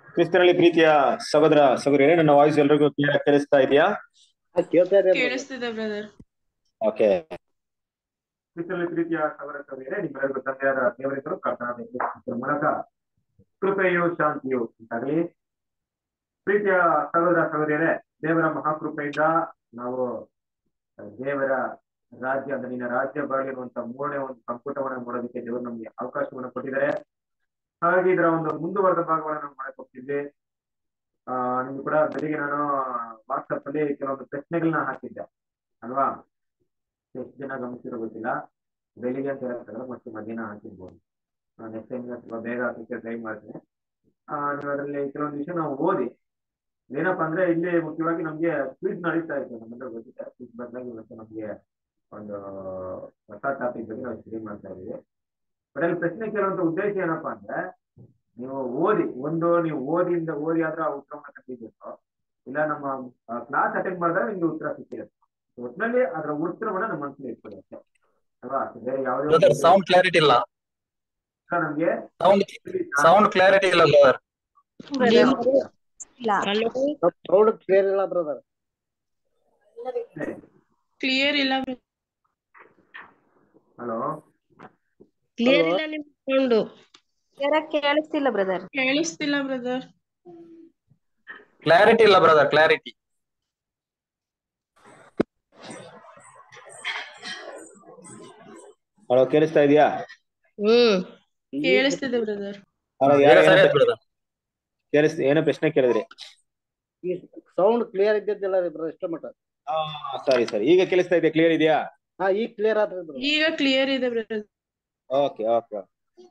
ಕ್ರಿಸ್ತನಲ್ಲಿ ಪ್ರೀತಿಯ ಸಹೋದರ ಸಹೋದರಿಯರೇ ನನ್ನ ವಾಯ್ಸ್ ಎಲ್ರಿಗೂ ಕ್ಲಿಯರ್ ಆಗಿ ಕೇಳಿಸ್ತಾ ಇದೆಯಾ ಹಾ, ಕೇಳ್ತಾ ಇದೆ brother. ಕೇಳಿಸ್ತಿದೆ ಬ್ರದರ್ ಓಕೆ ಕ್ರಿಸ್ತನಲ್ಲಿ ಪ್ರೀತಿಯ ಸಹೋದರ ಸಹೋದರಿಯರೇ ನಿಮ್ಮೆಲ್ಲರಿಗೂ ತಂದೆಯಾದ ದೇವರಿದ್ದರು ಕರ್ತನಾದ ಯೇಸು ಕ್ರಿಸ್ತನ ಮೂಲಕ ಕೃಪೆಯು ಶಾಂತಿಯು ಉಂಟಾಗಲಿ ಪ್ರೀತಿಯ ಸಹೋದರ ಸಹೋದರಿಯರೇ ದೇವರ ಮಹಾಕೃಪೆಯಿಂದ ನಾವು ದೇವರ ರಾಜ್ಯ ಅಂದ್ರೆ ನಿನ್ನ ರಾಜ್ಯ ಬರಲಿರುವಂತ ಮೂರನೇ ಒಂದು ಸಂಪುಟವನ್ನು ನೋಡೋದಕ್ಕೆ ದೇವರು ನಮಗೆ ಅವಕಾಶವನ್ನು ಕೊಟ್ಟಿದ್ದಾರೆ ಹಾಗಾಗಿ ಇದರ ಒಂದು ಮುಂದುವರೆದ ಭಾಗವನ್ನು ನಾವು ಮಾಡಕ್ ಹೋಗ್ತಿದ್ವಿ ಆ ನಿಮ್ಗೆ ಕೂಡ ಬೆಳಿಗ್ಗೆ ನಾನು ವಾಟ್ಸಪ್ ಅಲ್ಲಿ ಕೆಲವೊಂದು ಪ್ರಶ್ನೆಗಳನ್ನ ಹಾಕಿದ್ದೆ ಅಲ್ವಾ ಎಷ್ಟು ಜನ ಗಮನಿಸಿರೋ ಗೊತ್ತಿಲ್ಲ ಬೆಳಿಗ್ಗೆ ಅಂತ ಹೇಳಕ್ಕಾಗಲ್ಲ ಮತ್ತೆ ಮಧ್ಯಾಹ್ನ ಹಾಕಿರ್ಬೋದು ನೆಕ್ಸ್ಟ್ ಟೈಮ್ ಸ್ವಲ್ಪ ಬೇಗ ಹಾಕಕ್ಕೆ ಟ್ರೈ ಮಾಡ್ತೀನಿ ಆ ನೀವು ಅದರಲ್ಲಿ ಕೆಲವೊಂದು ವಿಷಯ ನಾವು ಓದಿ ಏನಪ್ಪಾ ಅಂದ್ರೆ ಇಲ್ಲಿ ಮುಖ್ಯವಾಗಿ ನಮ್ಗೆ ಕ್ವಿಜ್ ನಡೀತಾ ಇತ್ತು ನಮ್ಮೆಲ್ಲರೂ ಗೊತ್ತಿದೆ ಕ್ವಿಜ್ ಬದಲಾಗಿ ಇವತ್ತು ನಮ್ಗೆ ಒಂದು ಹೊಸ ಟಾಪಿಕ್ ಬಗ್ಗೆ ನಾವು ಸ್ಟಡಿ ಮಾಡ್ತಾ ಇದೀವಿ ಬಟ್ ಅಲ್ಲಿ ಪ್ರಶ್ನೆ ಕೇಳುವಂತ ಉದ್ದೇಶ ಏನಪ್ಪಾ ಅಂದ್ರೆ ನೀವು ಓದಿ ಒಂದು ನೀವು ಓದಿಯಿಂದ ಓದಿ ಆದ್ರೆ ಆ ಉತ್ತರವನ್ನ ಕಂಡಿದ್ದೀರೋ ಇಲ್ಲ ನಮ್ಮ ಕ್ಲಾಸ್ ಅಟೆಂಡ್ ಮಾಡಿದ್ರೆ ನಿಮ್ಗೆ ಉತ್ತರ ಸಿಕ್ಕಿರುತ್ತೆ ಒಟ್ಟಿನಲ್ಲಿ ಅದರ ಉತ್ತರವನ್ನ ನಮ್ಮ ಮನಸ್ಸಲ್ಲಿ ಇಟ್ಕೊಳ್ಳಿ ಅಷ್ಟೇ ಅಲ್ವಾ ಬೇರೆ ಯಾವುದೇ ಬ್ರದರ್ ಒಂದು ಸೌಂಡ್ ಕ್ಲಾರಿಟಿ ಇಲ್ಲ ಉತ್ತರ ನಮ್ಗೆ ಸೌಂಡ್ ಸೌಂಡ್ ಕ್ಲಾರಿಟಿ ಇಲ್ಲ ಬ್ರದರ್ ಸ್ವಲ್ಪ sound clear ಇಲ್ಲ ಬ್ರದರ್ ಕ್ಲಿಯರ್ ಇಲ್ಲ ಹಲೋ ಕ್ಲಿಯರ್ ಇಲ್ಲ ನಿಮ್ ಸೌಂಡು ಕೇಳಿಸ್ತಿಲ್ಲ ಬ್ರದರ್ ಕೇಳಿಸ್ತಿಲ್ಲ ಬ್ರದರ್ ಕ್ಲಾರಿಟಿ ಇಲ್ಲ ಬ್ರದರ್ ಕ್ಲಾರಿಟಿ ಹಲೋ ಕೇಳಿಸ್ತಾ ಇದೆಯಾ ಹ್ಮ್ ಕೇಳಿಸ್ತಿದೆ ಬ್ರದರ್ ಹಲೋ ಯಾರು ಸರಿ ಏನೋ ಆಯ್ತು ಬ್ರದರ್ ಕೇಳಿಸ್ ಏನೋ ಪ್ರಶ್ನೆ ಕೇಳಿದ್ರಿ ಸೌಂಡ್ ಕ್ಲಿಯರ್ ಇದ್ದಿದ್ದಿಲ್ಲ ರೀ ಬ್ರದರ್ ಇಷ್ಟ ಮಟ್ಟ ಆ, ಸರಿ ಸರಿ ಈಗ ಕೇಳಿಸ್ತಾ ಇದೆ ಕ್ಲಿಯರ್ ಇದೆಯಾ ಹಾ ಈಗ ಕ್ಲಿಯರ್ ಆದ್ರಿ ಬ್ರದರ್ ಈಗ ಕ್ಲಿಯರ್ ಇದೆ ಬ್ರದರ್ ಓಕೆ ಓಕೆ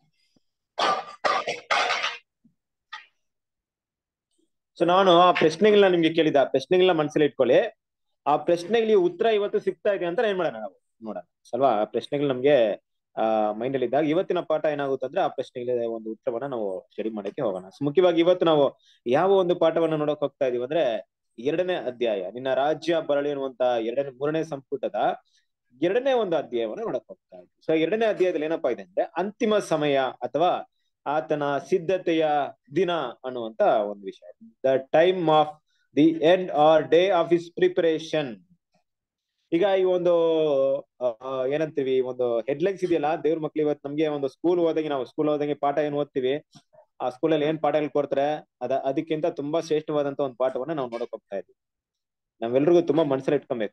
ಸೊ ನಾನು ಆ ಪ್ರಶ್ನೆಗಳನ್ನ ನಿಮ್ಗೆ ಕೇಳಿದ ಆ ಪ್ರಶ್ನೆಗಳನ್ನ ಮನಸ್ಸಲ್ಲಿ ಇಟ್ಕೊಳ್ಳಿ ಆ ಪ್ರಶ್ನೆಗಳಿಗೆ ಉತ್ತರ ಇವತ್ತು ಸಿಗ್ತಾ ಇದೆ ಅಂತ ಏನ್ ಮಾಡೋಣ ನಾವು ನೋಡೋಣ ಅಲ್ವಾ ಆ ಪ್ರಶ್ನೆಗಳು ನಮ್ಗೆ ಆ ಮೈಂಡ್ ಅಲ್ಲಿ ಇದ್ದಾಗ ಇವತ್ತಿನ ಪಾಠ ಏನಾಗುತ್ತೆ ಅಂದ್ರೆ ಆ ಪ್ರಶ್ನೆಗಳಿಗೆ ಒಂದು ಉತ್ತರವನ್ನ ನಾವು ಸ್ಟಡಿ ಮಾಡಕ್ಕೆ ಹೋಗೋಣ So, ಮುಖ್ಯವಾಗಿ ಇವತ್ತು ನಾವು ಯಾವ ಒಂದು ಪಾಠವನ್ನ ನೋಡಕ್ ಹೋಗ್ತಾ ಇದೀವಿ ಅಂದ್ರೆ ಎರಡನೇ ಅಧ್ಯಾಯ ನಿನ್ನ ರಾಜ್ಯ ಬರಲಿ ಅನ್ನುವಂತ ಎರಡನೇ ಮೂರನೇ ಸಂಪುಟದ ಎರಡನೇ ಒಂದು ಅಧ್ಯಾಯವನ್ನು ನೋಡಕ್ ಹೋಗ್ತಾ ಇದ್ವಿ ಸೊ ಎರಡನೇ ಅಧ್ಯಾಯದಲ್ಲಿ ಏನಪ್ಪಾ ಇದೆ ಅಂದ್ರೆ ಅಂತಿಮ ಸಮಯ ಅಥವಾ ಆತನ ಸಿದ್ಧತೆಯ ದಿನ ಅನ್ನುವಂತ ಒಂದು ವಿಷಯ the time of the end or day of is preparation ಈಗ ಈ ಒಂದು ಆ, ಏನಂತೀವಿ ಒಂದು ಹೆಡ್ಲೈನ್ಸ್ ಇದೆಯಲ್ಲ ದೇವ್ರ ಮಕ್ಳು ಇವತ್ತು ನಮ್ಗೆ ಒಂದು ಸ್ಕೂಲ್ ಹೋದಂಗೆ ನಾವು ಸ್ಕೂಲ್ ಹೋದಂಗೆ ಪಾಠ ಏನ್ ಓದ್ತೀವಿ ಆ ಸ್ಕೂಲಲ್ಲಿ ಏನ್ ಪಾಠಗಳು ಕೊಡ್ತಾರೆ ಅದ ಅದಕ್ಕಿಂತ ತುಂಬಾ ಶ್ರೇಷ್ಠವಾದಂತ ಒಂದು ಪಾಠವನ್ನ ನಾವು ನೋಡಕ್ ಹೋಗ್ತಾ ಇದ್ವಿ ನಾವೆಲ್ರಿಗೂ ತುಂಬಾ ಮನಸ್ಸಲ್ಲಿ ಇಟ್ಕೊಬೇಕು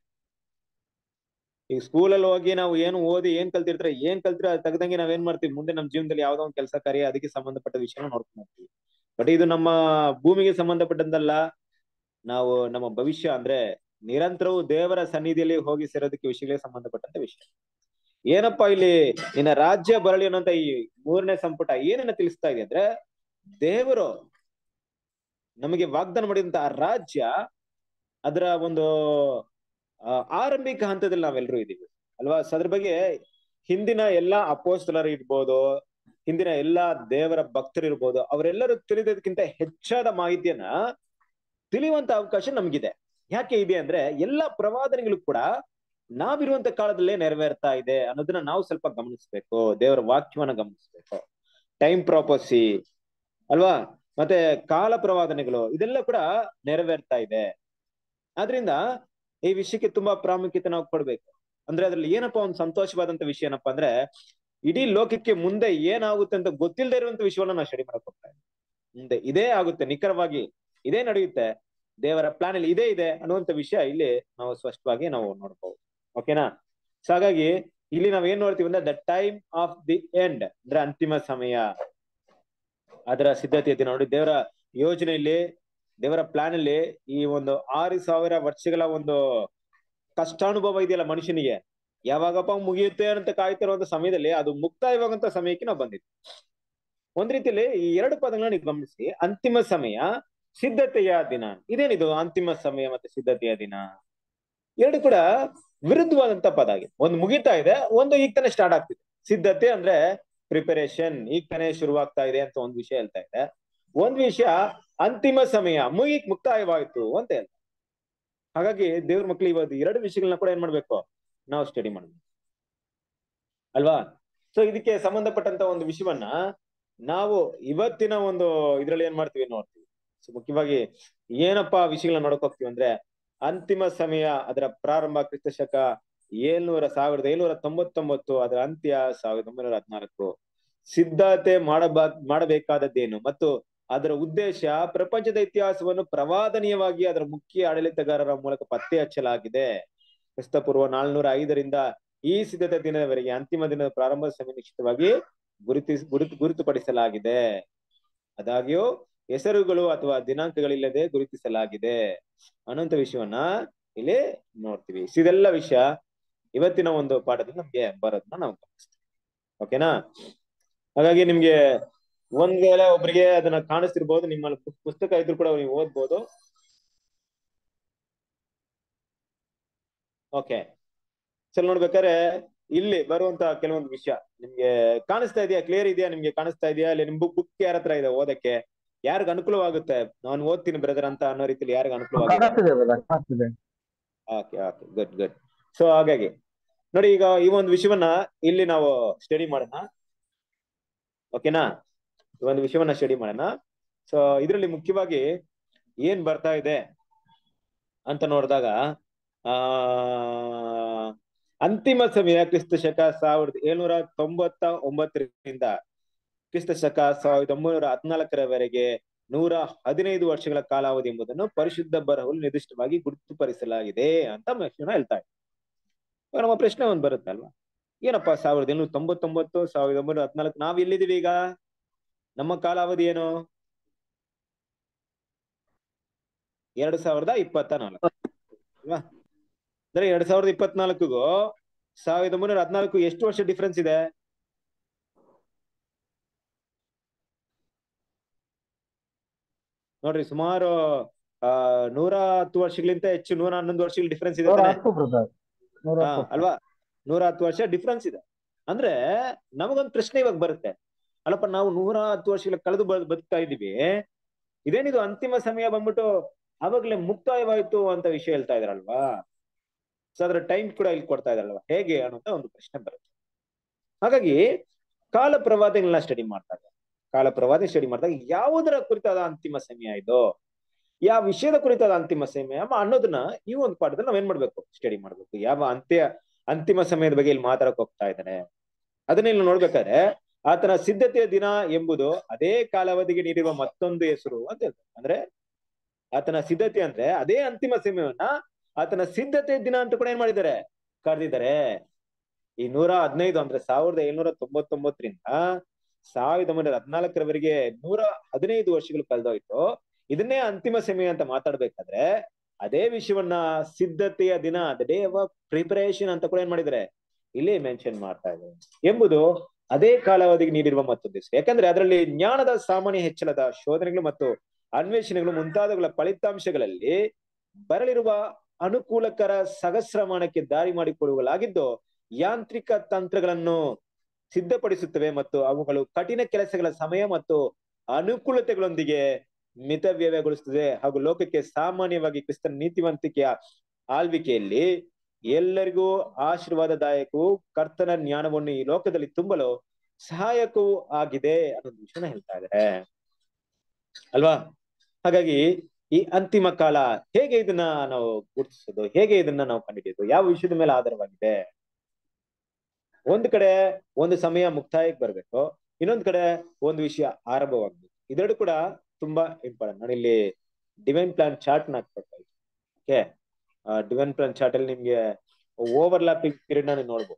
ಈಗ ಸ್ಕೂಲಲ್ಲಿ ಹೋಗಿ ನಾವು ಏನು ಓದಿ ಏನ್ ಕಲ್ತಿರ್ತಾರೆ ಏನ್ ಕಲ್ತಿರೋ ಅದ್ ತೆಗ್ದಂಗೆ ನಾವ್ ಏನ್ ಮಾಡ್ತೀವಿ ಮುಂದೆ ನಮ್ಮ ಜೀವನದಲ್ಲಿ ಯಾವ್ದೋ ಒಂದು ಕೆಲಸ ಕಾರ್ಯ ಅದಕ್ಕೆ ಸಂಬಂಧಪಟ್ಟ ವಿಷಯನ ನೋಡ್ಕೊಂಡು ಹೋಗ್ತೀವಿ ಬಟ್ ಇದು ನಮ್ಮ ಭೂಮಿಗೆ ಸಂಬಂಧಪಟ್ಟಂತಲ್ಲ ನಾವು ನಮ್ಮ ಭವಿಷ್ಯ ಅಂದ್ರೆ ನಿರಂತರವೂ ದೇವರ ಸನ್ನಿಧಿಯಲ್ಲಿ ಹೋಗಿ ಸೇರೋದಕ್ಕೆ ವಿಷಯಗಳಿಗೆ ಸಂಬಂಧಪಟ್ಟಂತ ವಿಷಯ ಏನಪ್ಪಾ ಇಲ್ಲಿ ನಿನ್ನ ರಾಜ್ಯ ಬರಲಿ ಅನ್ನೋಂತ ಈ ಮೂರನೇ ಸಂಪುಟ ಏನನ್ನ ತಿಳಿಸ್ತಾ ಇದೆ ಅಂದ್ರೆ ದೇವರು ನಮಗೆ ವಾಗ್ದಾನ ಮಾಡಿದಂತ ಆ ರಾಜ್ಯ ಅದರ ಒಂದು ಆ, ಆರಂಭಿಕ ಹಂತದಲ್ಲಿ ನಾವೆಲ್ಲರೂ ಇದೀವಿ ಅಲ್ವಾ ಸೊ ಅದ್ರ ಬಗ್ಗೆ ಹಿಂದಿನ ಎಲ್ಲಾ ಅಪೋಸ್ತಲರು ಇರ್ಬೋದು ಹಿಂದಿನ ಎಲ್ಲಾ ದೇವರ ಭಕ್ತರು ಇರ್ಬೋದು ಅವರೆಲ್ಲರೂ ತಿಳಿದದಕ್ಕಿಂತ ಹೆಚ್ಚಾದ ಮಾಹಿತಿಯನ್ನ ತಿಳಿಯುವಂತ ಅವಕಾಶ ನಮ್ಗಿದೆ ಯಾಕೆ ಇದೆ ಅಂದ್ರೆ ಎಲ್ಲಾ ಪ್ರವಾದನೆಗಳು ಕೂಡ ನಾವಿರುವಂತ ಕಾಲದಲ್ಲೇ ನೆರವೇರ್ತಾ ಇದೆ ಅನ್ನೋದನ್ನ ನಾವು ಸ್ವಲ್ಪ ಗಮನಿಸ್ಬೇಕು ದೇವರ ವಾಕ್ಯವನ್ನ ಗಮನಿಸ್ಬೇಕು ಟೈಮ್ ಪ್ರಾಪಸಿ ಅಲ್ವಾ ಮತ್ತೆ ಕಾಲ ಪ್ರವಾದನೆಗಳು ಇದೆಲ್ಲ ಕೂಡ ನೆರವೇರ್ತಾ ಇದೆ ಆದ್ರಿಂದ ಈ ವಿಷಯಕ್ಕೆ ತುಂಬಾ ಪ್ರಾಮುಖ್ಯತೆ ನಾವು ಕೊಡ್ಬೇಕು ಅಂದ್ರೆ ಅದ್ರಲ್ಲಿ ಏನಪ್ಪಾ ಒಂದು ಸಂತೋಷವಾದಂತ ವಿಷಯ ಏನಪ್ಪಾ ಅಂದ್ರೆ ಇಡೀ ಲೋಕಕ್ಕೆ ಮುಂದೆ ಏನಾಗುತ್ತೆ ಅಂತ ಗೊತ್ತಿಲ್ಲದೆ ಇರುವಂತ ವಿಷಯವನ್ನ ನಾವು ಸ್ಟಡಿ ಮಾಡಕ್ ಹೋಗ್ತಾ ಇದ್ದೀವಿ ಮುಂದೆ ಇದೇ ಆಗುತ್ತೆ ನಿಖರವಾಗಿ ಇದೇ ನಡೆಯುತ್ತೆ ದೇವರ ಪ್ಲಾನ್ ಅಲ್ಲಿ ಇದೇ ಇದೆ ಅನ್ನುವಂತ ವಿಷಯ ಇಲ್ಲಿ ನಾವು ಸ್ಪಷ್ಟವಾಗಿ ನಾವು ನೋಡ್ಬೋದು ಓಕೆನಾ ಸೊ ಹಾಗಾಗಿ ಇಲ್ಲಿ ನಾವ್ ಏನ್ ನೋಡ್ತೀವಿ ಅಂದ್ರೆ the time of the end ಅಂದ್ರೆ ಅಂತಿಮ ಸಮಯ ಅದರ ಸಿದ್ಧತೆ ಇದೆ ನೋಡಿ ದೇವರ ಯೋಜನೆಯಲ್ಲಿ ದೇವರ ಪ್ಲಾನ್ ಅಲ್ಲಿ ಈ ಒಂದು ಆರು ಸಾವಿರ ವರ್ಷಗಳ ಒಂದು ಕಷ್ಟಾನುಭವ ಇದೆಯಲ್ಲ ಮನುಷ್ಯನಿಗೆ ಯಾವಾಗಪ್ಪ ಮುಗಿಯುತ್ತೆ ಅಂತ ಕಾಯ್ತಿರುವಂತ ಸಮಯದಲ್ಲಿ ಅದು ಮುಕ್ತಾಯವಾಗಂತ ಸಮಯಕ್ಕೆ ನಾವು ಬಂದಿದ್ವಿ ಒಂದ್ ರೀತಿಯಲ್ಲಿ ಈ ಎರಡು ಪದಗಳನ್ನ ನೀವು ಗಮನಿಸಿ ಅಂತಿಮ ಸಮಯ ಸಿದ್ಧತೆಯ ದಿನ ಇದೇನಿದು ಅಂತಿಮ ಸಮಯ ಮತ್ತೆ ಸಿದ್ಧತೆಯ ದಿನ ಎರಡು ಕೂಡ ವಿರುದ್ಧವಾದಂತ ಪದ ಆಗಿದೆ ಒಂದು ಮುಗಿತಾ ಇದೆ ಒಂದು ಈಗ ತಾನೇ ಸ್ಟಾರ್ಟ್ ಆಗ್ತಿದೆ ಸಿದ್ಧತೆ ಅಂದ್ರೆ ಪ್ರಿಪರೇಷನ್ ಈಗ ತಾನೇ ಶುರುವಾಗ್ತಾ ಇದೆ ಅಂತ ಒಂದು ವಿಷಯ ಹೇಳ್ತಾ ಇದೆ ಒಂದ್ ವಿಷಯ ಅಂತಿಮ ಸಮಯ ಮುಗಿಕ್ ಮುಕ್ತಾಯವಾಯ್ತು ಅಂತ ಹೇಳ್ತಾರೆ ಹಾಗಾಗಿ ದೇವ್ರ ಮಕ್ಳು ಇವತ್ತು ಎರಡು ವಿಷಯಗಳನ್ನ ಕೂಡ ಏನ್ ಮಾಡ್ಬೇಕು ನಾವು ಸ್ಟಡಿ ಮಾಡ್ಬೇಕು ಅಲ್ವಾ ಸೊ ಇದಕ್ಕೆ ಸಂಬಂಧಪಟ್ಟಂತ ಒಂದು ವಿಷಯವನ್ನ ನಾವು ಇವತ್ತಿನ ಒಂದು ಇದ್ರಲ್ಲಿ ಏನ್ ಮಾಡ್ತೀವಿ ನೋಡ್ತೀವಿ ಸೊ ಮುಖ್ಯವಾಗಿ ಏನಪ್ಪಾ ವಿಷಯಗಳನ್ನ ನೋಡಕ್ ಹೋಗ್ತೀವಿ ಅಂದ್ರೆ ಅಂತಿಮ ಸಮಯ ಅದರ ಪ್ರಾರಂಭ ಕ್ರಿಸ್ತ ಶಕ ಏಳ್ನೂರ ಸಾವಿರದ ಏಳ್ನೂರ ತೊಂಬತ್ತೊಂಬತ್ತು ಅದರ ಅಂತ್ಯ ಸಾವಿರದ ಒಂಬೈನೂರ ಹದಿನಾಲ್ಕು ಸಿದ್ಧತೆ ಮಾಡಬಾ ಮಾಡಬೇಕಾದದ್ದೇನು ಮತ್ತು ಅದರ ಉದ್ದೇಶ ಪ್ರಪಂಚದ ಇತಿಹಾಸವನ್ನು ಪ್ರವಾದನೀಯವಾಗಿ ಅದರ ಮುಖ್ಯ ಆಡಳಿತಗಾರರ ಮೂಲಕ ಪತ್ತೆ ಹಚ್ಚಲಾಗಿದೆ ಕ್ರಿಸ್ತಪೂರ್ವ ನಾಲ್ನೂರ ಐದರಿಂದ ಈ ಸಿದ್ಧತೆ ದಿನದವರೆಗೆ ಅಂತಿಮ ದಿನದ ಪ್ರಾರಂಭ ಸಮಯ ನಿಶ್ಚಿತವಾಗಿ ಗುರುತಿಸ್ ಗುರುತು ಗುರುತುಪಡಿಸಲಾಗಿದೆ ಆದಾಗ್ಯೂ ಹೆಸರುಗಳು ಅಥವಾ ದಿನಾಂಕಗಳಿಲ್ಲದೆ ಗುರುತಿಸಲಾಗಿದೆ ಅನ್ನೋಂಥ ವಿಷಯವನ್ನ ಇಲ್ಲಿ ನೋಡ್ತೀವಿ ಸೊ ಇದೆಲ್ಲ ವಿಷಯ ಇವತ್ತಿನ ಒಂದು ಪಾಠದಲ್ಲಿ ನಮ್ಗೆ ಬರೋದನ್ನ ನಾವು ಗಮನಿಸ್ತೀವಿ ಓಕೆನಾ ಹಾಗಾಗಿ ನಿಮ್ಗೆ ಒಂದ್ ವೇಳೆ ಒಬ್ರಿಗೆ ಅದನ್ನ ಕಾಣಿಸ್ತಿರ್ಬೋದು ನಿಮ್ಮಲ್ಲಿ ಪುಸ್- ಪುಸ್ತಕ ಇದ್ರು ಕೂಡ ನೀವು ಓದ್ಬೋದು ಓಕೆ ಸರ್ ನೋಡ್ಬೇಕಾದ್ರೆ ಇಲ್ಲಿ ಬರುವಂತ ಕೆಲವೊಂದು ವಿಷಯ ನಿಮ್ಗೆ ಕಾಣಿಸ್ತಾ ಇದೆಯಾ ಕ್ಲಿಯರ್ ಇದೆಯಾ ನಿಮ್ಗೆ ಕಾಣಿಸ್ತಾ ಇದೆಯಾ ಇಲ್ಲಿ ನಿಮ್ ಬುಕ್ ಬುಕ್ ಯಾರ ಹತ್ರ ಇದೆ ಓದಕ್ಕೆ ಯಾರಿಗ ಅನುಕೂಲವಾಗುತ್ತೆ ನಾನು ಓದ್ತೀನಿ ಬ್ರದರ್ ಅಂತ ಅನ್ನೋ ರೀತಿಲಿ ಯಾರಿಗ ಅನುಕೂಲವಾಗುತ್ತೆ ಕಾಣಿಸ್ತಿದೆ brother, ಕಾಣಿಸ್ತಿದೆ. Okay okay good good so ಹಾಗಾಗಿ ನೋಡಿ ಈಗ ಈ ಒಂದು ವಿಷಯವನ್ನ ಇಲ್ಲಿ ನಾವು ಸ್ಟಡಿ ಮಾಡೋಣ ಓಕೆನಾ ಈ ಒಂದು ವಿಷಯವನ್ನ ಸ್ಟಡಿ ಮಾಡೋಣ ಸೊ ಇದರಲ್ಲಿ ಮುಖ್ಯವಾಗಿ ಏನ್ ಬರ್ತಾ ಇದೆ ಅಂತ ನೋಡಿದಾಗ ಆ ಅಂತಿಮ ಸಮಯ ಕ್ರಿಸ್ತ ಶಕ ಸಾವಿರದ ಏಳ್ನೂರ ತೊಂಬತ್ತ ಒಂಬತ್ತರಿಂದ ಕ್ರಿಸ್ತ ಶಕ ಸಾವಿರದ ಒಂಬೈನೂರ ಹದಿನಾಲ್ಕರವರೆಗೆ ನೂರ ಹದಿನೈದು ವರ್ಷಗಳ ಕಾಲಾವಧಿ ಎಂಬುದನ್ನು ಪರಿಶುದ್ಧ ಬರಹದಲ್ಲಿ ನಿರ್ದಿಷ್ಟವಾಗಿ ಗುರುತುಪಡಿಸಲಾಗಿದೆ ಅಂತ ಮನುಷ್ಯನ ಹೇಳ್ತಾ ಇದ್ದಾರೆ ಇವಾಗ ನಮ್ಮ ಪ್ರಶ್ನೆ ಒಂದ್ ಬರುತ್ತೆ ಅಲ್ವಾ ಏನಪ್ಪಾ ಸಾವಿರದ ಏಳ್ನೂರ ತೊಂಬತ್ತೊಂಬತ್ತು ಸಾವಿರದ ಒಂಬೈನೂರ ಹದಿನಾಲ್ಕು ನಾವ್ ಎಲ್ಲಿದೀವಿ ಈಗ ನಮ್ಮ ಕಾಲಾವಧಿ ಏನು ಎರಡ್ ಸಾವಿರದ ಇಪ್ಪತ್ತ ನಾಲ್ಕು ಅಲ್ವಾ ಅಂದ್ರೆ ಎರಡ್ ಸಾವಿರದ ಇಪ್ಪತ್ನಾಲ್ಕಿಗೂ ಸಾವಿರದ ಒಂಬೈನೂರ ಹದಿನಾಲ್ಕು ಎಷ್ಟು ವರ್ಷ ಡಿಫ್ರೆನ್ಸ್ ಇದೆ ನೋಡ್ರಿ ಸುಮಾರು ಆ ನೂರ ಹತ್ತು ವರ್ಷಗಳಿಂದ ಹೆಚ್ಚು ನೂರ ಹನ್ನೊಂದು ವರ್ಷಗಳ ಡಿಫ್ರೆನ್ಸ್ ಇದೆ ನೂರ ತಾನೇ? ಹತ್ತು brother, ನೂರ ಹಾ, ಹತ್ತು. ಅಲ್ವಾ ನೂರ ಹತ್ತು ವರ್ಷ ಡಿಫ್ರೆನ್ಸ್ ಇದೆ ಅಂದ್ರೆ ನಮಗೊಂದು ಪ್ರಶ್ನೆ ಇವಾಗ ಬರುತ್ತೆ ಅಲ್ಲಪ್ಪ ನಾವು ನೂರ ಹತ್ತು ವರ್ಷಗಳ ಕಳೆದು ಬ- ಬದುಕ್ತಾ ಇದೀವಿ ಇದೇನಿದು ಅಂತಿಮ ಸಮಯ ಬಂದ್ಬಿಟ್ಟು ಅವಾಗ್ಲೇ ಮುಕ್ತಾಯವಾಯ್ತು ಅಂತ ವಿಷಯ ಹೇಳ್ತಾ ಇದಾರಲ್ವಾ ಸೊ ಅದ್ರ ಟೈಮ್ ಕೂಡ ಇಲ್ಲಿ ಕೊಡ್ತಾ ಇದಾರಲ್ವಾ ಹೇಗೆ ಅನ್ನೋಂತ ಒಂದು ಪ್ರಶ್ನೆ ಬರುತ್ತೆ ಹಾಗಾಗಿ ಕಾಲ ಪ್ರವಾದಿಗಳನ್ನ ಸ್ಟಡಿ ಮಾಡ್ತಾರೆ ಕಾಲ ಪ್ರವಾದಿ ಸ್ಟಡಿ ಮಾಡಿದಾಗ ಯಾವುದರ ಕುರಿತಾದ ಅಂತಿಮ ಸಮಯ ಇದು ಯಾವ ವಿಷಯದ ಕುರಿತಾದ ಅಂತಿಮ ಸಮಯ ಅನ್ನೋದನ್ನ ಈ ಒಂದು ಪಾಠದಲ್ಲಿ ನಾವ್ ಏನ್ ಮಾಡ್ಬೇಕು ಸ್ಟಡಿ ಮಾಡ್ಬೇಕು ಯಾವ ಅಂತ್ಯ ಅಂತಿಮ ಸಮಯದ ಬಗ್ಗೆ ಇಲ್ಲಿ ಮಾತಾಡಕ್ ಹೋಗ್ತಾ ಇದ್ದಾನೆ ಅದನ್ನ ಇಲ್ಲಿ ನೋಡ್ಬೇಕಾದ್ರೆ ಆತನ ಸಿದ್ಧತೆಯ ದಿನ ಎಂಬುದು ಅದೇ ಕಾಲಾವಧಿಗೆ ನೀಡಿರುವ ಮತ್ತೊಂದು ಹೆಸರು ಅಂತ ಹೇಳ್ತಾರೆ ಅಂದ್ರೆ ಆತನ ಸಿದ್ಧತೆ ಅಂದ್ರೆ ಅದೇ ಅಂತಿಮ ಸಮಯವನ್ನ ಆತನ ಸಿದ್ಧತೆ ದಿನ ಅಂತ ಕೂಡ ಏನ್ ಮಾಡಿದ್ದಾರೆ ಕರೆದಿದ್ದಾರೆ ಈ ನೂರ ಹದಿನೈದು ಅಂದ್ರೆ ಸಾವಿರದ ಏಳ್ನೂರ ತೊಂಬತ್ತೊಂಬತ್ತರಿಂದ ಸಾವಿರದ ಒಂಬೈನೂರ ಹದಿನಾಲ್ಕರವರೆಗೆ ನೂರ ಹದಿನೈದು ವರ್ಷಗಳು ಕಳೆದೋಯ್ತು ಇದನ್ನೇ ಅಂತಿಮ ಸಮಯ ಅಂತ ಮಾತಾಡ್ಬೇಕಾದ್ರೆ ಅದೇ ವಿಷಯವನ್ನ ಸಿದ್ಧತೆಯ ದಿನ ದ ಡೇ ಆಫ್ ಪ್ರಿಪರೇಷನ್ ಅಂತ ಕೂಡ ಏನ್ ಮಾಡಿದ್ದಾರೆ ಇಲ್ಲಿ ಮೆನ್ಷನ್ ಮಾಡ್ತಾ ಇದೆ ಎಂಬುದು ಅದೇ ಕಾಲಾವಧಿಗೆ ನೀಡಿರುವ ಮತ್ತೊಂದು ಹೆಸರು ಯಾಕಂದ್ರೆ ಅದರಲ್ಲಿ ಜ್ಞಾನದ ಸಾಮಾನ್ಯ ಹೆಚ್ಚಳದ ಶೋಧನೆಗಳು ಮತ್ತು ಅನ್ವೇಷಣೆಗಳು ಮುಂತಾದವುಗಳ ಫಲಿತಾಂಶಗಳಲ್ಲಿ ಬರಲಿರುವ ಅನುಕೂಲಕರ ಸಹಸ್ರಮಾನಕ್ಕೆ ದಾರಿ ಮಾಡಿಕೊಡುವಲಾಗಿದ್ದು ಯಾಂತ್ರಿಕ ತಂತ್ರಗಳನ್ನು ಸಿದ್ಧಪಡಿಸುತ್ತವೆ ಮತ್ತು ಅವುಗಳು ಕಠಿಣ ಕೆಲಸಗಳ ಸಮಯ ಮತ್ತು ಅನುಕೂಲತೆಗಳೊಂದಿಗೆ ಮಿತವ್ಯಯಗೊಳಿಸುತ್ತದೆ ಹಾಗೂ ಲೋಕಕ್ಕೆ ಸಾಮಾನ್ಯವಾಗಿ ಕ್ರಿಸ್ತನ ನೀತಿವಂತಿಕೆಯ ಆಳ್ವಿಕೆಯಲ್ಲಿ ಎಲ್ಲರಿಗೂ ಆಶೀರ್ವಾದದಾಯಕವು ಕರ್ತನ ಜ್ಞಾನವನ್ನು ಈ ಲೋಕದಲ್ಲಿ ತುಂಬಲು ಸಹಾಯಕವೂ ಆಗಿದೆ ಅನ್ನೋದು ವಿಷಯನ ಹೇಳ್ತಾ ಇದ್ದಾರೆ ಅಲ್ವಾ ಹಾಗಾಗಿ ಈ ಅಂತಿಮ ಕಾಲ ಹೇಗೆ ಇದನ್ನ ನಾವು ಗುರುತಿಸೋದು ಹೇಗೆ ಇದನ್ನ ನಾವು ಕಂಡುಹಿಡಿಯೋದು ಯಾವ ವಿಷಯದ ಮೇಲೆ ಆಧಾರವಾಗಿದೆ ಒಂದ್ ಕಡೆ ಒಂದು ಸಮಯ ಮುಕ್ತಾಯಕ್ಕೆ ಬರ್ಬೇಕು ಇನ್ನೊಂದ್ ಕಡೆ ಒಂದು ವಿಷಯ ಆರಂಭವಾಗ್ಬೇಕು ಇದೆರಡು ಕೂಡ ತುಂಬಾ ಇಂಪಾರ್ಟೆಂಟ್ ನಾನು ಇಲ್ಲಿ ಡಿವೈನ್ ಪ್ಲಾನ್ ಚಾರ್ಟ್ ನ ಹಾಕ್ಬೇಕಾಗಿ ಓಕೆ ಡಿವೈನ್ ಪ್ಲಾನ್ ಚಾರ್ಟ್ ಅಲ್ಲಿ ನಿಮ್ಗೆ ಓವರ್ಲ್ಯಾಪಿಂಗ್ ಪೀರಿಯಡ್ ನ ನೀವು ನೋಡ್ಬೋದು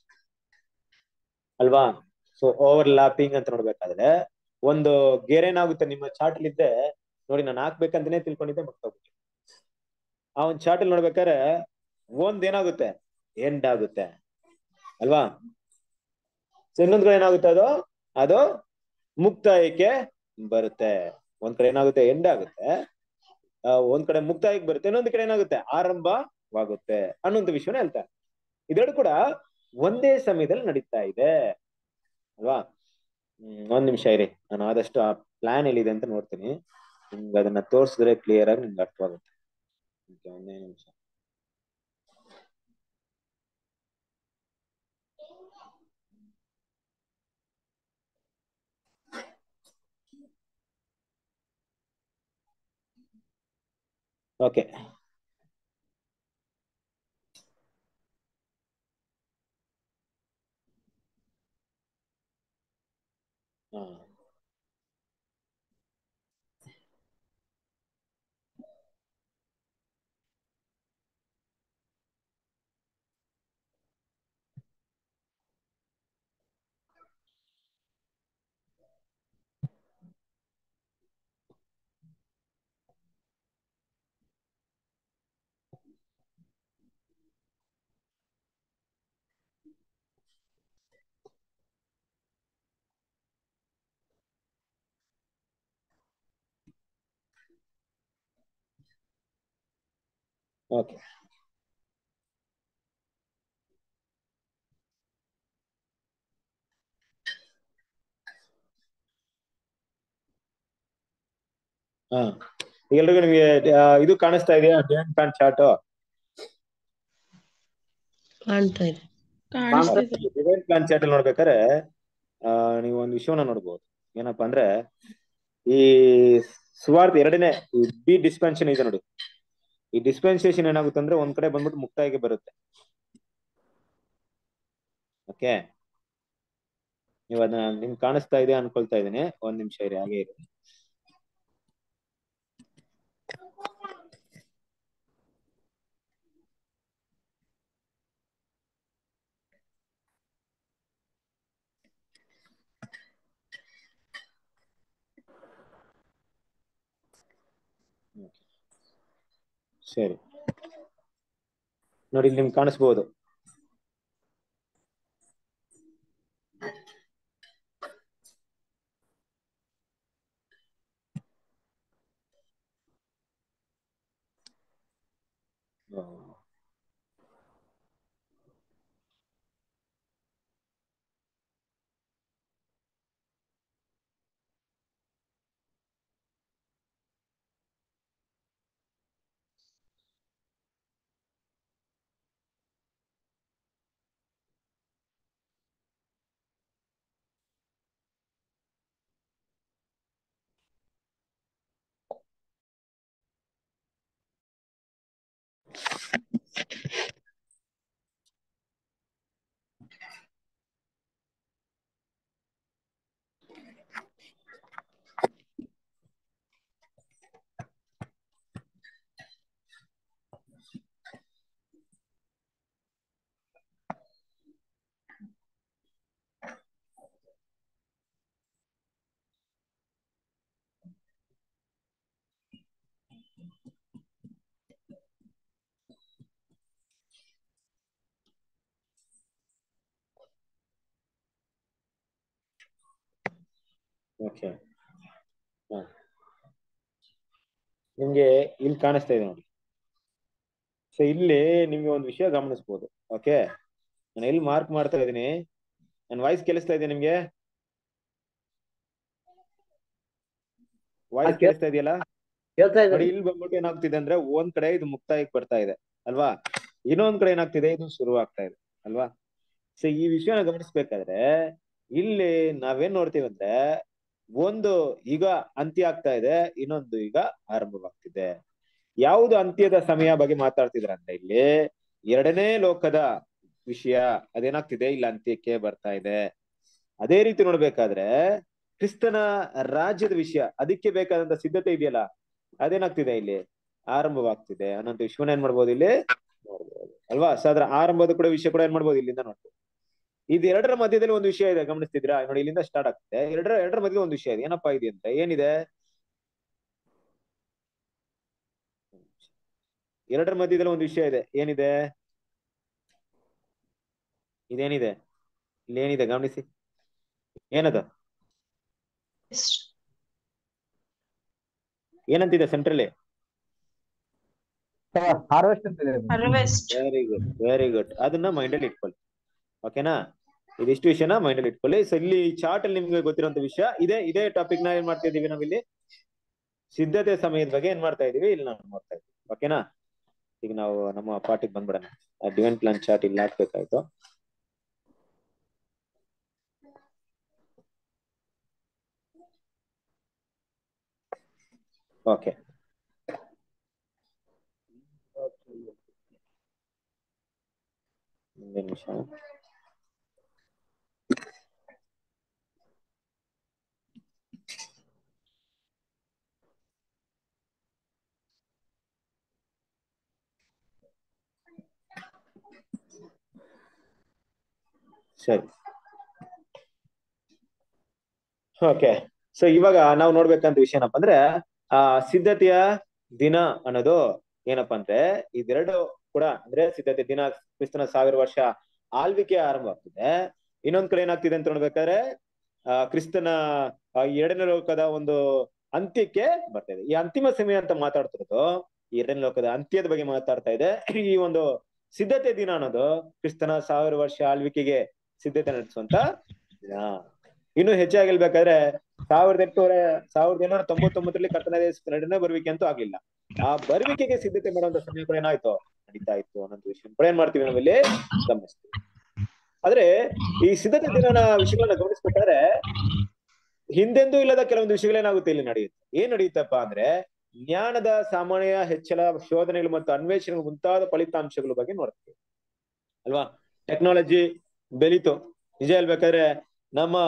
ಅಲ್ವಾ ಸೊ ಓವರ್ಲ್ಯಾಪಿಂಗ್ ಅಂತ ನೋಡ್ಬೇಕಾದ್ರೆ ಒಂದು ಗೆರೇನಾಗುತ್ತೆ ನಿಮ್ಮ ಚಾರ್ಟ್ ಅಲ್ಲಿ ಇದ್ದೆ ನೋಡಿ ನಾನು ಹಾಕ್ಬೇಕಂತಾನೆ ತಿಳ್ಕೊಂಡಿದ್ದೆ ಮರ್ತೋಗ್ಬಿಟ್ಟು ಆ ಒಂದು ಚಾರ್ಟ್ ಅಲ್ಲಿ ನೋಡ್ಬೇಕಾದ್ರೆ ಒಂದ್ ಏನಾಗುತ್ತೆ ಎಂಡ್ ಆಗುತ್ತೆ ಅಲ್ವಾ ಸೊ ಇನ್ನೊಂದ್ ಕಡೆ ಏನಾಗುತ್ತೆ ಅದು ಅದು ಮುಕ್ತಾಯಕ್ಕೆ ಬರುತ್ತೆ ಒಂದ್ ಕಡೆ ಏನಾಗುತ್ತೆ ಎಂಡ್ ಆಗುತ್ತೆ ಆ, ಒಂದ್ ಕಡೆ ಮುಕ್ತಾಯಕ್ಕೆ ಬರುತ್ತೆ ಇನ್ನೊಂದ್ ಕಡೆ ಏನಾಗುತ್ತೆ ಆರಂಭವಾಗುತ್ತೆ ಅನ್ನೋಂಥ ವಿಷಯನ ಹೇಳ್ತಾರೆ ಇದೆರಡು ಕೂಡ ಒಂದೇ ಸಮಯದಲ್ಲಿ ನಡೀತಾ ಇದೆ ಅಲ್ವಾ ಹ್ಮ್ ಒಂದ್ ನಿಮಿಷ ಇರಿ ನಾನು ಆದಷ್ಟು ಆ ಪ್ಲಾನ್ ಎಲ್ಲಿದೆ ಅಂತ ನೋಡ್ತೀನಿ ನಿಮ್ಗೆ ಅದನ್ನ ತೋರಿಸಿದ್ರೆ ಕ್ಲಿಯರ್ ಆಗಿ ನಿಮ್ಗೆ ಅರ್ಥವಾಗುತ್ತೆ Okay, ಒಂದೇ ನಿಮಿಷ ಓಕೆ ಹಾ ಓಕೆ ಹಾ ಎಲ್ರಿಗೂ ನಿಮಗೆ ಆ, ಇದು ಕಾಣಿಸ್ತಾ ಇದೆಯಾ ಡಿವೈನ್ ಪ್ಲಾನ್ ಚಾರ್ಟ್ ಕಾಣ್ತಾ ಇದೆ ಕಾಣಿಸ್ತಿದೆ ಡಿವೈನ್ ಪ್ಲಾನ್ ಚಾರ್ಟ್ ಅಲ್ಲಿ ನೋಡ್ಬೇಕಾದ್ರೆ ಆ, ನೀವು ಒಂದು ವಿಷಯವನ್ನ ನೋಡ್ಬೋದು ಏನಪ್ಪಾ ಅಂದ್ರೆ ಈ ಸುವಾರ್ಥ ಎರಡನೇ ಬಿ ಡಿಸ್ಪೆನ್ಷನ್ ಇದೆ ನೋಡಿ ಈ ಡಿಸ್ಪೆನ್ಸೇಷನ್ ಏನಾಗುತ್ತೆ ಅಂದ್ರೆ ಒಂದ್ ಕಡೆ ಬಂದ್ಬಿಟ್ಟು ಮುಕ್ತಾಯಿಗೆ ಬರುತ್ತೆ ಓಕೆ ನೀವು ಅದನ್ನ ನಿಮ್ಗೆ ಕಾಣಿಸ್ತಾ ಇದೆ ಅನ್ಕೊಳ್ತಾ ಇದ್ದೀನಿ ಒಂದ್ ನಿಮಿಷ ಇರಿ ಹಾಗೆ ಇರಿ ಸರಿ ನೋಡಿ ಇಲ್ಲಿ ನಿಮ್ಗೆ ಕಾಣಿಸ್ಬೋದು ಓಕೆ ನಿಮ್ಗೆ ಇಲ್ಲಿ ಕಾಣಿಸ್ತಾ ಇದೆ ನೋಡಿ ಸೊ ಇಲ್ಲಿ ನಿಮ್ಗೆ ಒಂದು ವಿಷಯ ಗಮನಿಸ್ಬೋದು ಓಕೆ ನಾನು ಎಲ್ಲಿ ಮಾರ್ಕ್ ಮಾಡ್ತಾ ಇದ್ದೀನಿ ನನ್ನ ವಾಯ್ಸ್ ಕೇಳಿಸ್ತಾ ಇದೆ ನಿಮ್ಗೆ ವಾಯ್ಸ್ ಕೇಳಿಸ್ತಾ ಇದೆಯಲ್ಲ ಕೇಳ್ತಾ ನೋಡಿ ಇದ್ದಾರೆ ಇಲ್ಲಿ ಬಂದ್ಬಿಟ್ಟು ಏನಾಗ್ತಿದೆ ಅಂದ್ರೆ ಒಂದ್ ಕಡೆ ಇದು ಮುಕ್ತಾಯಕ್ಕೆ ಬರ್ತಾ ಇದೆ ಅಲ್ವಾ ಇನ್ನೊಂದ್ ಕಡೆ ಏನಾಗ್ತಿದೆ ಇದು ಶುರು ಆಗ್ತಾ ಇದೆ ಅಲ್ವಾ ಸೊ ಈ ವಿಷಯನ ಗಮನಿಸ್ಬೇಕಾದ್ರೆ ಇಲ್ಲಿ ನಾವೇನ್ ನೋಡ್ತೀವಿ ಅಂದ್ರೆ ಒಂದು ಈಗ ಅಂತ್ಯ ಆಗ್ತಾ ಇದೆ ಇನ್ನೊಂದು ಈಗ ಆರಂಭವಾಗ್ತಿದೆ ಯಾವುದು ಅಂತ್ಯದ ಸಮಯ ಬಗ್ಗೆ ಮಾತಾಡ್ತಿದ್ರ ಅಂದ್ರೆ ಇಲ್ಲಿ ಎರಡನೇ ಲೋಕದ ವಿಷಯ ಅದೇನಾಗ್ತಿದೆ ಇಲ್ಲಿ ಅಂತ್ಯಕ್ಕೆ ಬರ್ತಾ ಇದೆ ಅದೇ ರೀತಿ ನೋಡ್ಬೇಕಾದ್ರೆ ಕ್ರಿಸ್ತನ ರಾಜ್ಯದ ವಿಷಯ ಅದಕ್ಕೆ ಬೇಕಾದಂತ ಸಿದ್ಧತೆ ಇದೆಯಲ್ಲ ಅದೇನಾಗ್ತಿದೆ ಇಲ್ಲಿ ಆರಂಭವಾಗ್ತಿದೆ ಅನ್ನೋಂಥ ವಿಷಯವನ್ನ ಏನ್ ಮಾಡ್ಬೋದು ಇಲ್ಲಿ ನೋಡ್ಬೋದು ಅಲ್ವಾ ಸೊ ಅದ್ರ ಆರಂಭದ ಕೂಡ ವಿಷಯ ಕೂಡ ಏನ್ ಮಾಡ್ಬೋದು ಇಲ್ಲಿಂದ ನೋಡ್ಬೋದು ಇದು ಎರಡರ ಮಧ್ಯದಲ್ಲಿ ಒಂದು ವಿಷಯ ಇದೆ ಗಮನಿಸ್ತಿದ್ರಾ ನೋಡಿ ಇಲ್ಲಿಂದ ಸ್ಟಾರ್ಟ್ ಆಗ್ತದೆ ಎರಡರ ಎರಡರ ಮಧ್ಯದಲ್ಲಿ ಒಂದು ವಿಷಯ ಇದೆ ಏನಪ್ಪಾ ಇದೆ ಅಂತ ಏನಿದೆ ಎರಡರ ಮಧ್ಯದಲ್ಲಿ ಒಂದು ವಿಷಯ ಇದೆ ಏನಿದೆ ಇದೇನಿದೆ ಇಲ್ಲಿ ಏನಿದೆ ಗಮನಿಸಿ ಏನದು ಏನಂತಿದೆ ಸೆಂಟ್ರಲ್ಲಿ ಹಾರ್ವೆಸ್ಟ್ ಅಂತಿದೆ harvest very good very good ಅದನ್ನ ಮೈಂಡ್ ಅಲ್ಲಿ ಇಟ್ಕೊಳ್ಳಿ ಓಕೆನಾ ಇದಿಷ್ಟು ವಿಷಯನ ಮೈಂಡ್ ಅಲ್ಲಿ ಇಟ್ಕೊಳ್ಳಿ ಸೊ ಇಲ್ಲಿ ಚಾರ್ಟ್ ಅಲ್ಲಿ ನಿಮ್ಗೆ ಗೊತ್ತಿರುವಂತ ವಿಷಯ ಇದೇ ಇದೇ ಟಾಪಿಕ್ ನ ಏನ್ ಮಾಡ್ತಾ ಇದೀವಿ ನಾವಿಲ್ಲಿ ಸಿದ್ಧತೆ ಸಮಯದ ಬಗ್ಗೆ ಏನ್ ಮಾಡ್ತಾ ಇದೀವಿ ಇಲ್ಲಿ ನಾವು ನೋಡ್ತಾ ಇದೀವಿ ಓಕೆನಾ ಈಗ ನಾವು ನಮ್ಮ ಪಾರ್ಟಿಗೆ ಬಂದ್ಬಿಡೋಣ ಡಿವೈನ್ ಪ್ಲಾನ್ ಚಾರ್ಟ್ ಇಲ್ಲಿ ಹಾಕ್ಬೇಕಾಯ್ತು ಓಕೆ ನಿಮಿಷ ಸರಿ ಓಕೆ ಸೊ ಇವಾಗ ನಾವು ನೋಡ್ಬೇಕಂತ ವಿಷಯ ಏನಪ್ಪಾ ಅಂದ್ರೆ ಆ ಸಿದ್ಧತೆಯ ದಿನ ಅನ್ನೋದು ಏನಪ್ಪಾ ಅಂದ್ರೆ ಇದೆರಡು ಕೂಡ ಅಂದ್ರೆ ಸಿದ್ಧತೆ ದಿನ ಕ್ರಿಸ್ತನ ಸಾವಿರ ವರ್ಷ ಆಳ್ವಿಕೆ ಆರಂಭ ಆಗ್ತಿದೆ ಇನ್ನೊಂದ್ ಕಡೆ ಏನಾಗ್ತಿದೆ ಅಂತ ನೋಡ್ಬೇಕಾದ್ರೆ ಆ ಕ್ರಿಸ್ತನ ಆ ಎರಡನೇ ಲೋಕದ ಒಂದು ಅಂತ್ಯಕ್ಕೆ ಬರ್ತಾ ಇದೆ ಈ ಅಂತಿಮ ಸಮಯ ಅಂತ ಮಾತಾಡ್ತಿರೋದು ಈ ಎರಡನೇ ಲೋಕದ ಅಂತ್ಯದ ಬಗ್ಗೆ ಮಾತಾಡ್ತಾ ಇದೆ ಈ ಒಂದು ಸಿದ್ಧತೆ ದಿನ ಅನ್ನೋದು ಕ್ರಿಸ್ತನ ಸಾವಿರ ವರ್ಷ ಆಳ್ವಿಕೆಗೆ ಸಿದ್ಧತೆ ನಡೆಸುವಂತ ದಿನ ಇನ್ನು ಹೆಚ್ಚಾಗಿ ಹೇಳ್ಬೇಕಾದ್ರೆ ಸಾವಿರದ ಎಂಟುನೂರ ಸಾವಿರದ ಎಂಟುನೂರ ತೊಂಬತ್ತೊಂಬತ್ತರಲ್ಲಿ ಕರ್ತನ ಎರಡನೇ ಬರುವಿಕೆ ಅಂತೂ ಆಗ್ಲಿಲ್ಲ ಆ ಬರುವಿಕೆಗೆ ಸಿದ್ಧತೆ ಮಾಡುವಂತ ಸಮಯ ಕೂಡ ಏನಾಯ್ತು ನಡೀತಾ ಇತ್ತು ಅನ್ನೋ ವಿಷಯ ಕೂಡ ಏನ್ ಮಾಡ್ತೀವಿ ನಾವಿಲ್ಲಿ ಗಮನಿಸ್ತೀವಿ ಆದ್ರೆ ಈ ಸಿದ್ಧತೆ ದಿನನ ವಿಷಯಗಳನ್ನ ಗಮನಿಸ್ಬೇಕಾದ್ರೆ ಹಿಂದೆಂದೂ ಇಲ್ಲದ ಕೆಲವೊಂದು ವಿಷಯಗಳೇನಾಗುತ್ತೆ ಇಲ್ಲಿ ನಡೆಯುತ್ತೆ ಏನ್ ನಡೆಯುತ್ತಪ್ಪ ಅಂದ್ರೆ ಜ್ಞಾನದ ಸಾಮಾನ್ಯ ಹೆಚ್ಚಳ ಶೋಧನೆಗಳು ಮತ್ತು ಅನ್ವೇಷಣೆಗಳು ಮುಂತಾದ ಫಲಿತಾಂಶಗಳ ಬಗ್ಗೆ ನೋಡ್ತೀವಿ ಅಲ್ವಾ ಟೆಕ್ನಾಲಜಿ ಬೆಳೀತು ನಿಜ ಹೇಳ್ಬೇಕಾದ್ರೆ ನಮ್ಮ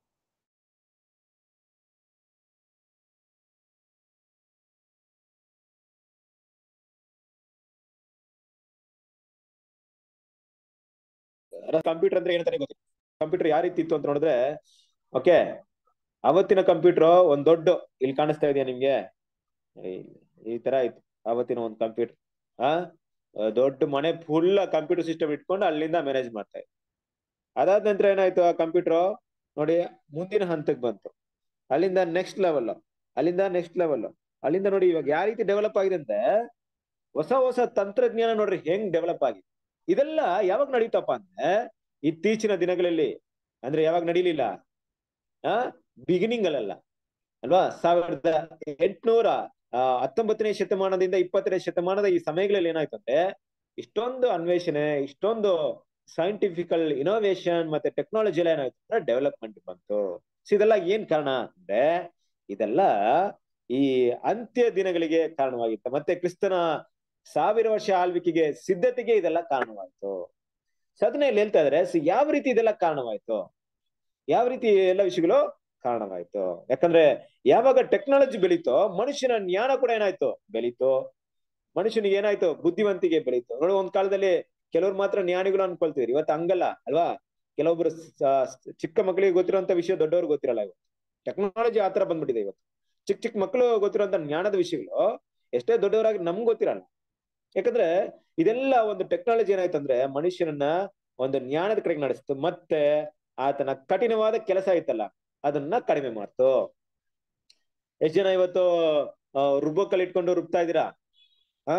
ಕಂಪ್ಯೂಟರ್ ಅಂದ್ರೆ ಏನಂತಾನೆ ಗೊತ್ತಿಲ್ಲ ಕಂಪ್ಯೂಟರ್ ಯಾವ ರೀತಿ ಇತ್ತು ಅಂತ ನೋಡಿದ್ರೆ ಓಕೆ ಅವತ್ತಿನ ಕಂಪ್ಯೂಟರ್ ಒಂದ್ ದೊಡ್ಡ ಇಲ್ಲಿ ಕಾಣಿಸ್ತಾ ಇದೆಯಾ ನಿಮ್ಗೆ ಈ- ಈ ತರ ಇತ್ತು ಅವತ್ತಿನ ಒಂದು ಕಂಪ್ಯೂಟರ್ ಆ ದೊಡ್ಡ ಮನೆ ಫುಲ್ ಕಂಪ್ಯೂಟರ್ ಸಿಸ್ಟಮ್ ಇಟ್ಕೊಂಡು ಅಲ್ಲಿಂದ ಮ್ಯಾನೇಜ್ ಮಾಡ್ತಾ ಇತ್ತು ಅದಾದ ನಂತರ ಏನಾಯ್ತು ಆ ಕಂಪ್ಯೂಟರ್ ನೋಡಿ ಮುಂದಿನ ಹಂತಕ್ಕೆ ಬಂತು ಅಲ್ಲಿಂದ ನೆಕ್ಸ್ಟ್ ಲೆವೆಲ್ ಅಲ್ಲಿಂದ ನೆಕ್ಸ್ಟ್ ಲೆವೆಲ್ ಅಲ್ಲಿಂದ ನೋಡಿ ಇವಾಗ ಯಾವ ರೀತಿ ಡೆವಲಪ್ ಆಗಿದೆ ಅಂದ್ರೆ ಹೊಸ ಹೊಸ ತಂತ್ರಜ್ಞಾನ ನೋಡ್ರಿ ಹೆಂಗ್ ಡೆವಲಪ್ ಆಗಿದೆ ಇದೆಲ್ಲ ಯಾವಾಗ ನಡೀತಪ್ಪ ಅಂದ್ರೆ ಇತ್ತೀಚಿನ ದಿನಗಳಲ್ಲಿ ಅಂದ್ರೆ ಯಾವಾಗ ನಡೀಲಿಲ್ಲ ಆ ಬಿಗಿನಿಂಗ್ ಅಲ್ಲ ಅಲ್ವಾ ಸಾವಿರದ ಎಂಟುನೂರ ಆ ಹತ್ತೊಂಬತ್ತನೇ ಶತಮಾನದಿಂದ ಇಪ್ಪತ್ತನೇ ಶತಮಾನದ ಈ ಸಮಯಗಳಲ್ಲಿ ಏನಾಯ್ತು ಅಂದ್ರೆ ಇಷ್ಟೊಂದು ಅನ್ವೇಷಣೆ ಇಷ್ಟೊಂದು ಸೈಂಟಿಫಿಕಲ್ ಇನೋವೇಶನ್ ಮತ್ತೆ ಟೆಕ್ನಾಲಜಿ ಎಲ್ಲ ಏನಾಯ್ತು ಅಂದ್ರೆ ಡೆವಲಪ್ಮೆಂಟ್ ಬಂತು ಸೊ ಇದೆಲ್ಲ ಏನ್ ಕಾರಣ ಅಂದ್ರೆ ಇದೆಲ್ಲ ಈ ಅಂತ್ಯ ದಿನಗಳಿಗೆ ಕಾರಣವಾಗಿತ್ತು ಮತ್ತೆ ಕ್ರಿಸ್ತನ ಸಾವಿರ ವರ್ಷ ಆಳ್ವಿಕೆಗೆ ಸಿದ್ಧತೆಗೆ ಇದೆಲ್ಲ ಕಾರಣವಾಯ್ತು ಸೊ ಅದನ್ನ ಇಲ್ಲಿ ಹೇಳ್ತಾ ಇದಾರೆ ಸೊ ಯಾವ ರೀತಿ ಇದೆಲ್ಲ ಕಾರಣವಾಯ್ತು ಯಾವ ರೀತಿ ಎಲ್ಲ ವಿಷಯಗಳು ಕಾರಣವಾಯ್ತು ಯಾಕಂದ್ರೆ ಯಾವಾಗ ಟೆಕ್ನಾಲಜಿ ಬೆಳೀತೋ ಮನುಷ್ಯನ ಜ್ಞಾನ ಕೂಡ ಏನಾಯ್ತು ಬೆಳೀತು ಮನುಷ್ಯನಿಗೆ ಏನಾಯ್ತು ಬುದ್ಧಿವಂತಿಗೆ ಬೆಳೀತು ನೋಡಿ ಒಂದ್ ಕಾಲದಲ್ಲಿ ಕೆಲವ್ರು ಮಾತ್ರ ಜ್ಞಾನಿಗಳು ಅನ್ಕೊಳ್ತಿದ್ರು ಇವತ್ತು ಹಂಗಲ್ಲ ಅಲ್ವಾ ಕೆಲವೊಬ್ರು ಸ- ಚಿಕ್ಕ ಮಕ್ಕಳಿಗೆ ಗೊತ್ತಿರುವಂತ ವಿಷಯ ದೊಡ್ಡವ್ರಿಗೆ ಗೊತ್ತಿರಲ್ಲ ಇವತ್ತು ಟೆಕ್ನಾಲಜಿ ಆತರ ಬಂದ್ಬಿಟ್ಟಿದೆ ಇವತ್ತು ಚಿಕ್ಕ ಚಿಕ್ಕ ಮಕ್ಕಳು ಗೊತ್ತಿರುವಂತ ಜ್ಞಾನದ ವಿಷಯಗಳು ಎಷ್ಟೇ ದೊಡ್ಡವರಾಗಿ ನಮ್ಗೆ ಗೊತ್ತಿರಲ್ಲ ಯಾಕಂದ್ರೆ ಇದೆಲ್ಲ ಒಂದು ಟೆಕ್ನಾಲಜಿ ಏನಾಯ್ತು ಅಂದ್ರೆ ಮನುಷ್ಯನನ್ನ ಒಂದು ಜ್ಞಾನದ ಕಡೆಗೆ ನಡೆಸ್ತು ಮತ್ತೆ ಆತನ ಕಠಿಣವಾದ ಕೆಲಸ ಐತಲ್ಲ ಅದನ್ನ ಕಡಿಮೆ ಮಾಡ್ತು ಎಷ್ಟ್ ಜನ ಇವತ್ತು ಆ, ರುಬ್ಬೋಕಲ್ಲಿ ಇಟ್ಕೊಂಡು ರುಬ್ತಾ ಇದ್ದೀರಾ ಆ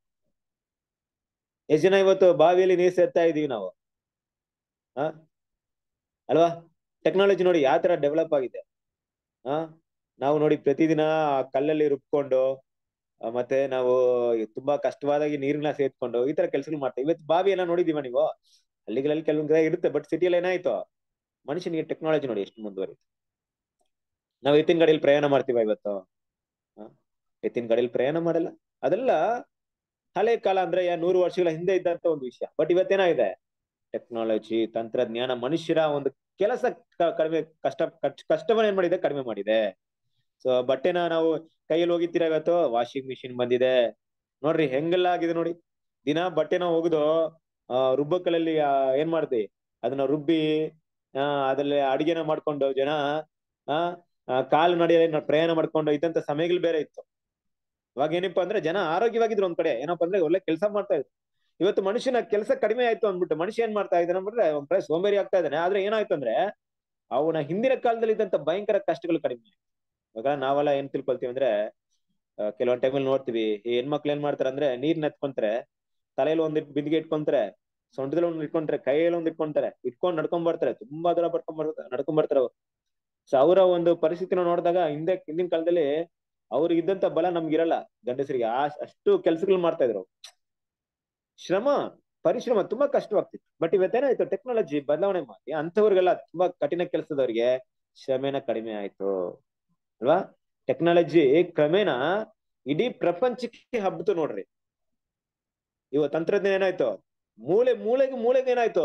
ಎಷ್ಟ್ ಜನ ಇವತ್ತು ಬಾವಿಯಲ್ಲಿ ನೀರ್ ಸೇರ್ತಾ ಇದೀವಿ ನಾವು ಆ ಅಲ್ವಾ ಟೆಕ್ನಾಲಜಿ ನೋಡಿ ಯಾವ ತರ ಡೆವಲಪ್ ಆಗಿದೆ ಆ ನಾವು ನೋಡಿ ಪ್ರತಿದಿನ ಆ ಕಲ್ಲಲ್ಲಿ ರುಬ್ಕೊಂಡು ಆ, ಮತ್ತೆ ನಾವು ತುಂಬಾ ಕಷ್ಟವಾದಾಗಿ ನೀರ್ನ ಸೇರ್ಕೊಂಡು ಈ ತರ ಕೆಲಸಗಳು ಮಾಡ್ತೀವಿ ಇವತ್ತು ಬಾವಿ ಎಲ್ಲ ನೋಡಿದೀವ ನೀವು ಹಳ್ಳಿಗಳಲ್ಲಿ ಕೆಲವೊಂದ್ ಕಡೆ ಇರುತ್ತೆ ಬಟ್ ಸಿಟಿಯಲ್ಲಿ ಏನಾಯ್ತು ಮನುಷ್ಯನಿಗೆ ಟೆಕ್ನಾಲಜಿ ನೋಡಿ ಎಷ್ಟು ಮುಂದುವರಿತು ನಾವು ಎತ್ತಿನ ಗಾಡಿಯಲ್ಲಿ ಪ್ರಯಾಣ ಮಾಡ್ತೀವ ಇವತ್ತು ಆ? ಎತ್ತಿನ ಗಾಡಿಯಲ್ಲಿ ಪ್ರಯಾಣ ಮಾಡಲ್ಲ ಅದೆಲ್ಲ ಹಳೆ ಕಾಲ ಅಂದ್ರೆ ಯಾ- ನೂರು ವರ್ಷಗಳ ಹಿಂದೆ ಇದ್ದಂತ ಒಂದು ವಿಷಯ ಬಟ್ ಇವತ್ತೇನಾಗಿದೆ ಟೆಕ್ನಾಲಜಿ ತಂತ್ರಜ್ಞಾನ ಮನುಷ್ಯರ ಒಂದು ಕೆಲಸ ಕ- ಕಡಿಮೆ ಕಷ್ಟ ಕಷ್ಟ- ಕಷ್ಟವನ್ನ ಏನ್ ಮಾಡಿದೆ ಕಡಿಮೆ ಮಾಡಿದೆ ಸೊ ಬಟ್ಟೆನ ನಾವು ಕೈಯಲ್ಲಿ ಹೋಗಿತ್ತೀರ ಇವತ್ತು ವಾಷಿಂಗ್ ಮಿಷಿನ್ ಬಂದಿದೆ ನೋಡ್ರಿ ಹೆಂಗೆಲ್ಲ ಆಗಿದೆ ನೋಡಿ ದಿನ ಬಟ್ಟೆನ ಒಗೆದು ಆ ರುಬ್ಬಕಲಲ್ಲಿ ಆ, ಏನ್ ಮಾಡ್ತೀವಿ ಅದನ್ನ ರುಬ್ಬಿ ಆ ಅದ್ರಲ್ಲಿ ಅಡಿಗೆನ ಮಾಡ್ಕೊಂಡು ಜನ ಆ ಆ, ಕಾಲು ನಡೆಯ ಪ್ರಯಾಣ ಮಾಡ್ಕೊಂಡು ಇದ್ದಂತ ಸಮಯಗಳು ಬೇರೆ ಇತ್ತು ಇವಾಗ ಏನಪ್ಪಾ ಅಂದ್ರೆ ಜನ ಆರೋಗ್ಯವಾಗಿದ್ರು ಒಂದ್ ಕಡೆ ಏನಪ್ಪಾ ಅಂದ್ರೆ ಒಳ್ಳೆ ಕೆಲಸ ಮಾಡ್ತಾ ಇದ್ರು ಇವತ್ತು ಮನುಷ್ಯನ ಕೆಲಸ ಕಡಿಮೆ ಆಯ್ತು ಅಂದ್ಬಿಟ್ಟು ಮನುಷ್ಯ ಏನ್ ಮಾಡ್ತಾ ಇದ್ದಾನೆ ಅಂದ್ರೆ ಒಂದ್ ಕಡೆ ಸೋಂಬೇರಿ ಆಗ್ತಾ ಇದ್ದಾನೆ ಆದ್ರೆ ಏನಾಯ್ತು ಅಂದ್ರೆ ಅವನ ಹಿಂದಿನ ಕಾಲದಲ್ಲಿ ಇದ್ದಂತ ಭಯಂಕರ ಕಷ್ಟಗಳು ಕಡಿಮೆ ಆಯ್ತು. ಇವಾಗ ನಾವೆಲ್ಲ ಏನ್ ತಿಳ್ಕೊಳ್ತೀವಿ ಅಂದ್ರೆ ಆ, ಕೆಲವೊಂದ್ ಟೈಮಲ್ಲಿ ನೋಡ್ತೀವಿ ಈ ಹೆಣ್ಮಕ್ಳು ಏನ್ ಮಾಡ್ತಾರೆ ಅಂದ್ರೆ ನೀರ್ ನೆತ್ಕೊಂತಾರೆ ತಲೆಯಲ್ಲಿ ಒಂದ್ ಬಿಂದಿಗೆ ಇಟ್ಕೊಂತಾರೆ ಸೊಂಟದಲ್ಲಿ ಒಂದ್ ಇಟ್ಕೊಂತಾರೆ ಕೈಯಲ್ಲಿ ಒಂದ್ ಇಟ್ಕೊಂತಾರೆ ಇಟ್ಕೊಂಡ್ ನಡ್ಕೊಂಡ್ ಬರ್ತಾರೆ ತುಂಬಾ ದೂರ ಪಡ್ಕೊಂಡ್ ಬರ್ತಾರೆ ನಡ್ಕೊಂಡ್ ಬರ್ತಾರೆ ಅವ್ರು ಸೊ ಅವರ ಒಂದು ಪರಿಸ್ಥಿತಿನ ನೋಡಿದಾಗ ಹಿಂದೆ ಹಿಂದಿನ ಕಾಲದಲ್ಲಿ ಅವ್ರಿಗೆ ಇದ್ದಂತ ಬಲ ನಮ್ಗಿರಲ್ಲ ಗಂಡಸರಿಗೆ ಆ ಅಷ್ಟು ಕೆಲ್ಸಗಳು ಮಾಡ್ತಾ ಇದ್ರು ಅವ್ರು. ಶ್ರಮ ಪರಿಶ್ರಮ ತುಂಬಾ ಕಷ್ಟವಾಗ್ತಿತ್ತು ಬಟ್ ಇವತ್ತೇನಾಯ್ತು ಟೆಕ್ನಾಲಜಿ ಬದಲಾವಣೆ ಮಾಡಿ ಅಂತವ್ರಿಗೆಲ್ಲ ತುಂಬಾ ಕಠಿಣ ಕೆಲಸದವ್ರಿಗೆ ಶ್ರಮೆನ ಕಡಿಮೆ ಆಯ್ತು ಅಲ್ವಾ ಟೆಕ್ನಾಲಜಿ ಕ್ರಮೇಣ ಇಡೀ ಪ್ರಪಂಚಕ್ಕೆ ಹಬ್ಬಿತು ನೋಡ್ರಿ ಇವ ತಂತ್ರಜ್ಞಾನ ಏನಾಯ್ತು ಮೂಲೆ ಮೂಲೆಗೆ ಮೂಲೆಗೆ ಏನಾಯ್ತು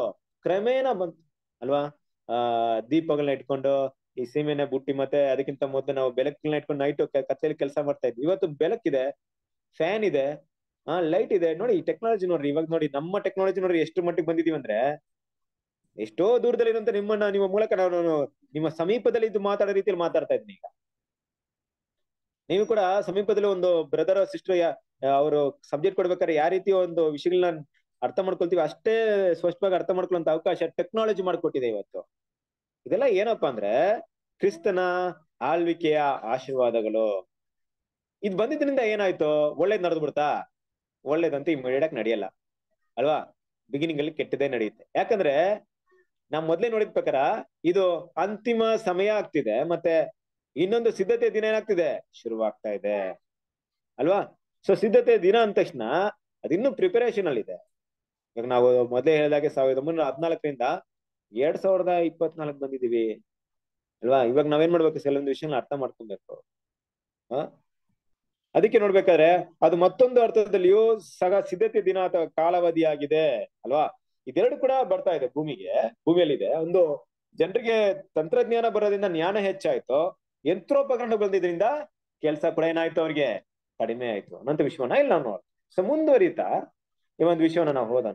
ಕ್ರಮೇಣ ಬಂತು ಅಲ್ವಾ ಆ ದೀಪಗಳನ್ನ ಇಟ್ಕೊಂಡು ಈ ಸೀಮೆನೆ ಬುಟ್ಟಿ ಮತ್ತೆ ಅದಕ್ಕಿಂತ ಮೊದಲು ನಾವು ಬೆಳಕನ್ನ ಇಟ್ಕೊಂಡು ನೈಟ್ ಕತ್ತಲೆಯಲ್ಲಿ ಕೆಲಸ ಮಾಡ್ತಾ ಇದ್ವಿ ಇವತ್ತು ಬೆಳಕಿದೆ ಫ್ಯಾನ್ ಇದೆ ಆ ಲೈಟ್ ಇದೆ ನೋಡಿ ಈ ಟೆಕ್ನಾಲಜಿ ನೋಡ್ರಿ ಇವಾಗ ನೋಡಿ ನಮ್ಮ ಟೆಕ್ನಾಲಜಿ ನೋಡ್ರಿ ಎಷ್ಟು ಮಟ್ಟಿಗೆ ಬಂದಿದೀವಿ ಅಂದ್ರೆ ಎಷ್ಟೋ ದೂರದಲ್ಲಿ ಇರುವಂತ ನಿಮ್ಮನ್ನ ನಿಮ್ಮ ಮೂಲಕ ನಾನು ನಾನು ನಿಮ್ಮ ಸಮೀಪದಲ್ಲಿ ಇದ್ದು ಮಾತಾಡೋ ರೀತಿಯಲ್ಲಿ ಮಾತಾಡ್ತಾ ಇದ್ದೀನಿ ಈಗ ನೀವು ಕೂಡ ಸಮೀಪದಲ್ಲಿ ಒಂದು ಬ್ರದರ್ ಸಿಸ್ಟರ್ ಅವರು ಸಬ್ಜೆಕ್ಟ್ ಕೊಡ್ಬೇಕಾದ್ರೆ ಯಾವ ರೀತಿ ಒಂದು ವಿಷಯಗಳನ್ನ ಅರ್ಥ ಮಾಡ್ಕೊಳ್ತೀವಿ ಅಷ್ಟೇ ಸ್ಪಷ್ಟವಾಗಿ ಅರ್ಥ ಮಾಡ್ಕೊಳ್ಳುವಂತ ಅವಕಾಶ ಟೆಕ್ನಾಲಜಿ ಮಾಡ್ಕೊಟ್ಟಿದೆ ಇವತ್ತು ಇದೆಲ್ಲ ಏನಪ್ಪಾ ಅಂದ್ರೆ ಕ್ರಿಸ್ತನ ಆಳ್ವಿಕೆಯ ಆಶೀರ್ವಾದಗಳು ಇದು ಬಂದಿದ್ರಿಂದ ಏನಾಯ್ತು ಒಳ್ಳೇದ್ ನಡೆದು ಬಿಡ್ತಾ ಒಳ್ಳೇದಂತ ಇಮಿಡಿಯೇಟ್ ನಡೆಯಲ್ಲ ಅಲ್ವಾ ಬಿಗಿನಿಂಗ್ ಅಲ್ಲಿ ಕೆಟ್ಟದೇ ನಡೆಯುತ್ತೆ ಯಾಕಂದ್ರೆ ನಾವ್ ಮೊದ್ಲೇ ನೋಡಿದ ಪ್ರಕಾರ ಇದು ಅಂತಿಮ ಸಮಯ ಆಗ್ತಿದೆ ಮತ್ತೆ ಇನ್ನೊಂದು ಸಿದ್ಧತೆ ದಿನ ಏನಾಗ್ತಿದೆ ಶುರುವಾಗ್ತಾ ಇದೆ ಅಲ್ವಾ ಸೊ ಸಿದ್ಧತೆ ದಿನ ಅಂದ ತಕ್ಷಣ ಅದಿನ್ನೂ ಪ್ರಿಪರೇಷನ್ ಅಲ್ಲಿ ಇದೆ ಇವಾಗ ನಾವು ಮೊದಲೇ ಹೇಳಿದಾಗೆ ಸಾವಿರದ ಒಂಬೈನೂರ ಹದಿನಾಲ್ಕರಿಂದ ಎರಡ್ ಸಾವಿರದ ಇಪ್ಪತ್ನಾಲ್ಕು ಬಂದಿದೀವಿ ಅಲ್ವಾ ಇವಾಗ ನಾವೇನ್ ಮಾಡ್ಬೇಕು ಕೆಲವೊಂದು ವಿಷಯನ ಅರ್ಥ ಮಾಡ್ಕೊಬೇಕು ಹ ಅದಕ್ಕೆ ನೋಡ್ಬೇಕಾದ್ರೆ ಅದು ಮತ್ತೊಂದು ಅರ್ಥದಲ್ಲಿಯೂ ಸಗ ಸಿದ್ಧತೆ ದಿನ ಅಥವಾ ಕಾಲಾವಧಿ ಆಗಿದೆ ಅಲ್ವಾ ಇದೆರಡು ಕೂಡ ಬರ್ತಾ ಇದೆ ಭೂಮಿಗೆ ಭೂಮಿಯಲ್ಲಿದೆ ಒಂದು ಜನರಿಗೆ ತಂತ್ರಜ್ಞಾನ ಬರೋದ್ರಿಂದ ಜ್ಞಾನ ಹೆಚ್ಚಾಯ್ತು ಯಂತ್ರೋಪಕರಣ ಬಂದಿದ್ರಿಂದ ಕೆಲಸ ಕೂಡ ಏನಾಯ್ತು ಅವ್ರಿಗೆ ಕಡಿಮೆ ಆಯ್ತು ಅನ್ನೋಂಥ ವಿಷಯವನ್ನ ಇಲ್ಲಿ ನಾವು ನೋಡ್ತೀವಿ ಸೊ ಮುಂದುವರಿತಾ ಈ ಒಂದು ವಿಷಯವನ್ನ ನಾವು ಓದೋಣ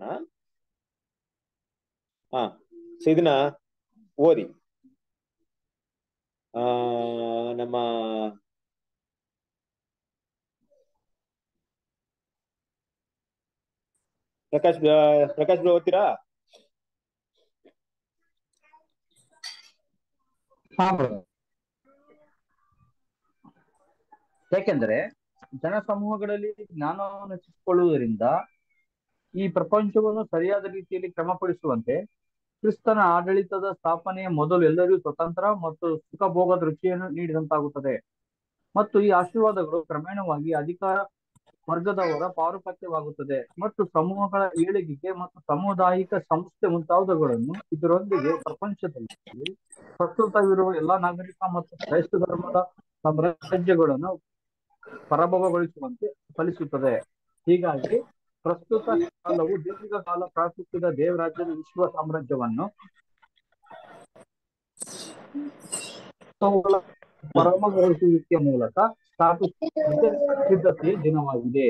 ಹಾ ಸೊ ಇದನ್ನ ಓದಿ ಆ ನಮ್ಮ ಪ್ರಕಾಶ್ ಬ್ರ- ಪ್ರಕಾಶ್ ಬ್ರೋ ಓದ್ತೀರಾ ಹಾ brother. ಏಕೆಂದರೆ ಜನಸಮೂಹಗಳಲ್ಲಿ ಜ್ಞಾನವನ್ನು ಹೆಚ್ಚಿಸಿಕೊಳ್ಳುವುದರಿಂದ ಈ ಪ್ರಪಂಚವನ್ನು ಸರಿಯಾದ ರೀತಿಯಲ್ಲಿ ಕ್ರಮಪಡಿಸುವಂತೆ ಕ್ರಿಸ್ತನ ಆಡಳಿತದ ಸ್ಥಾಪನೆಯ ಮೊದಲು ಎಲ್ಲರಿಗೂ ಸ್ವತಂತ್ರ ಮತ್ತು ಸುಖಭೋಗದ ರುಚಿಯನ್ನು ನೀಡಿದಂತಾಗುತ್ತದೆ ಮತ್ತು ಈ ಆಶೀರ್ವಾದಗಳು ಕ್ರಮೇಣವಾಗಿ ಅಧಿಕಾರ ವರ್ಗದವರ ಪಾರುಪತ್ಯವಾಗುತ್ತದೆ ಮತ್ತು ಸಮೂಹಗಳ ಏಳಿಗೆಗೆ ಮತ್ತು ಸಾಮುದಾಯಿಕ ಸಂಸ್ಥೆ ಮುಂತಾದವುಗಳನ್ನು ಇದರೊಂದಿಗೆ ಪ್ರಪಂಚದಲ್ಲಿ ಪ್ರಸ್ತುತವಿರುವ ಎಲ್ಲಾ ನಾಗರಿಕ ಮತ್ತು ಕ್ರೈಸ್ತ ಧರ್ಮದ ಸಾಮ್ರಾಜ್ಯಗಳನ್ನು ಪರಾಭವಗೊಳಿಸುವಂತೆ ಫಲಿಸುತ್ತದೆ ಹೀಗಾಗಿ ಪ್ರಸ್ತುತ ಕಾಲವು ದೀರ್ಘಕಾಲ ಪ್ರಾರ್ಥಿಸಿದ ದೇವರಾಜ್ಯದ ವಿಶ್ವ ಸಾಮ್ರಾಜ್ಯವನ್ನು ಅವುಗಳ ಪರಮಗೊಳಿಸುವಿಕೆಯ ಮೂಲಕ ಸ್ಥಾಪಿಸುವಂತೆ ಸಿದ್ಧತೆಯ ದಿನವಾಗಿದೆ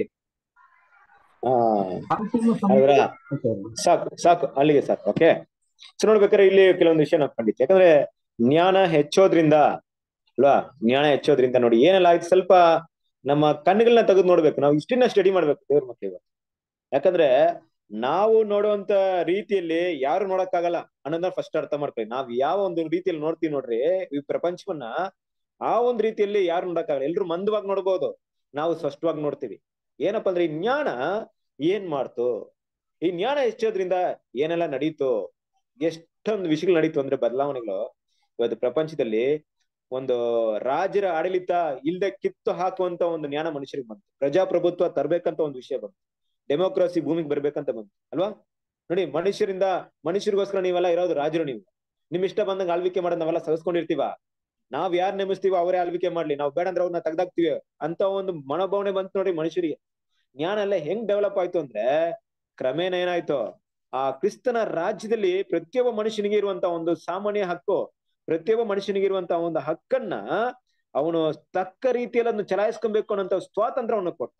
ಆ ಅಂತಿಮ ಅಲ್ವರ ಸಮಯ ಸಾಕು ಸಾಕು ಅಲ್ಲಿಗೆ ಸಾಕು ಓಕೆ ಸೊ ನೋಡ್ಬೇಕಾದ್ರೆ ಇಲ್ಲಿ ಕೆಲವೊಂದು ವಿಷಯ ನಾವು ಖಂಡಿತ ಯಾಕಂದ್ರೆ ಜ್ಞಾನ ಹೆಚ್ಚೋದ್ರಿಂದ ಅಲ್ವಾ ಜ್ಞಾನ ಹೆಚ್ಚೋದ್ರಿಂದ ನೋಡಿ ಏನೆಲ್ಲ ಆಯ್ತು ಸ್ವಲ್ಪ ನಮ್ಮ ಕಣ್ಣುಗಳನ್ನ ತೆಗೆದು ನೋಡ್ಬೇಕು ನಾವು ಇಷ್ಟನ್ನ ಸ್ಟಡಿ ಮಾಡ್ಬೇಕು ದೇವ್ರ ಮಕ್ಕಳಿಗೆ ಯಾಕಂದ್ರೆ ನಾವು ನೋಡುವಂತ ರೀತಿಯಲ್ಲಿ ಯಾರು ನೋಡಕ್ಕಾಗಲ್ಲ ಅನ್ನೋದನ್ನ ಫಸ್ಟ್ ಅರ್ಥ ಮಾಡ್ಕೊಳ್ಳಿ ನಾವ್ ಯಾವ ಒಂದು ರೀತಿಯಲ್ಲಿ ನೋಡ್ತೀವಿ ನೋಡ್ರಿ ಈ ಪ್ರಪಂಚವನ್ನ ಆ ಒಂದು ರೀತಿಯಲ್ಲಿ ಯಾರು ನೋಡಕ್ಕಾಗಲ್ಲ ಎಲ್ರು ಮಂದವಾಗಿ ನೋಡ್ಬೋದು ನಾವು ಸ್ಪಷ್ಟವಾಗಿ ನೋಡ್ತೀವಿ ಏನಪ್ಪಾ ಅಂದ್ರೆ ಈ ಜ್ಞಾನ ಏನ್ ಮಾಡ್ತು ಈ ಜ್ಞಾನ ಹೆಚ್ಚೋದ್ರಿಂದ ಏನೆಲ್ಲ ನಡೀತು ಎಷ್ಟೊಂದು ವಿಷಯಗಳು ನಡೀತು ಅಂದ್ರೆ ಬದಲಾವಣೆಗಳು ಇವತ್ತು ಪ್ರಪಂಚದಲ್ಲಿ ಒಂದು ರಾಜರ ಆಡಳಿತ ಇಲ್ದೆ ಕಿತ್ತು ಹಾಕುವಂತ ಒಂದು ಜ್ಞಾನ ಮನುಷ್ಯರಿಗೆ ಬಂತು ಪ್ರಜಾಪ್ರಭುತ್ವ ತರ್ಬೇಕಂತ ಒಂದು ವಿಷಯ ಬಂತು ಡೆಮೋಕ್ರಸಿ ಭೂಮಿಗೆ ಬರ್ಬೇಕಂತ ಬಂತು ಅಲ್ವಾ ನೋಡಿ ಮನುಷ್ಯರಿಂದ ಮನುಷ್ಯರಿಗೋಸ್ಕರ ನೀವೆಲ್ಲ ಇರೋದು ರಾಜರು ನೀವು ನಿಮ್ ಇಷ್ಟ ಬಂದಂಗ ಆಳ್ವಿಕೆ ಮಾಡೋದ್ ನಾವೆಲ್ಲ ಸಹಿಸ್ಕೊಂಡಿರ್ತೀವ ನಾವ್ ಯಾರ್ ನೇಮಿಸ್ತೀವೋ ಅವರೇ ಆಳ್ವಿಕೆ ಮಾಡ್ಲಿ ನಾವು ಬೇಡ ಅಂದ್ರೆ ಅವ್ರನ್ನ ತೆಗ್ದಾಕ್ತಿವಿ ಅಂತ ಒಂದು ಮನೋಭಾವನೆ ಬಂತು ನೋಡಿ ಮನುಷ್ಯರಿಗೆ ಜ್ಞಾನ ಎಲ್ಲ ಹೆಂಗ್ ಡೆವಲಪ್ ಆಯ್ತು ಅಂದ್ರೆ ಕ್ರಮೇಣ ಏನಾಯ್ತು ಆ ಕ್ರಿಸ್ತನ ರಾಜ್ಯದಲ್ಲಿ ಪ್ರತಿಯೊಬ್ಬ ಮನುಷ್ಯನಿಗೆ ಇರುವಂತ ಒಂದು ಸಾಮಾನ್ಯ ಹಕ್ಕು ಪ್ರತಿಯೊಬ್ಬ ಮನುಷ್ಯನಿಗೆ ಇರುವಂತ ಒಂದು ಹಕ್ಕನ್ನ ಅವನು ತಕ್ಕ ರೀತಿಯಲ್ಲಿ ಅದನ್ನು ಚಲಾಯಿಸ್ಕೊಬೇಕು ಅನ್ನೋಂತ ಸ್ವಾತಂತ್ರ್ಯ ಅವನು ಕೊಟ್ಟು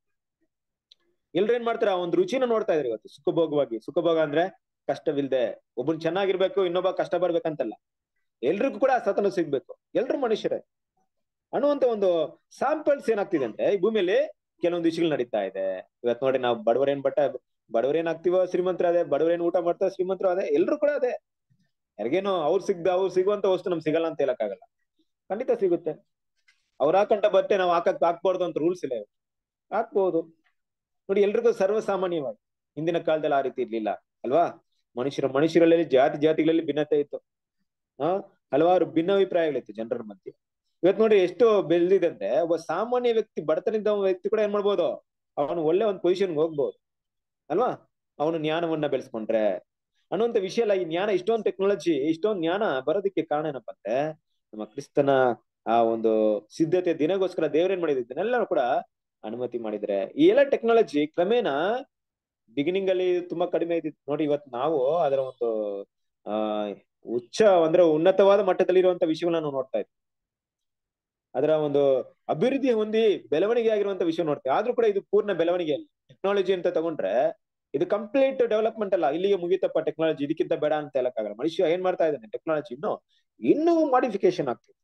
ಎಲ್ರು ಏನ್ ಮಾಡ್ತಾರೆ ಆ ಒಂದು ರುಚಿನ ನೋಡ್ತಾ ಇದ್ರು ಇವತ್ತು ಸುಖಭೋಗವಾಗಿ ಸುಖಭೋಗ ಅಂದ್ರೆ ಕಷ್ಟವಿಲ್ದೆ ಒಬ್ಬನ್ ಚೆನ್ನಾಗಿರ್ಬೇಕು ಇನ್ನೊಬ್ಬ ಕಷ್ಟ ಬರ್ಬೇಕಂತಲ್ಲ ಎಲ್ರಿಗೂ ಕೂಡ ಸ್ವಾತಂತ್ರ್ಯ ಸಿಗ್ಬೇಕು ಎಲ್ರು ಮನುಷ್ಯರೇ ಅನ್ನುವಂತ ಒಂದು ಸ್ಯಾಂಪಲ್ಸ್ ಏನಾಗ್ತಿದೆ ಅಂದ್ರೆ ಈ ಭೂಮಿಯಲ್ಲಿ ಕೆಲವೊಂದು ವಿಷಯಗಳು ನಡೀತಾ ಇದೆ ಇವತ್ತು ನೋಡಿ ನಾವು ಬಡವರೇನ್ ಬಟ್ಟ ಬಡವರೇನ್ ಆಗ್ತೀವೋ ಶ್ರೀಮಂತರ ಅದೇ ಬಡವರೇನ್ ಊಟ ಮಾಡ್ತಾರೋ ಶ್ರೀಮಂತರು ಅದೇ ಎಲ್ರು ಕೂಡ ಅದೇ ಯಾರಿಗೇನು ಅವ್ರು ಸಿಗ್ದ ಅವ್ರು ಸಿಗುವಂತ ವಸ್ತು ನಮ್ಗೆ ಸಿಗಲ್ಲ ಅಂತ ಹೇಳಕ್ಕಾಗಲ್ಲ ಖಂಡಿತ ಸಿಗುತ್ತೆ ಅವ್ರ ಹಾಕಂಟ ಬಟ್ಟೆ ನಾವು ಹಾಕಕ್ ಹಾಕ್ಬಾರ್ದು ಅಂತ ರೂಲ್ಸ್ ಇಲ್ಲ ಇವತ್ತು. ಹಾಕ್ಬೋದು ನೋಡಿ ಎಲ್ರಿಗೂ ಸರ್ವಸಾಮಾನ್ಯವಾಗಿ ಹಿಂದಿನ ಕಾಲದಲ್ಲಿ ಆ ರೀತಿ ಇರ್ಲಿಲ್ಲ ಅಲ್ವಾ ಮನುಷ್ಯರ ಮನುಷ್ಯರಲ್ಲಿ ಜಾತಿ ಜಾತಿಗಳಲ್ಲಿ ಭಿನ್ನತೆ ಇತ್ತು ಆ ಹಲವಾರು ಭಿನ್ನಾಭಿಪ್ರಾಯಗಳಿತ್ತು ಜನರ ಮಧ್ಯೆ ಇವತ್ತು ನೋಡಿ ಎಷ್ಟು ಬೆಳೆದಿದೆ ಅಂದ್ರೆ ಒಬ್ಬ ಸಾಮಾನ್ಯ ವ್ಯಕ್ತಿ ಬಡತನದ ವ್ಯಕ್ತಿ ಕೂಡ ಏನ್ ಮಾಡ್ಬೋದು ಅವನು ಒಳ್ಳೆ ಒಂದು ಪೊಸಿಷನ್ಗೆ ಹೋಗ್ಬೋದು ಅಲ್ವಾ ಅವನು ಜ್ಞಾನವನ್ನ ಬೆಳೆಸ್ಕೊಂಡ್ರೆ ಅನ್ನುವಂತ ವಿಷಯ ಅಲ್ಲ ಈ ಜ್ಞಾನ ಇಷ್ಟೊಂದು ಟೆಕ್ನಾಲಜಿ ಇಷ್ಟೊಂದು ಜ್ಞಾನ ಬರೋದಕ್ಕೆ ಕಾರಣ ಏನಪ್ಪ ಅಂದ್ರೆ ನಮ್ಮ ಕ್ರಿಸ್ತನ ಆ ಒಂದು ಸಿದ್ಧತೆ ದಿನಗೋಸ್ಕರ ದೇವ್ರೇನ್ ಮಾಡಿದ್ರು ಇದನ್ನೆಲ್ಲ ಕೂಡ ಅನುಮತಿ ಮಾಡಿದ್ರೆ ಈ ಎಲ್ಲ ಟೆಕ್ನಾಲಜಿ ಕ್ರಮೇಣ ಬಿಗಿನಿಂಗ್ ಅಲ್ಲಿ ತುಂಬಾ ಕಡಿಮೆ ಇದ್ದಿತ್ತು ನೋಡಿ ಇವತ್ತು ನಾವು ಅದರ ಒಂದು ಆ ಉಚ್ಚ ಅಂದ್ರೆ ಉನ್ನತವಾದ ಮಟ್ಟದಲ್ಲಿ ಇರುವಂತ ವಿಷಯಗಳನ್ನ ನಾವು ನೋಡ್ತಾ ಇದ್ವಿ ಅದರ ಒಂದು ಅಭಿವೃದ್ಧಿ ಹೊಂದಿ ಬೆಳವಣಿಗೆ ಆಗಿರುವಂತ ವಿಷಯ ನೋಡ್ತೇವೆ ಆದ್ರೂ ಕೂಡ ಇದು ಪೂರ್ಣ ಬೆಳವಣಿಗೆ ಅಲ್ಲ ಟೆಕ್ನಾಲಜಿ ಅಂತ ತಗೊಂಡ್ರೆ ಇದು ಕಂಪ್ಲೀಟ್ ಡೆವಲಪ್ಮೆಂಟ್ ಅಲ್ಲ ಇಲ್ಲಿಗೆ ಮುಗಿತಪ್ಪ ಟೆಕ್ನಾಲಜಿ ಇದಕ್ಕಿಂತ ಬೇಡ ಅಂತ ಹೇಳಕ್ಕಾಗಲ್ಲ ಮನುಷ್ಯ ಏನ್ ಮಾಡ್ತಾ ಇದ್ದಾನೆ ಟೆಕ್ನಾಲಜಿ ಇನ್ನು ಇನ್ನೂ ಮಾಡಿಫಿಕೇಶನ್ ಆಗ್ತದೆ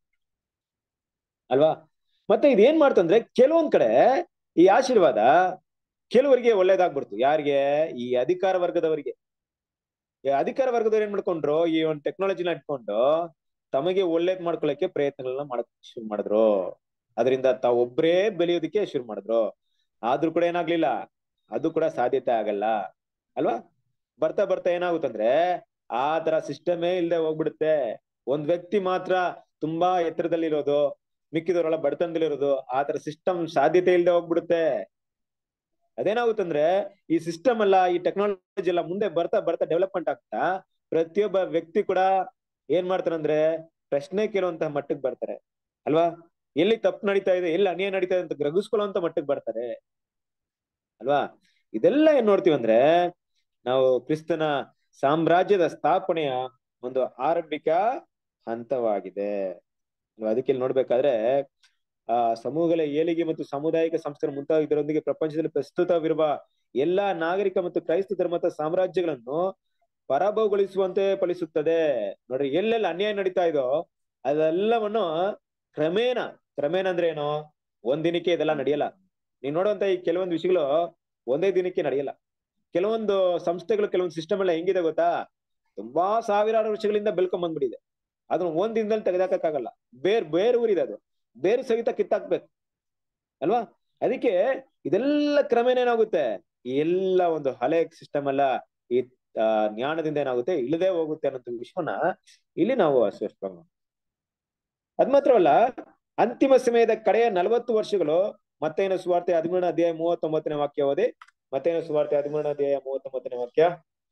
ಅಲ್ವಾ ಮತ್ತೆ ಇದು ಏನ್ ಮಾಡ್ತಂದ್ರೆ ಕೆಲವೊಂದ್ ಕಡೆ ಈ ಆಶೀರ್ವಾದ ಕೆಲವರಿಗೆ ಒಳ್ಳೇದಾಗ್ಬಿಡ್ತು ಯಾರಿಗೆ ಈ ಅಧಿಕಾರ ವರ್ಗದವರಿಗೆ ಈ ಅಧಿಕಾರ ವರ್ಗದವ್ರು ಏನ್ ಮಾಡ್ಕೊಂಡ್ರು ಈ ಒಂದು ಟೆಕ್ನಾಲಜಿನ ಇಟ್ಕೊಂಡು ತಮಗೆ ಒಳ್ಳೇದ್ ಮಾಡ್ಕೊಳಕ್ಕೆ ಪ್ರಯತ್ನಗಳನ್ನ ಮಾಡಕ್ ಶುರು ಮಾಡಿದ್ರು ಅದರಿಂದ ತಾವ್ ಒಬ್ರೇ ಬೆಳೆಯೋದಕ್ಕೆ ಶುರು ಮಾಡಿದ್ರು ಆದ್ರೂ ಕೂಡ ಏನಾಗ್ಲಿಲ್ಲ ಅದು ಕೂಡ ಸಾಧ್ಯತೆ ಆಗಲ್ಲ ಅಲ್ವಾ ಬರ್ತಾ ಬರ್ತಾ ಏನಾಗುತ್ತಂದ್ರೆ ಆ ತರ ಸಿಸ್ಟಮೇ ಇಲ್ದೆ ಹೋಗ್ಬಿಡುತ್ತೆ ಒಂದ್ ವ್ಯಕ್ತಿ ಮಾತ್ರ ತುಂಬಾ ಎತ್ತರದಲ್ಲಿರೋದು ಮಿಕ್ಕಿದವರೆಲ್ಲ ಬಡತನದಲ್ಲಿರೋದು ಆ ತರ ಸಿಸ್ಟಮ್ ಸಾಧ್ಯತೆ ಇಲ್ದೆ ಹೋಗ್ಬಿಡುತ್ತೆ ಅದೇನಾಗುತ್ತಂದ್ರೆ ಈ ಸಿಸ್ಟಮ್ ಎಲ್ಲ ಈ ಟೆಕ್ನಾಲಜಿ ಎಲ್ಲ ಮುಂದೆ ಬರ್ತಾ ಬರ್ತಾ ಡೆವಲಪ್ಮೆಂಟ್ ಆಗ್ತಾ ಪ್ರತಿಯೊಬ್ಬ ವ್ಯಕ್ತಿ ಕೂಡ ಏನ್ ಮಾಡ್ತಾರಂದ್ರೆ ಪ್ರಶ್ನೆ ಕೇಳುವಂತಹ ಮಟ್ಟಕ್ಕೆ ಬರ್ತಾರೆ ಅಲ್ವಾ ಎಲ್ಲಿ ತಪ್ಪು ನಡೀತಾ ಇದೆ ಎಲ್ಲಿ ಅನ್ಯಾಯ ನಡೀತಾ ಇದೆ ಅಂತ ಗ್ರಹಿಸ್ಕೊಳ್ಳುವಂತ ಮಟ್ಟಕ್ಕೆ ಬರ್ತಾರೆ ಅಲ್ವಾ ಇದೆಲ್ಲ ಏನ್ ನೋಡ್ತೀವಿ ಅಂದ್ರೆ ನಾವು ಕ್ರಿಸ್ತನ ಸಾಮ್ರಾಜ್ಯದ ಸ್ಥಾಪನೆಯ ಒಂದು ಆರಂಭಿಕ ಹಂತವಾಗಿದೆ ಅಲ್ವಾ? ಅದಕ್ಕೆ ಇಲ್ಲಿ ನೋಡ್ಬೇಕಾದ್ರೆ ಆ ಸಮೂಹಗಳ ಏಳಿಗೆ ಮತ್ತು ಸಾಮುದಾಯಿಕ ಸಂಸ್ಥೆಗಳ ಮುಂತಾದ ಇದರೊಂದಿಗೆ ಪ್ರಪಂಚದಲ್ಲಿ ಪ್ರಸ್ತುತವಿರುವ ಎಲ್ಲಾ ನಾಗರಿಕ ಮತ್ತು ಕ್ರೈಸ್ತ ಧರ್ಮದ ಸಾಮ್ರಾಜ್ಯಗಳನ್ನು ಪರಾಭವಗೊಳಿಸುವಂತೆ ಫಲಿಸುತ್ತದೆ ನೋಡ್ರಿ ಎಲ್ಲೆಲ್ಲ ಅನ್ಯಾಯ ನಡೀತಾ ಇದೋ ಅದೆಲ್ಲವನ್ನು ಕ್ರಮೇಣ ಕ್ರಮೇಣ ಅಂದ್ರೆ ಏನು ಒಂದ್ ದಿನಕ್ಕೆ ಇದೆಲ್ಲ ನಡೆಯಲ್ಲ ನೀವ್ ನೋಡುವಂತ ಈ ಕೆಲವೊಂದು ವಿಷಯಗಳು ಒಂದೇ ದಿನಕ್ಕೆ ನಡೆಯಲ್ಲ ಕೆಲವೊಂದು ಸಂಸ್ಥೆಗಳು ಕೆಲವೊಂದು ಸಿಸ್ಟಮ್ ಎಲ್ಲ ಹೆಂಗಿದೆ ಗೊತ್ತಾ ತುಂಬಾ ಸಾವಿರಾರು ವರ್ಷಗಳಿಂದ ಬೆಳ್ಕೊಂಡ್ ಬಂದ್ಬಿಟ್ಟಿದೆ ಅದನ್ನ ಒಂದ್ ದಿನದಲ್ಲಿ ತೆಗೆದಾಕಕ್ಕಾಗಲ್ಲ ಬೇರ್ ಬೇರೆ ಊರಿದೆ ಅದು ಬೇರು ಸಹಿತ ಕಿತ್ತಾಕ್ಬೇಕು ಅಲ್ವಾ ಅದಕ್ಕೆ ಇದೆಲ್ಲ ಕ್ರಮೇಣ ಏನಾಗುತ್ತೆ ಈ ಎಲ್ಲ ಒಂದು ಹಳೆ ಸಿಸ್ಟಮ್ ಎಲ್ಲ ಈ ಆ, ಜ್ಞಾನದಿಂದ ಏನಾಗುತ್ತೆ ಇಳದೆ ಹೋಗುತ್ತೆ ಅನ್ನೋ ವಿಷಯವನ್ನ ಇಲ್ಲಿ ನಾವು ಅಸ್ವಸ್ಥ ಅದ್ ಮಾತ್ರವಲ್ಲ ಅಂತಿಮ ಸಮಯದ ಕಡೆಯ ನಲವತ್ತು ವರ್ಷಗಳು ಮತ್ತೇನು ಸುವಾರ್ತೆ ಹದಿಮೂರನೇ ಅಧ್ಯಾಯ ಮೂವತ್ತೊಂಬತ್ತನೇ ವಾಕ್ಯ ಓದಿ ಮತ್ತೇನು ಸುವಾರ್ತೆ ಹದಿಮೂರನೇ ಅಧ್ಯಾಯ ಮೂವತ್ತೊಂಬತ್ತನೇ ವಾಕ್ಯ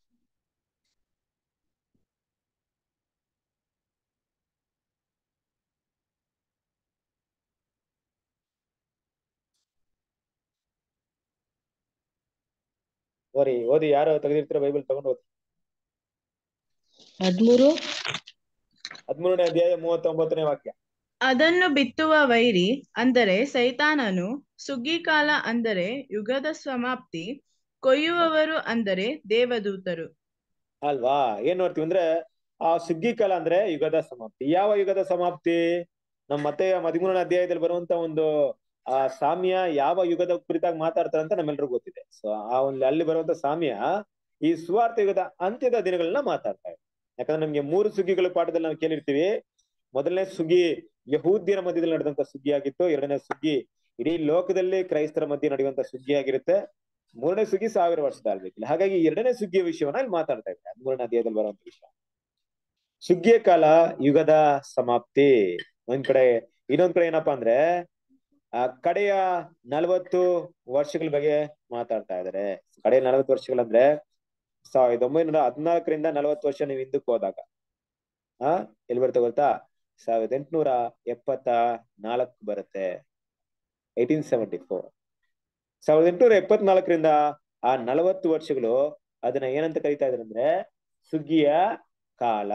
ಓರಿ ಓದಿ ಯಾರು ತೆಗೆದಿರ್ತೀರ ಬೈಬಲ್ ತಗೊಂಡು ಓದಿ ಹದ್ಮೂರು ಹದಿಮೂರನೇ ಅಧ್ಯಾಯ ಮೂವತ್ತೊಂಬತ್ತನೇ ವಾಕ್ಯ ಅದನ್ನು ಬಿತ್ತುವ ವೈರಿ ಅಂದರೆ ಸೈತಾನನು ಸುಗ್ಗಿಕಾಲ ಅಂದರೆ ಯುಗದ ಸಮಾಪ್ತಿ ಕೊಯ್ಯುವವರು ಅಂದರೆ ದೇವದೂತರು ಅಲ್ವಾ ಏನ್ ನೋಡ್ತೀವಿ ಅಂದ್ರೆ ಆ ಸುಗ್ಗಿ ಕಾಲ ಅಂದ್ರೆ ಯುಗದ ಸಮಾಪ್ತಿ ಯಾವ ಯುಗದ ಸಮಾಪ್ತಿ ನಮ್ಮ ಮತ್ತೆ ಹದಿಮೂರನೇ ಅಧ್ಯಾಯದಲ್ಲಿ ಬರುವಂತ ಒಂದು ಆ ಸಾಮ್ಯ ಯಾವ ಯುಗದ ಕುರಿತಾಗಿ ಮಾತಾಡ್ತಾರೆ ಅಂತ ನಮ್ಮೆಲ್ರಿಗೂ ಗೊತ್ತಿದೆ ಸೊ ಆ ಒಂದು ಅಲ್ಲಿ ಬರುವಂತ ಸಾಮ್ಯ ಈ ಸುವಾರ್ಥ ಯುಗದ ಅಂತ್ಯದ ದಿನಗಳನ್ನ ಮಾತಾಡ್ತಾ ಇದೆ ಯಾಕಂದ್ರೆ ನಮ್ಗೆ ಮೂರು ಸುಗ್ಗಿಗಳ ಪಾಠದಲ್ಲಿ ನಾವು ಕೇಳಿರ್ತೀವಿ ಮೊದಲನೇ ಸುಗ್ಗಿ ಯಹೂದ್ಯರ ಮಧ್ಯದಲ್ಲಿ ನಡೆದಂತ ಸುಗ್ಗಿ ಆಗಿತ್ತು ಎರಡನೇ ಸುಗ್ಗಿ ಇಡೀ ಲೋಕದಲ್ಲಿ ಕ್ರೈಸ್ತರ ಮಧ್ಯೆ ನಡೆಯುವಂತ ಸುಗ್ಗಿ ಆಗಿರುತ್ತೆ ಮೂರನೇ ಸುಗ್ಗಿ ಸಾವಿರ ವರ್ಷದ ಆಳ್ಬೇಕಿಲ್ಲ ಹಾಗಾಗಿ ಎರಡನೇ ಸುಗ್ಗಿಯ ವಿಷಯವನ್ನ ಇಲ್ಲಿ ಮಾತಾಡ್ತಾ ಇದ್ದಾರೆ ಹದಿಮೂರನೇ ಅಧ್ಯಾಯದಲ್ಲಿ ಬರುವಂತ ವಿಷಯ ಸುಗ್ಗಿಯ ಕಾಲ ಯುಗದ ಸಮಾಪ್ತಿ ಒಂದ್ ಕಡೆ ಇನ್ನೊಂದ್ ಕಡೆ ಏನಪ್ಪಾ ಅಂದ್ರೆ ಆ ಕಡೆಯ ನಲವತ್ತು ವರ್ಷಗಳ ಬಗ್ಗೆ ಮಾತಾಡ್ತಾ ಇದಾರೆ ಕಡೆಯ ನಲವತ್ತು ವರ್ಷಗಳಂದ್ರೆ ಸಾವಿರದ ಒಂಬೈನೂರ ಹದಿನಾಲ್ಕರಿಂದ ನಲವತ್ತು ವರ್ಷ ನೀವು ಹಿಂದಕ್ಕೆ ಹೋದಾಗ ಆ ಎಲ್ಲಿ ಬರುತ್ತೆ ಗೊತ್ತಾ ಸಾವಿರದ ಎಂಟುನೂರ ಎಪ್ಪತ್ತ ನಾಲ್ಕು ಬರುತ್ತೆ ಏಟೀನ್ ಸೆವೆಂಟಿ ಫೋರ್ ಸಾವಿರದ ಎಂಟುನೂರ ಎಪ್ಪತ್ನಾಲ್ಕರಿಂದ ಆ ನಲವತ್ತು ವರ್ಷಗಳು ಅದನ್ನ ಏನಂತ ಕರಿತಾ ಇದಾರೆ ಅಂದ್ರೆ ಸುಗ್ಗಿಯ ಕಾಲ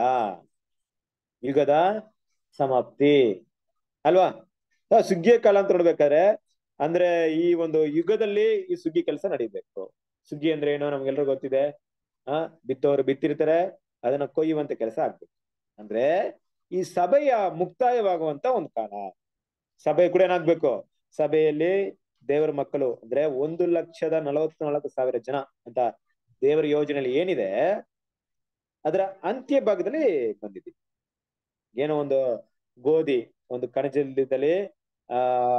ಯುಗದ ಸಮಾಪ್ತಿ ಅಲ್ವಾ ಆ ಸುಗ್ಗಿಯ ಕಾಲ ಅಂತ ನೋಡ್ಬೇಕಾದ್ರೆ ಅಂದ್ರೆ ಈ ಒಂದು ಯುಗದಲ್ಲಿ ಈ ಸುಗ್ಗಿ ಕೆಲಸ ನಡೀಬೇಕು ಸುಗ್ಗಿ ಅಂದ್ರೆ ಏನೋ ನಮ್ಗೆಲ್ರಿಗೂ ಗೊತ್ತಿದೆ ಆ ಬಿತ್ತೋರು ಬಿತ್ತಿರ್ತಾರೆ ಅದನ್ನ ಕೊಯ್ಯುವಂತ ಕೆಲಸ ಆಗ್ಬೇಕು ಅಂದ್ರೆ ಈ ಸಭೆಯ ಮುಕ್ತಾಯವಾಗುವಂತ ಒಂದು ಕಾಲ ಸಭೆ ಕೂಡ ಏನಾಗ್ಬೇಕು ಸಭೆಯಲ್ಲಿ ದೇವರ ಮಕ್ಕಳು ಅಂದ್ರೆ ಒಂದು ಲಕ್ಷದ ನಲವತ್ನಾಲ್ಕು ಸಾವಿರ ಜನ ಅಂತ ದೇವರ ಯೋಜನೆಯಲ್ಲಿ ಏನಿದೆ ಅದರ ಅಂತ್ಯ ಭಾಗದಲ್ಲಿ ಬಂದಿದೆ ಏನೋ ಒಂದು ಗೋಧಿ ಒಂದು ಕಣಜದಲ್ಲಿ ಆ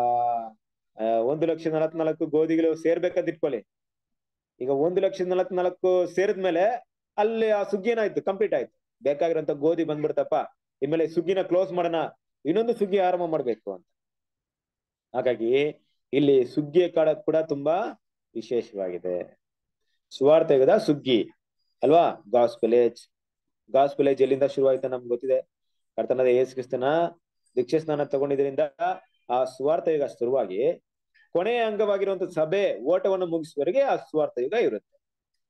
ಆ, ಒಂದು ಲಕ್ಷ ನಲವತ್ನಾಲ್ಕು ಗೋಧಿಗಳು ಸೇರ್ಬೇಕಂತ ಇಟ್ಕೊಳ್ಳಿ ಈಗ ಒಂದು ಲಕ್ಷ ನಲವತ್ನಾಲ್ಕು ಸೇರಿದ್ಮೇಲೆ ಅಲ್ಲಿ ಆ ಸುಗ್ಗಿ ಏನಾಯ್ತು ಕಂಪ್ಲೀಟ್ ಆಯ್ತು ಬೇಕಾಗಿರೋಂತ ಗೋಧಿ ಬಂದ್ಬಿಡ್ತಪ್ಪ ಇನ್ಮೇಲೆ ಸುಗ್ಗಿನ ಕ್ಲೋಸ್ ಮಾಡೋಣ ಇನ್ನೊಂದು ಸುಗ್ಗಿ ಆರಂಭ ಮಾಡ್ಬೇಕು ಅಂತ ಹಾಗಾಗಿ ಇಲ್ಲಿ ಸುಗ್ಗಿಯ ಕಾಲ ಕೂಡ ತುಂಬಾ ವಿಶೇಷವಾಗಿದೆ ಸುವಾರ್ಥ ಯುಗದ ಸುಗ್ಗಿ ಅಲ್ವಾ ಗಾಸ್ ವಿಲೇಜ್ ಗಾಸ್ ವಿಲೇಜ್ ಎಲ್ಲಿಂದ ಶುರುವಾಯ್ತು ನಮ್ಗೆ ಗೊತ್ತಿದೆ ಕರ್ತನಾದ ಯೇಸು ಕ್ರಿಸ್ತನ ದೀಕ್ಷೆ ಸ್ನಾನ ತಗೊಂಡಿದ್ರಿಂದ ಆ ಸುವಾರ್ಥ ಯುಗ ಶುರುವಾಗಿ ಕೊನೆಯ ಅಂಗವಾಗಿರುವಂತ ಸಭೆ ಓಟವನ್ನು ಮುಗಿಸುವವರೆಗೆ ಆ ಸುವಾರ್ಥ ಯುಗ ಇರುತ್ತೆ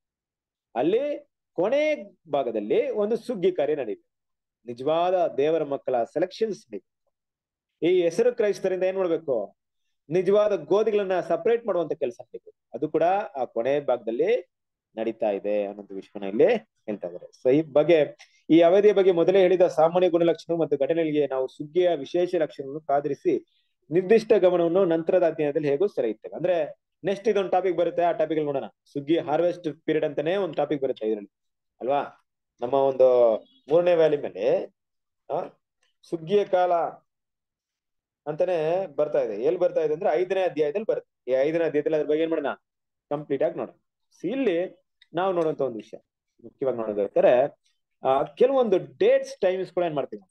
ಅಲ್ಲಿ ಕೊನೆ ಭಾಗದಲ್ಲಿ ಒಂದು ಸುಗ್ಗಿ ಕಾರ್ಯ ನಡೀತು ನಿಜವಾದ ದೇವರ ಮಕ್ಕಳ ಸೆಲೆಕ್ಷನ್ಸ್ ನಡೀತು ಈ ಹೆಸರು ಕ್ರೈಸ್ತರಿಂದ ಏನ್ ಮಾಡ್ಬೇಕು ನಿಜವಾದ ಗೋಧಿಗಳನ್ನ ಸಪರೇಟ್ ಮಾಡುವಂತ ಕೆಲಸ ನಡೀತು ಅದು ಕೂಡ ಆ ಕೊನೆ ಭಾಗದಲ್ಲಿ ನಡೀತಾ ಇದೆ ಅನ್ನೋದು ವಿಷಯನ ಇಲ್ಲಿ ಹೇಳ್ತಾ ಇದ್ದಾರೆ ಸೊ ಈ ಬಗ್ಗೆ ಈ ಅವಧಿಯ ಬಗ್ಗೆ ಮೊದಲೇ ಹೇಳಿದ ಸಾಮಾನ್ಯ ಗುಣಲಕ್ಷಣ ಮತ್ತು ಘಟನೆಗಳಿಗೆ ನಾವು ಸುಗ್ಗಿಯ ವಿಶೇಷ ಲಕ್ಷಣವನ್ನು ಕಾದಿರಿಸಿ ನಿರ್ದಿಷ್ಟ ಗಮನವನ್ನು ನಂತರದ ಅಧ್ಯಯನದಲ್ಲಿ ಹೇಗೂ ಸೆಳೆಯುತ್ತೇವೆ ಅಂದ್ರೆ ನೆಕ್ಸ್ಟ್ ಇದೊಂದು ಟಾಪಿಕ್ ಬರುತ್ತೆ ಆ ಟಾಪಿಕ್ ನೋಡೋಣ ಸುಗ್ಗಿ ಹಾರ್ವೆಸ್ಟ್ ಪೀರಿಯಡ್ ಅಂತಾನೆ ಒಂದು ಟಾಪಿಕ್ ಬರುತ್ತೆ ಇದರಲ್ಲಿ ಅಲ್ವಾ ನಮ್ಮ ಒಂದು ಮೂರನೇ ವ್ಯಾಲಿ ಮೇಲೆ ಆ ಸುಗ್ಗಿಯ ಕಾಲ ಅಂತಾನೆ ಬರ್ತಾ ಇದೆ ಎಲ್ಲಿ ಬರ್ತಾ ಇದೆ ಅಂದ್ರೆ ಐದನೇ ಅಧ್ಯಾಯದಲ್ಲಿ ಬರುತ್ತೆ ಈ ಐದನೇ ಅಧ್ಯಾಯದಲ್ಲಿ ಅದ್ರ ಬಗ್ಗೆ ಏನ್ ಮಾಡೋಣ ಕಂಪ್ಲೀಟ್ ಆಗಿ ನೋಡೋಣ So ಇಲ್ಲಿ ನಾವು ನೋಡುವಂತ ಒಂದು ವಿಷಯ ಮುಖ್ಯವಾಗಿ ನೋಡೋದಾದ್ರೆ ಆ ಕೆಲವೊಂದು ಡೇಟ್ಸ್ ಟೈಮ್ಸ್ ಕೂಡ ಏನ್ ಮಾಡ್ತೀವಿ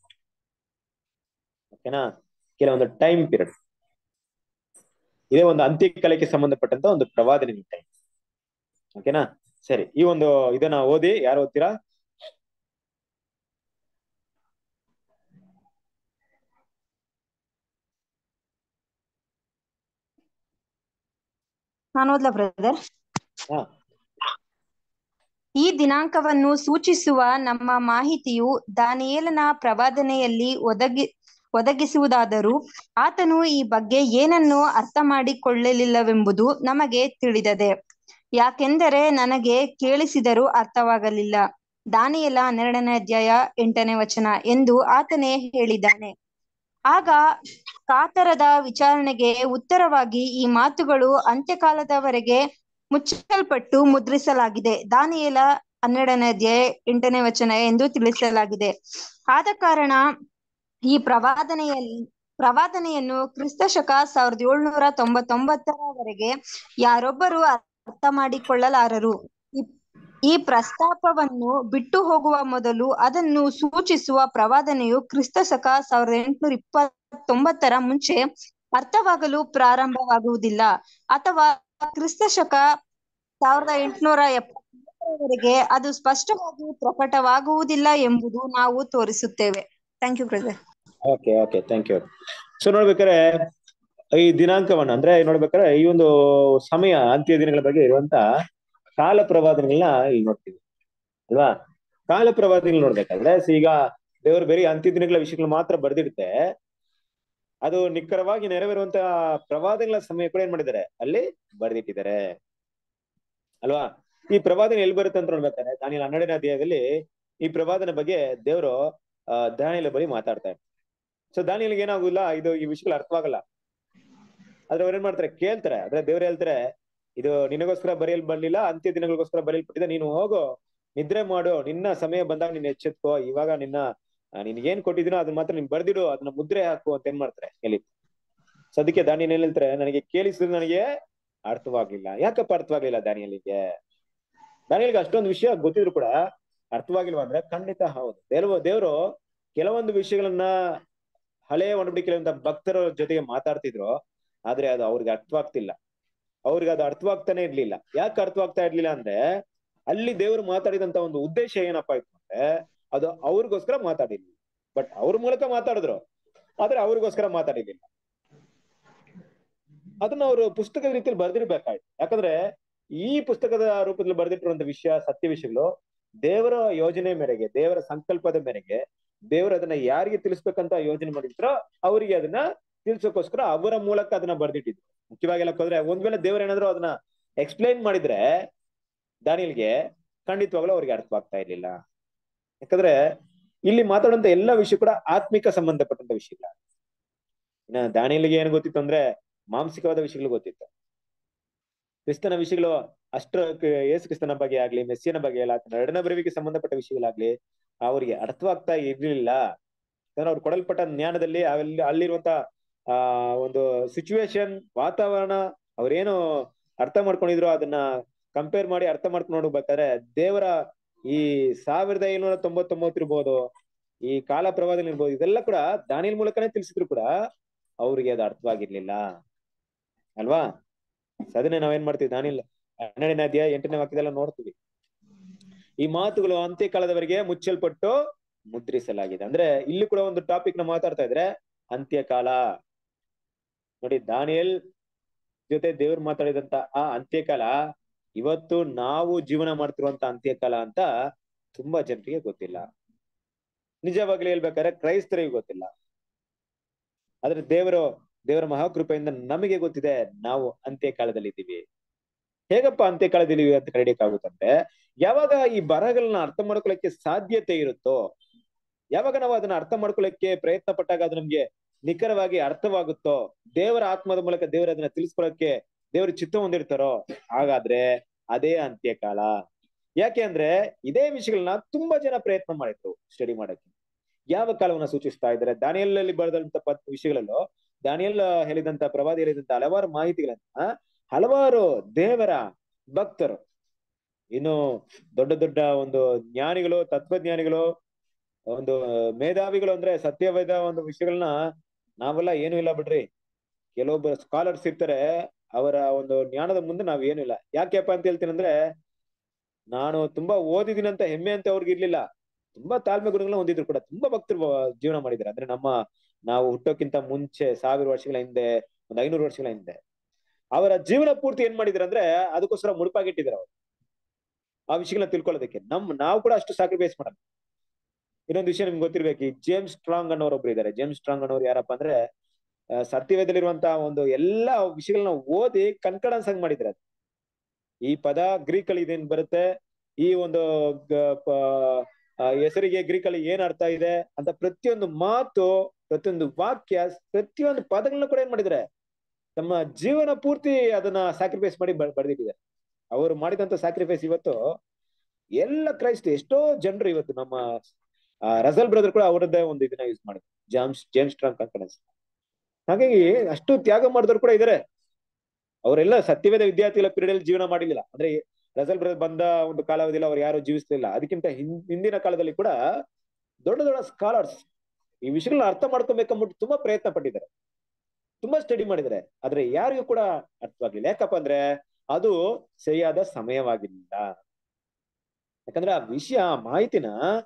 ಓಕೆನಾ ಕೆಲವೊಂದು ಟೈಮ್ ಪೀರಿಯಡ್ ಇದೇ ಒಂದು ಅಂತ್ಯಕಾಲಕ್ಕೆ ಸಂಬಂಧಪಟ್ಟಂತ ಒಂದು ಪ್ರವಾದನೆ ಟೈಮ್ ಓಕೆನಾ ಸರಿ ಈ ಒಂದು ಇದನ್ನ ಓದಿ ಯಾರು ಓದ್ತೀರಾ ನಾನು ಓದ್ಲಾ ಬ್ರದರ್ ಹಾ ಈ ದಿನಾಂಕವನ್ನು ಸೂಚಿಸುವ ನಮ್ಮ ಮಾಹಿತಿಯು ದಾನಿಯೇಲನ ಪ್ರವಾದನೆಯಲ್ಲಿ ಒದಗಿ ಒದಗಿಸುವುದಾದರೂ ಆತನು ಈ ಬಗ್ಗೆ ಏನನ್ನು ಅರ್ಥ ಮಾಡಿಕೊಳ್ಳಲಿಲ್ಲವೆಂಬುದು ನಮಗೆ ತಿಳಿದದೆ ಯಾಕೆಂದರೆ ನನಗೆ ಕೇಳಿಸಿದರೂ ಅರ್ಥವಾಗಲಿಲ್ಲ ದಾನಿಯೇಲ ಹನ್ನೆರಡನೇ ಅಧ್ಯಾಯ ಎಂಟನೇ ವಚನ ಎಂದು ಆತನೇ ಹೇಳಿದ್ದಾನೆ ಆಗ ಕಾತರದ ವಿಚಾರಣೆಗೆ ಉತ್ತರವಾಗಿ ಈ ಮಾತುಗಳು ಅಂತ್ಯಕಾಲದವರೆಗೆ ಮುಚ್ಚಲ್ಪಟ್ಟು ಮುದ್ರಿಸಲಾಗಿದೆ ದಾನಿಯೇಲ ಹನ್ನೆರಡನೇ ಅಧ್ಯಾಯ ಎಂಟನೇ ವಚನ ಎಂದು ತಿಳಿಸಲಾಗಿದೆ ಆದ ಕಾರಣ ಈ ಪ್ರವಾದನೆಯಲ್ಲಿ ಪ್ರವಾದನೆಯನ್ನು ಕ್ರಿಸ್ತ ಶಕ ಸಾವಿರದ ಏಳ್ನೂರ ತೊಂಬತ್ತೊಂಬತ್ತರವರೆಗೆ ಯಾರೊಬ್ಬರು ಅರ್ಥ ಮಾಡಿಕೊಳ್ಳಲಾರರು ಈ- ಈ ಪ್ರಸ್ತಾಪವನ್ನು ಬಿಟ್ಟು ಹೋಗುವ ಮೊದಲು ಅದನ್ನು ಸೂಚಿಸುವ ಪ್ರವಾದನೆಯು ಕ್ರಿಸ್ತ ಶಕ ಸಾವಿರದ ಎಂಟುನೂರ ಇಪ್ಪತ್ತೊಂಬತ್ತರ ಮುಂಚೆ ಅರ್ಥವಾಗಲು ಪ್ರಾರಂಭವಾಗುವುದಿಲ್ಲ ಅಥವಾ ಕ್ರಿಸ್ತ ಶಕ ಸಾವಿರದ ಎಂಟುನೂರ ಎಪ್ಪತ್ತೊಂಬತ್ತರವರೆಗೆ ಅದು ಸ್ಪಷ್ಟವಾಗಿ ಪ್ರಕಟವಾಗುವುದಿಲ್ಲ ಎಂಬುದು ನಾವು ತೋರಿಸುತ್ತೇವೆ thank you brother okay okay thank you so ನೋಡ್ಬೇಕಾದ್ರೆ ಈ ದಿನಾಂಕವನ್ನ ಅಂದ್ರೆ ನೋಡ್ಬೇಕಾದ್ರೆ ಈ ಒಂದು ಸಮಯ ಅಂತ್ಯ ದಿನಗಳ ಬಗ್ಗೆ ಇರುವಂತ ಕಾಲ ಪ್ರವಾದನೆಗಳನ್ನ ಇಲ್ಲಿ ನೋಡ್ತೀವಿ ಅಲ್ವಾ ಕಾಲ ಪ್ರವಾದನೆಗಳು ನೋಡ್ಬೇಕಾದ್ರೆ so ಈಗ ದೇವರು ಬೇರೆ ಅಂತ್ಯ ದಿನಗಳ ವಿಷಯಗಳು ಮಾತ್ರ ಬರ್ದಿಡುತ್ತೆ ಅದು ನಿಖರವಾಗಿ ನೆರವೇರುವಂತ ಪ್ರವಾದನೆಗಳ ಸಮಯ ಕೂಡ ಏನ್ ಮಾಡಿದ್ದಾರೆ ಅಲ್ಲಿ ಬರ್ದಿಟ್ಟಿದ್ದಾರೆ ಅಲ್ವಾ ಈ ಪ್ರವಾದನೆ ಎಲ್ಲಿ ಬರುತ್ತೆ ಅಂತ ನೋಡ್ಬೇಕಾದ್ರೆ ದಾನಿಯಲ್ ಹನ್ನೆರಡನೇ ಅಧ್ಯಾಯದಲ್ಲಿ ಈ ಪ್ರವಾದನೆ ಬಗ್ಗೆ ದೇವರು ಆ ದಾನಿಯಲ ಬಳಿ ಮಾತಾಡ್ತಾ ಇರ್ತಾರೆ ಸೊ ದಾನಿಯಲ್ಗೆ ಏನಾಗುಲ್ಲ ಇದು ಈ ವಿಷಯಗಳು ಅರ್ಥವಾಗಲ್ಲ ಆದ್ರೆ ಅವ್ರು ಏನ್ ಮಾಡ್ತಾರೆ ಕೇಳ್ತಾರೆ ಆದ್ರೆ ದೇವ್ರು ಹೇಳ್ತಾರೆ ಇದು ನಿನಗೋಸ್ಕರ ಬರೆಯಲ್ ಬರ್ಲಿಲ್ಲ ಅಂತ್ಯ ದಿನಗಳಿಗೋಸ್ಕರ ಬರೆಯಲ್ಪಟ್ಟಿದೆ ನೀನು ಹೋಗು ನಿದ್ರೆ ಮಾಡು ನಿನ್ನ ಸಮಯ ಬಂದಾಗ ನೀನ್ ಎಚ್ಚೆತ್ಕೋ ಇವಾಗ ನಿನ್ನ ನಿನ್ಗೆ ಏನ್ ಕೊಟ್ಟಿದ್ದೀನೋ ಅದನ್ನ ಮಾತ್ರ ನೀನ್ ಬರ್ದಿಡು ಅದನ್ನ ಮುದ್ರೆ ಹಾಕು ಅಂತ ಏನ್ ಮಾಡ್ತಾರೆ ಹೇಳಿ ಸೊ ಅದಕ್ಕೆ ದಾನಿಯಲ್ ಏನ್ ಹೇಳ್ತಾರೆ ನನಗೆ ಕೇಳಿಸಿದ್ರೆ ನನಗೆ ಅರ್ಥವಾಗ್ಲಿಲ್ಲ ಯಾಕಪ್ಪ ಅರ್ಥವಾಗ್ಲಿಲ್ಲ ದಾನಿಯಲಿಗೆ ದಾನಿಯಲ್ಗೆ ಅಷ್ಟೊಂದು ವಿಷಯ ಗೊತ್ತಿದ್ರು ಕೂಡ ಅರ್ಥವಾಗಿಲ್ವಾ ಅಂದ್ರೆ ಖಂಡಿತ ಹೌದು ದೇವ ದೇವರು ಕೆಲವೊಂದು ವಿಷಯಗಳನ್ನ ಹಳೆಯ ಒಡಂಬಡಿಕೆಯಿಂದ ಭಕ್ತರ ಜೊತೆಗೆ ಮಾತಾಡ್ತಿದ್ರು ಆದ್ರೆ ಅದು ಅವ್ರಿಗೆ ಅರ್ಥವಾಗ್ತಿಲ್ಲ ಅವ್ರಿಗೆ ಅದು ಅರ್ಥವಾಗ್ತಾನೆ ಇರ್ಲಿಲ್ಲ ಯಾಕೆ ಅರ್ಥವಾಗ್ತಾ ಇರ್ಲಿಲ್ಲ ಅಂದ್ರೆ ಅಲ್ಲಿ ದೇವರು ಮಾತಾಡಿದಂತ ಒಂದು ಉದ್ದೇಶ ಏನಪ್ಪಾ ಇತ್ತು ಅಂದ್ರೆ ಅದು ಅವ್ರಿಗೋಸ್ಕರ ಮಾತಾಡಿರ್ಲಿಲ್ಲ ಬಟ್ ಅವ್ರ ಮೂಲಕ ಮಾತಾಡಿದ್ರು ಆದ್ರೆ ಅವ್ರಿಗೋಸ್ಕರ ಮಾತಾಡಿರ್ಲಿಲ್ಲ ಅದನ್ನ ಅವರು ಪುಸ್ತಕದ ರೀತಿಯಲ್ಲಿ ಬರ್ದಿರ್ಬೇಕಾಯ್ತು ಯಾಕಂದ್ರೆ ಈ ಪುಸ್ತಕದ ರೂಪದಲ್ಲಿ ಬರ್ದಿಟ್ಟಿರುವಂತ ವಿಷಯ ಸತ್ಯ ವಿಷಯಗಳು ದೇವರ ಯೋಜನೆ ಮೇರೆಗೆ ದೇವರ ಸಂಕಲ್ಪದ ಮೇರೆಗೆ ದೇವರು ಅದನ್ನ ಯಾರಿಗೆ ತಿಳಿಸ್ಬೇಕಂತ ಯೋಜನೆ ಮಾಡಿದ್ರೋ ಅವರಿಗೆ ಅದನ್ನ ತಿಳ್ಸೋಕೋಸ್ಕರ ಅವರ ಮೂಲಕ ಅದನ್ನ ಬರ್ದಿಟ್ಟಿದ್ರು ಮುಖ್ಯವಾಗಿ ಎಲ್ಲ ಹೋದ್ರೆ ಒಂದ್ ವೇಳೆ ದೇವ್ರ ಏನಾದ್ರು ಅದನ್ನ ಎಕ್ಸ್ಪ್ಲೈನ್ ಮಾಡಿದ್ರೆ ದಾನಿಯಲ್ಗೆ ಖಂಡಿತವಾಗ್ಲೂ ಅವ್ರಿಗೆ ಅರ್ಥವಾಗ್ತಾ ಇರ್ಲಿಲ್ಲ ಯಾಕಂದ್ರೆ ಇಲ್ಲಿ ಮಾತಾಡುವಂತ ಎಲ್ಲ ವಿಷಯ ಕೂಡ ಆತ್ಮಿಕ ಸಂಬಂಧಪಟ್ಟಂತ ವಿಷಯಗಳ ಇನ್ನ ದಾನಿಯಲ್ಗೆ ಏನ್ ಗೊತ್ತಿತ್ತು ಅಂದ್ರೆ ಮಾಂಸಿಕವಾದ ವಿಷಯಗಳು ಗೊತ್ತಿತ್ತು ಕ್ರಿಸ್ತನ ವಿಷಯಗಳು ಅಷ್ಟ್ರ ಯೇಸು ಕ್ರಿಸ್ತನ ಬಗ್ಗೆ ಆಗ್ಲಿ ಮೆಸ್ಸಿಯನ ಬಗ್ಗೆ ಎಲ್ಲ ಎರಡನೇ ಬರುವಿಗೆ ಸಂಬಂಧಪಟ್ಟ ವಿಷಯಗಳಾಗ್ಲಿ ಅವರಿಗೆ ಅರ್ಥವಾಗ್ತಾ ಇರ್ಲಿಲ್ಲ ಯಾಕಂದ್ರೆ ಅವ್ರು ಕೊಡಲ್ಪಟ್ಟ ಜ್ಞಾನದಲ್ಲಿ ಅಲ್ಲಿ ಅಲ್ಲಿರುವಂತ ಆ ಒಂದು ಸಿಚುವೇಶನ್ ವಾತಾವರಣ ಅವ್ರೇನು ಅರ್ಥ ಮಾಡ್ಕೊಂಡಿದ್ರು ಅದನ್ನ ಕಂಪೇರ್ ಮಾಡಿ ಅರ್ಥ ಮಾಡ್ಕೊಂಡು ನೋಡ್ಬೇಕಾದ್ರೆ ದೇವರ ಈ ಸಾವಿರದ ಐನೂರ ತೊಂಬತ್ತೊಂಬತ್ತು ಇರ್ಬೋದು ಈ ಕಾಲ ಪ್ರವಾದನೆ ಇರ್ಬೋದು ಇದೆಲ್ಲ ಕೂಡ ದಾನಿಯಲ್ ಮೂಲಕನೇ ತಿಳಿಸಿದ್ರು ಕೂಡ ಅವ್ರಿಗೆ ಅದು ಅರ್ಥವಾಗಿರ್ಲಿಲ್ಲ ಅಲ್ವಾ ಅದನ್ನೇ ನಾವೇನ್ ಮಾಡ್ತೀವಿ ದಾನಿಯಲ್ ಹನ್ನೆರಡನೇ ಅಧ್ಯಾಯ ಎಂಟನೇ ವಾಕ್ಯದೆಲ್ಲ ನೋಡ್ತೀವಿ ಈ ಮಾತುಗಳು ಅಂತ್ಯಕಾಲದವರೆಗೆ ಮುಚ್ಚಲ್ಪಟ್ಟು ಮುದ್ರಿಸಲಾಗಿದೆ ಅಂದ್ರೆ ಇಲ್ಲಿ ಕೂಡ ಒಂದು ಟಾಪಿಕ್ ನ ಮಾತಾಡ್ತಾ ಇದ್ರೆ ಅಂತ್ಯಕಾಲ ನೋಡಿ ದಾನಿಯಲ್ ಜೊತೆ ದೇವ್ರು ಮಾತಾಡಿದಂತ ಆ ಅಂತ್ಯಕಾಲ ಇವತ್ತು ನಾವು ಜೀವನ ಮಾಡ್ತಿರುವಂತ ಅಂತ್ಯಕಾಲ ಅಂತ ತುಂಬಾ ಜನರಿಗೆ ಗೊತ್ತಿಲ್ಲ ನಿಜವಾಗ್ಲೂ ಹೇಳ್ಬೇಕಾದ್ರೆ ಕ್ರೈಸ್ತರಿಗೆ ಗೊತ್ತಿಲ್ಲ ಆದ್ರೆ ದೇವರು ದೇವರ ಮಹಾಕೃಪೆಯಿಂದ ನಮಗೆ ಗೊತ್ತಿದೆ ನಾವು ಅಂತ್ಯಕಾಲದಲ್ಲಿ ಇದ್ದೀವಿ ಹೇಗಪ್ಪ ಅಂತ್ಯಕಾಲದಲ್ಲಿ ಅಂತ ಕರೆಯಲಿಕ್ಕಾಗುತ್ತಂದ್ರೆ ಯಾವಾಗ ಈ ಬರಹಗಳನ್ನ ಅರ್ಥ ಮಾಡ್ಕೊಳ್ಳಕ್ಕೆ ಸಾಧ್ಯತೆ ಇರುತ್ತೋ ಯಾವಾಗ ನಾವು ಅದನ್ನ ಅರ್ಥ ಮಾಡ್ಕೊಳ್ಳಕ್ಕೆ ಪ್ರಯತ್ನ ಪಟ್ಟಾಗ ಅದು ನಮ್ಗೆ ನಿಖರವಾಗಿ ಅರ್ಥವಾಗುತ್ತೋ ದೇವರ ಆತ್ಮದ ಮೂಲಕ ದೇವರ ಅದನ್ನ ತಿಳಿಸ್ಕೊಳಕ್ಕೆ ದೇವರ ಚಿತ್ತ ಹೊಂದಿರ್ತಾರೋ ಹಾಗಾದ್ರೆ ಅದೇ ಅಂತ್ಯಕಾಲ ಯಾಕೆ ಅಂದ್ರೆ ಇದೇ ವಿಷಯಗಳನ್ನ ತುಂಬಾ ಜನ ಪ್ರಯತ್ನ ಮಾಡಿದ್ರು ಸ್ಟಡಿ ಮಾಡಕ್ಕೆ ಯಾವ ಕಾಲವನ್ನ ಸೂಚಿಸ್ತಾ ಇದ್ದಾರೆ ದಾನಿಯಲ್ಲಲ್ಲಿ ಬರೆದಂತ ಪತ್ ವಿಷಯಗಳಲ್ಲೂ ದಾನಿಯಲ್ ಹೇಳಿದಂತ ಪ್ರವಾದಿ ಹೇಳಿದಂತ ಹಲವಾರು ಮಾಹಿತಿಗಳನ್ನ ಹಲವಾರು ದೇವರ ಭಕ್ತರು ಇನ್ನು ದೊಡ್ಡ ದೊಡ್ಡ ಒಂದು ಜ್ಞಾನಿಗಳು ತತ್ವಜ್ಞಾನಿಗಳು ಒಂದು ಮೇಧಾವಿಗಳು ಅಂದ್ರೆ ಸತ್ಯವೇದ ಒಂದು ವಿಷಯಗಳನ್ನ ನಾವೆಲ್ಲ ಏನು ಇಲ್ಲ ಬಿಡ್ರಿ ಕೆಲವೊಬ್ಬರು ಸ್ಕಾಲರ್ಸ್ ಇರ್ತಾರೆ ಅವರ ಒಂದು ಜ್ಞಾನದ ಮುಂದೆ ನಾವ್ ಏನು ಇಲ್ಲ ಯಾಕೆಪ್ಪ ಅಂತ ಹೇಳ್ತೀನಿ ಅಂದ್ರೆ ನಾನು ತುಂಬಾ ಓದಿದೀನಿ ಅಂತ ಹೆಮ್ಮೆ ಅಂತ ಅವ್ರಿಗೆ ಇರ್ಲಿಲ್ಲ ತುಂಬಾ ತಾಳ್ಮೆ ಗುಣಗಳನ್ನ ಹೊಂದಿದ್ರು ಕೂಡ ತುಂಬಾ ಭಕ್ತರು ಜೀವನ ಮಾಡಿದ್ದಾರೆ ಅಂದ್ರೆ ನಮ್ಮ ನಾವು ಹುಟ್ಟೋಕ್ಕಿಂತ ಮುಂಚೆ ಸಾವಿರ ವರ್ಷಗಳ ಹಿಂದೆ ಒಂದ್ ಐನೂರು ವರ್ಷಗಳ ಹಿಂದೆ ಅವರ ಜೀವನ ಪೂರ್ತಿ ಏನ್ ಮಾಡಿದ್ರು ಅಂದ್ರೆ ಅದಕ್ಕೋಸ್ಕರ ಮುಡುಪಾಗಿಟ್ಟಿದ್ದಾರೆ ಅವರು ಆ ವಿಷಯಗಳನ್ನ ತಿಳ್ಕೊಳ್ಳೋದಕ್ಕೆ ನಮ್ ನಾವು ಕೂಡ ಅಷ್ಟು ಸಾಕ್ರಿಫೈಸ್ ಮಾಡೋಣ ಇನ್ನೊಂದು ವಿಷಯ ನಿಮ್ಗೆ ಗೊತ್ತಿರ್ಬೇಕು ಈ ಜೇಮ್ಸ್ ಸ್ಟ್ರಾಂಗ್ ಅನ್ನೋರು ಒಬ್ರು ಇದ್ದಾರೆ ಜೇಮ್ಸ್ ಸ್ಟ್ರಾಂಗ್ ಅನ್ನೋರು ಯಾರಪ್ಪ ಅಂದ್ರೆ ಸತ್ಯವೇದಲ್ಲಿರುವಂತಹ ಒಂದು ಎಲ್ಲಾ ವಿಷಯಗಳನ್ನ ಓದಿ ಕನ್ಕಡನ್ಸ್ ಹಂಗ್ ಮಾಡಿದ್ರೆ ಈ ಪದ ಗ್ರೀಕ್ ಅಲ್ಲಿ ಇದೇನ್ ಬರುತ್ತೆ ಈ ಒಂದು ಹೆಸರಿಗೆ ಗ್ರೀಕ್ ಅಲ್ಲಿ ಏನ್ ಅರ್ಥ ಇದೆ ಅಂತ ಪ್ರತಿಯೊಂದು ಮಾತು ಪ್ರತಿಯೊಂದು ವಾಕ್ಯ ಪ್ರತಿಯೊಂದು ಪದಗಳನ್ನ ಕೂಡ ಏನ್ ಮಾಡಿದ್ರೆ ತಮ್ಮ ಜೀವನ ಪೂರ್ತಿ ಅದನ್ನ ಸ್ಯಾಕ್ರಿಫೈಸ್ ಮಾಡಿ ಬರೆದಿಟ್ಟಿದ್ದಾರೆ ಅವರು ಮಾಡಿದಂತ ಸ್ಯಾಕ್ರಿಫೈಸ್ ಇವತ್ತು ಎಲ್ಲ ಕ್ರೈಸ್ಟ್ ಎಷ್ಟೋ ಜನರು ಇವತ್ತು ನಮ್ಮ ರಸಲ್ ಬ್ರದರ್ ಕೂಡ ಅವರದ್ದೇ ಒಂದು ಇದನ್ನ ಯೂಸ್ ಮಾಡಿದ್ರು ಜಾಮ್ಸ್ ಜೇಮ್ಸ್ ಸ್ಟ್ರಾಂಗ್ ಕಾನ್ಫಿಡೆನ್ಸ್ ಹಾಗಾಗಿ ಅಷ್ಟು ತ್ಯಾಗ ಮಾಡಿದವರು ಕೂಡ ಇದಾರೆ ಅವರೆಲ್ಲ ಸತ್ಯವೇದ ವಿದ್ಯಾರ್ಥಿಗಳ ಪೀರಿಯಡ್ ಅಲ್ಲಿ ಜೀವನ ಮಾಡಿಲ್ಲ ಅಂದ್ರೆ ರಸಲ್ ಬ್ರದರ್ ಬಂದ ಒಂದು ಕಾಲಾವಧಿಯಲ್ಲಿ ಅವ್ರು ಯಾರು ಜೀವಿಸ್ತಿಲ್ಲ ಅದಕ್ಕಿಂತ ಹಿಂದಿನ ಕಾಲದಲ್ಲಿ ಕೂಡ ದೊಡ್ಡ ದೊಡ್ಡ ಸ್ಕಾಲರ್ಸ್ ಈ ವಿಷಯಗಳನ್ನ ಅರ್ಥ ಮಾಡ್ಕೊಬೇಕಂದ್ಬಿಟ್ಟು ತುಂಬಾ ಪ್ರಯತ್ನ ಪಟ್ಟಿದ್ದಾರೆ ತುಂಬಾ ಸ್ಟಡಿ ಮಾಡಿದ್ದಾರೆ ಆದ್ರೆ ಯಾರಿಗೂ ಕೂಡ ಅರ್ಥವಾಗಿಲ್ಲ ಯಾಕಪ್ಪ ಅಂದ್ರೆ ಅದು ಸರಿಯಾದ ಸಮಯವಾಗಿಲ್ಲ ಯಾಕಂದ್ರೆ ಆ ವಿಷಯ ಆ ಮಾಹಿತಿನ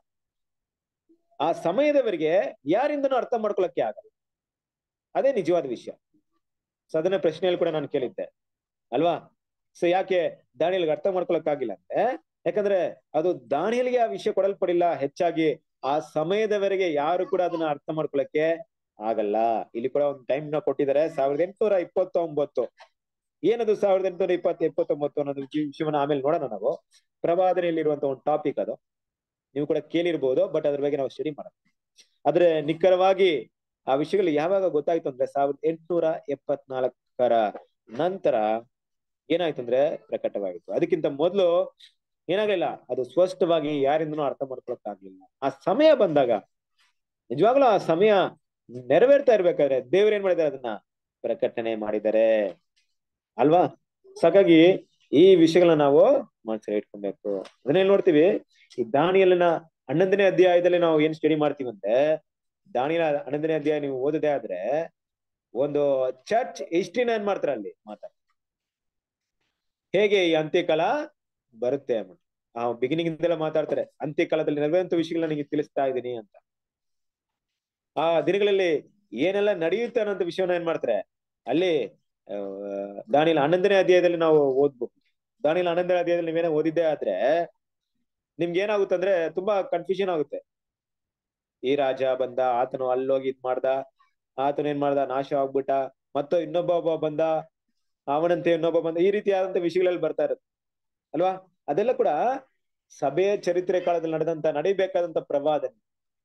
ಆ ಸಮಯದವರೆಗೆ ಯಾರಿಂದನೂ ಅರ್ಥ ಮಾಡ್ಕೊಳಕ್ಕೆ ಆಗಲ್ಲ ಅದೇ ನಿಜವಾದ ವಿಷಯ ಸೊ ಅದನ್ನ ಪ್ರಶ್ನೆಯಲ್ಲಿ ಕೂಡ ನಾನು ಕೇಳಿದ್ದೆ ಅಲ್ವಾ ಸೊ ಯಾಕೆ ದಾನಿಯಲ್ಗೆ ಅರ್ಥ ಮಾಡ್ಕೊಳಕ್ ಆಗಿಲ್ಲ ಅಂದ್ರೆ ಯಾಕಂದ್ರೆ ಅದು ದಾನಿಯಲ್ಗೆ ಆ ವಿಷಯ ಕೊಡಲ್ಪಡಿಲ್ಲ ಹೆಚ್ಚಾಗಿ ಆ ಸಮಯದವರೆಗೆ ಯಾರು ಕೂಡ ಅದನ್ನ ಅರ್ಥ ಮಾಡ್ಕೊಳಕ್ಕೆ ಆಗಲ್ಲ ಇಲ್ಲಿ ಕೂಡ ಒಂದು ಟೈಮ್ ನ ಕೊಟ್ಟಿದ್ದಾರೆ ಸಾವಿರದ ಎಂಟುನೂರ ಇಪ್ಪತ್ತೊಂಬತ್ತು ಏನದು ಸಾವಿರದ ಎಂಟುನೂರ ಇಪ್ಪತ್ತು ಇಪ್ಪತ್ತೊಂಬತ್ತು ಅನ್ನೋದು ವಿಷಯವನ್ನ ಆಮೇಲೆ ನೋಡೋಣ ನಾವು ಪ್ರವಾದನೆಯಲ್ಲಿರುವಂತ ಒಂದು ಟಾಪಿಕ್ ಅದು ನೀವು ಕೂಡ ಕೇಳಿರ್ಬೋದು ಬಟ್ ಅದ್ರ ಬಗ್ಗೆ ನಾವು ಸ್ಟಡಿ ಮಾಡೋಣ ಆದ್ರೆ ನಿಖರವಾಗಿ ಆ ವಿಷಯಗಳು ಯಾವಾಗ ಗೊತ್ತಾಯ್ತು ಅಂದ್ರೆ ಸಾವಿರದ ಎಂಟುನೂರ ಎಪ್ಪತ್ನಾಲ್ಕರ ನಂತರ ಏನಾಯ್ತು ಅಂದ್ರೆ ಪ್ರಕಟವಾಗಿತ್ತು ಅದಕ್ಕಿಂತ ಮೊದಲು ಏನಾಗಲಿಲ್ಲ ಅದು ಸ್ಪಷ್ಟವಾಗಿ ಯಾರಿಂದನೂ ಅರ್ಥ ಮಾಡ್ಕೊಳಕ್ ಆಗ್ಲಿಲ್ಲ ಆ ಸಮಯ ಬಂದಾಗ ನಿಜವಾಗ್ಲೂ ಆ ಸಮಯ ನೆರವೇರ್ತಾ ಇರ್ಬೇಕಾದ್ರೆ ದೇವ್ರ ಏನ್ ಮಾಡಿದಾರೆ ಅದನ್ನ ಪ್ರಕಟಣೆ ಮಾಡಿದ್ದಾರೆ ಅಲ್ವಾ ಹಾಗಾಗಿ ಈ ವಿಷಯಗಳನ್ನ ನಾವು ಮನಸ್ಸಲ್ಲಿ ಇಟ್ಕೊಬೇಕು ಅದನ್ನೇನ್ ನೋಡ್ತೀವಿ ಈ ದಾನಿಯಲ್ಲಿನ ಹನ್ನೊಂದನೇ ಅಧ್ಯಾಯದಲ್ಲಿ ನಾವು ಏನ್ ಸ್ಟಡಿ ಮಾಡ್ತೀವಿ ಅಂದ್ರೆ ದಾನಿಯಲ ಹನ್ನೊಂದನೇ ಅಧ್ಯಾಯ ನೀವು ಓದದೆ ಆದ್ರೆ ಒಂದು ಚರ್ಚ್ ಹಿಸ್ಟ್ರಿನ ಏನ್ ಮಾಡ್ತಾರೆ ಅಲ್ಲಿ ಮಾತಾಡ ಹೇಗೆ ಈ ಅಂತ್ಯಕಾಲ ಬರುತ್ತೆ ಅಂದ್ಬಿಟ್ಟು ಆ ಬಿಗಿನಿಂಗ್ ಇಂದೆಲ್ಲ ಮಾತಾಡ್ತಾರೆ ಅಂತ್ಯಕಾಲದಲ್ಲಿ ನೆರವೇರಂತ ವಿಷಯಗಳನ್ನ ನಿಮಗೆ ತಿಳಿಸ್ತಾ ಇದ್ದೀನಿ ಅಂತ ಆ ದಿನಗಳಲ್ಲಿ ಏನೆಲ್ಲ ನಡೆಯುತ್ತೆ ಅನ್ನೋಂಥ ವಿಷಯವನ್ನ ಏನ್ ಮಾಡ್ತಾರೆ ಅಲ್ಲಿ ದಾನಿಲ ಹನ್ನೊಂದನೇ ಅಧ್ಯಾಯದಲ್ಲಿ ನಾವು ಓದ್ಬಹುದು ದಾನಿಲ ಹನ್ನೊಂದನೇ ಅಧ್ಯಾಯದಲ್ಲಿ ನೀವೇನೋ ಓದಿದ್ದೆ ಆದ್ರೆ ನಿಮ್ಗೆ ಏನಾಗುತ್ತೆ ಅಂದ್ರೆ ತುಂಬಾ ಕನ್ಫ್ಯೂಷನ್ ಆಗುತ್ತೆ ಈ ರಾಜ ಬಂದ ಆತನು ಅಲ್ಲೋಗಿ ಇದ್ ಮಾಡ್ದ ಆತನ ಏನ್ ಮಾಡ್ದ ನಾಶ ಆಗ್ಬಿಟ್ಟ ಮತ್ತೆ ಇನ್ನೊಬ್ಬ ಒಬ್ಬ ಬಂದ ಅವನಂತೆ ಇನ್ನೊಬ್ಬ ಬಂದ ಈ ರೀತಿಯಾದಂತ ವಿಷಯಗಳಲ್ಲಿ ಬರ್ತಾ ಇರುತ್ತೆ ಅಲ್ವಾ ಅದೆಲ್ಲ ಕೂಡ ಸಭೆಯ ಚರಿತ್ರೆ ಕಾಲದಲ್ಲಿ ನಡೆದಂತ ನಡಿಬೇಕಾದಂತ ಪ್ರವಾದನೆ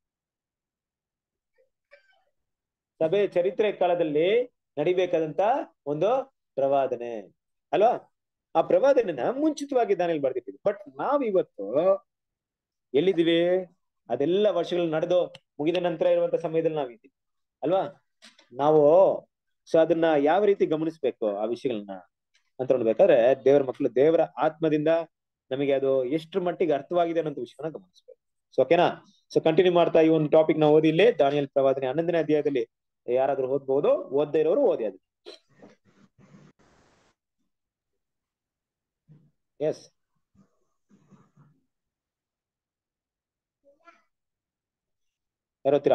ಸಭೆಯ ಚರಿತ್ರೆ ಕಾಲದಲ್ಲಿ ನಡಿಬೇಕಾದಂತ ಒಂದು ಪ್ರವಾದನೆ ಅಲ್ವಾ ಆ ಪ್ರವಾದನೆನ ಮುಂಚಿತವಾಗಿ ದಾನಿಯಲ್ಲಿ ಬರ್ದಿಟ್ಟಿದ್ವಿ ಬಟ್ ನಾವ್ ಇವತ್ತು ಎಲ್ಲಿದ್ದೀವಿ ಅದೆಲ್ಲ ವರ್ಷಗಳು ನಡೆದು ಮುಗಿದ ನಂತರ ಇರುವಂತ ಸಮಯದಲ್ಲಿ ನಾವಿದ್ದೀವಿ ಅಲ್ವಾ ನಾವು ಸೊ ಅದನ್ನ ಯಾವ ರೀತಿ ಗಮನಿಸ್ಬೇಕು ಆ ವಿಷಯಗಳನ್ನ ಅಂತ ನೋಡ್ಬೇಕಾದ್ರೆ ದೇವರ ಮಕ್ಕಳು ದೇವರ ಆತ್ಮದಿಂದ ನಮಗೆ ಅದು ಎಷ್ಟ್ರ ಮಟ್ಟಿಗೆ ಅರ್ಥವಾಗಿದೆ ಅನ್ನೋ ವಿಷಯನ ಗಮನಿಸ್ಬೇಕು ಸೊ ಓಕೆನಾ ಸೊ ಕಂಟಿನ್ಯೂ ಮಾಡ್ತಾ ಈ ಒಂದು ಟಾಪಿಕ್ ನ ಓದಿ ಇಲ್ಲಿ ದಾನಿಯಲ್ ಪ್ರವಾದನೆ ಹನ್ನೊಂದನೇ ಅಧ್ಯಾಯದಲ್ಲಿ ಯಾರಾದ್ರೂ ಓದ್ಬಹುದು ಓದ್ದೇ ಇರೋರು ಓದಿ ಅದು ಎಸ್ ಯಾರು ಓದ್ತೀರಾ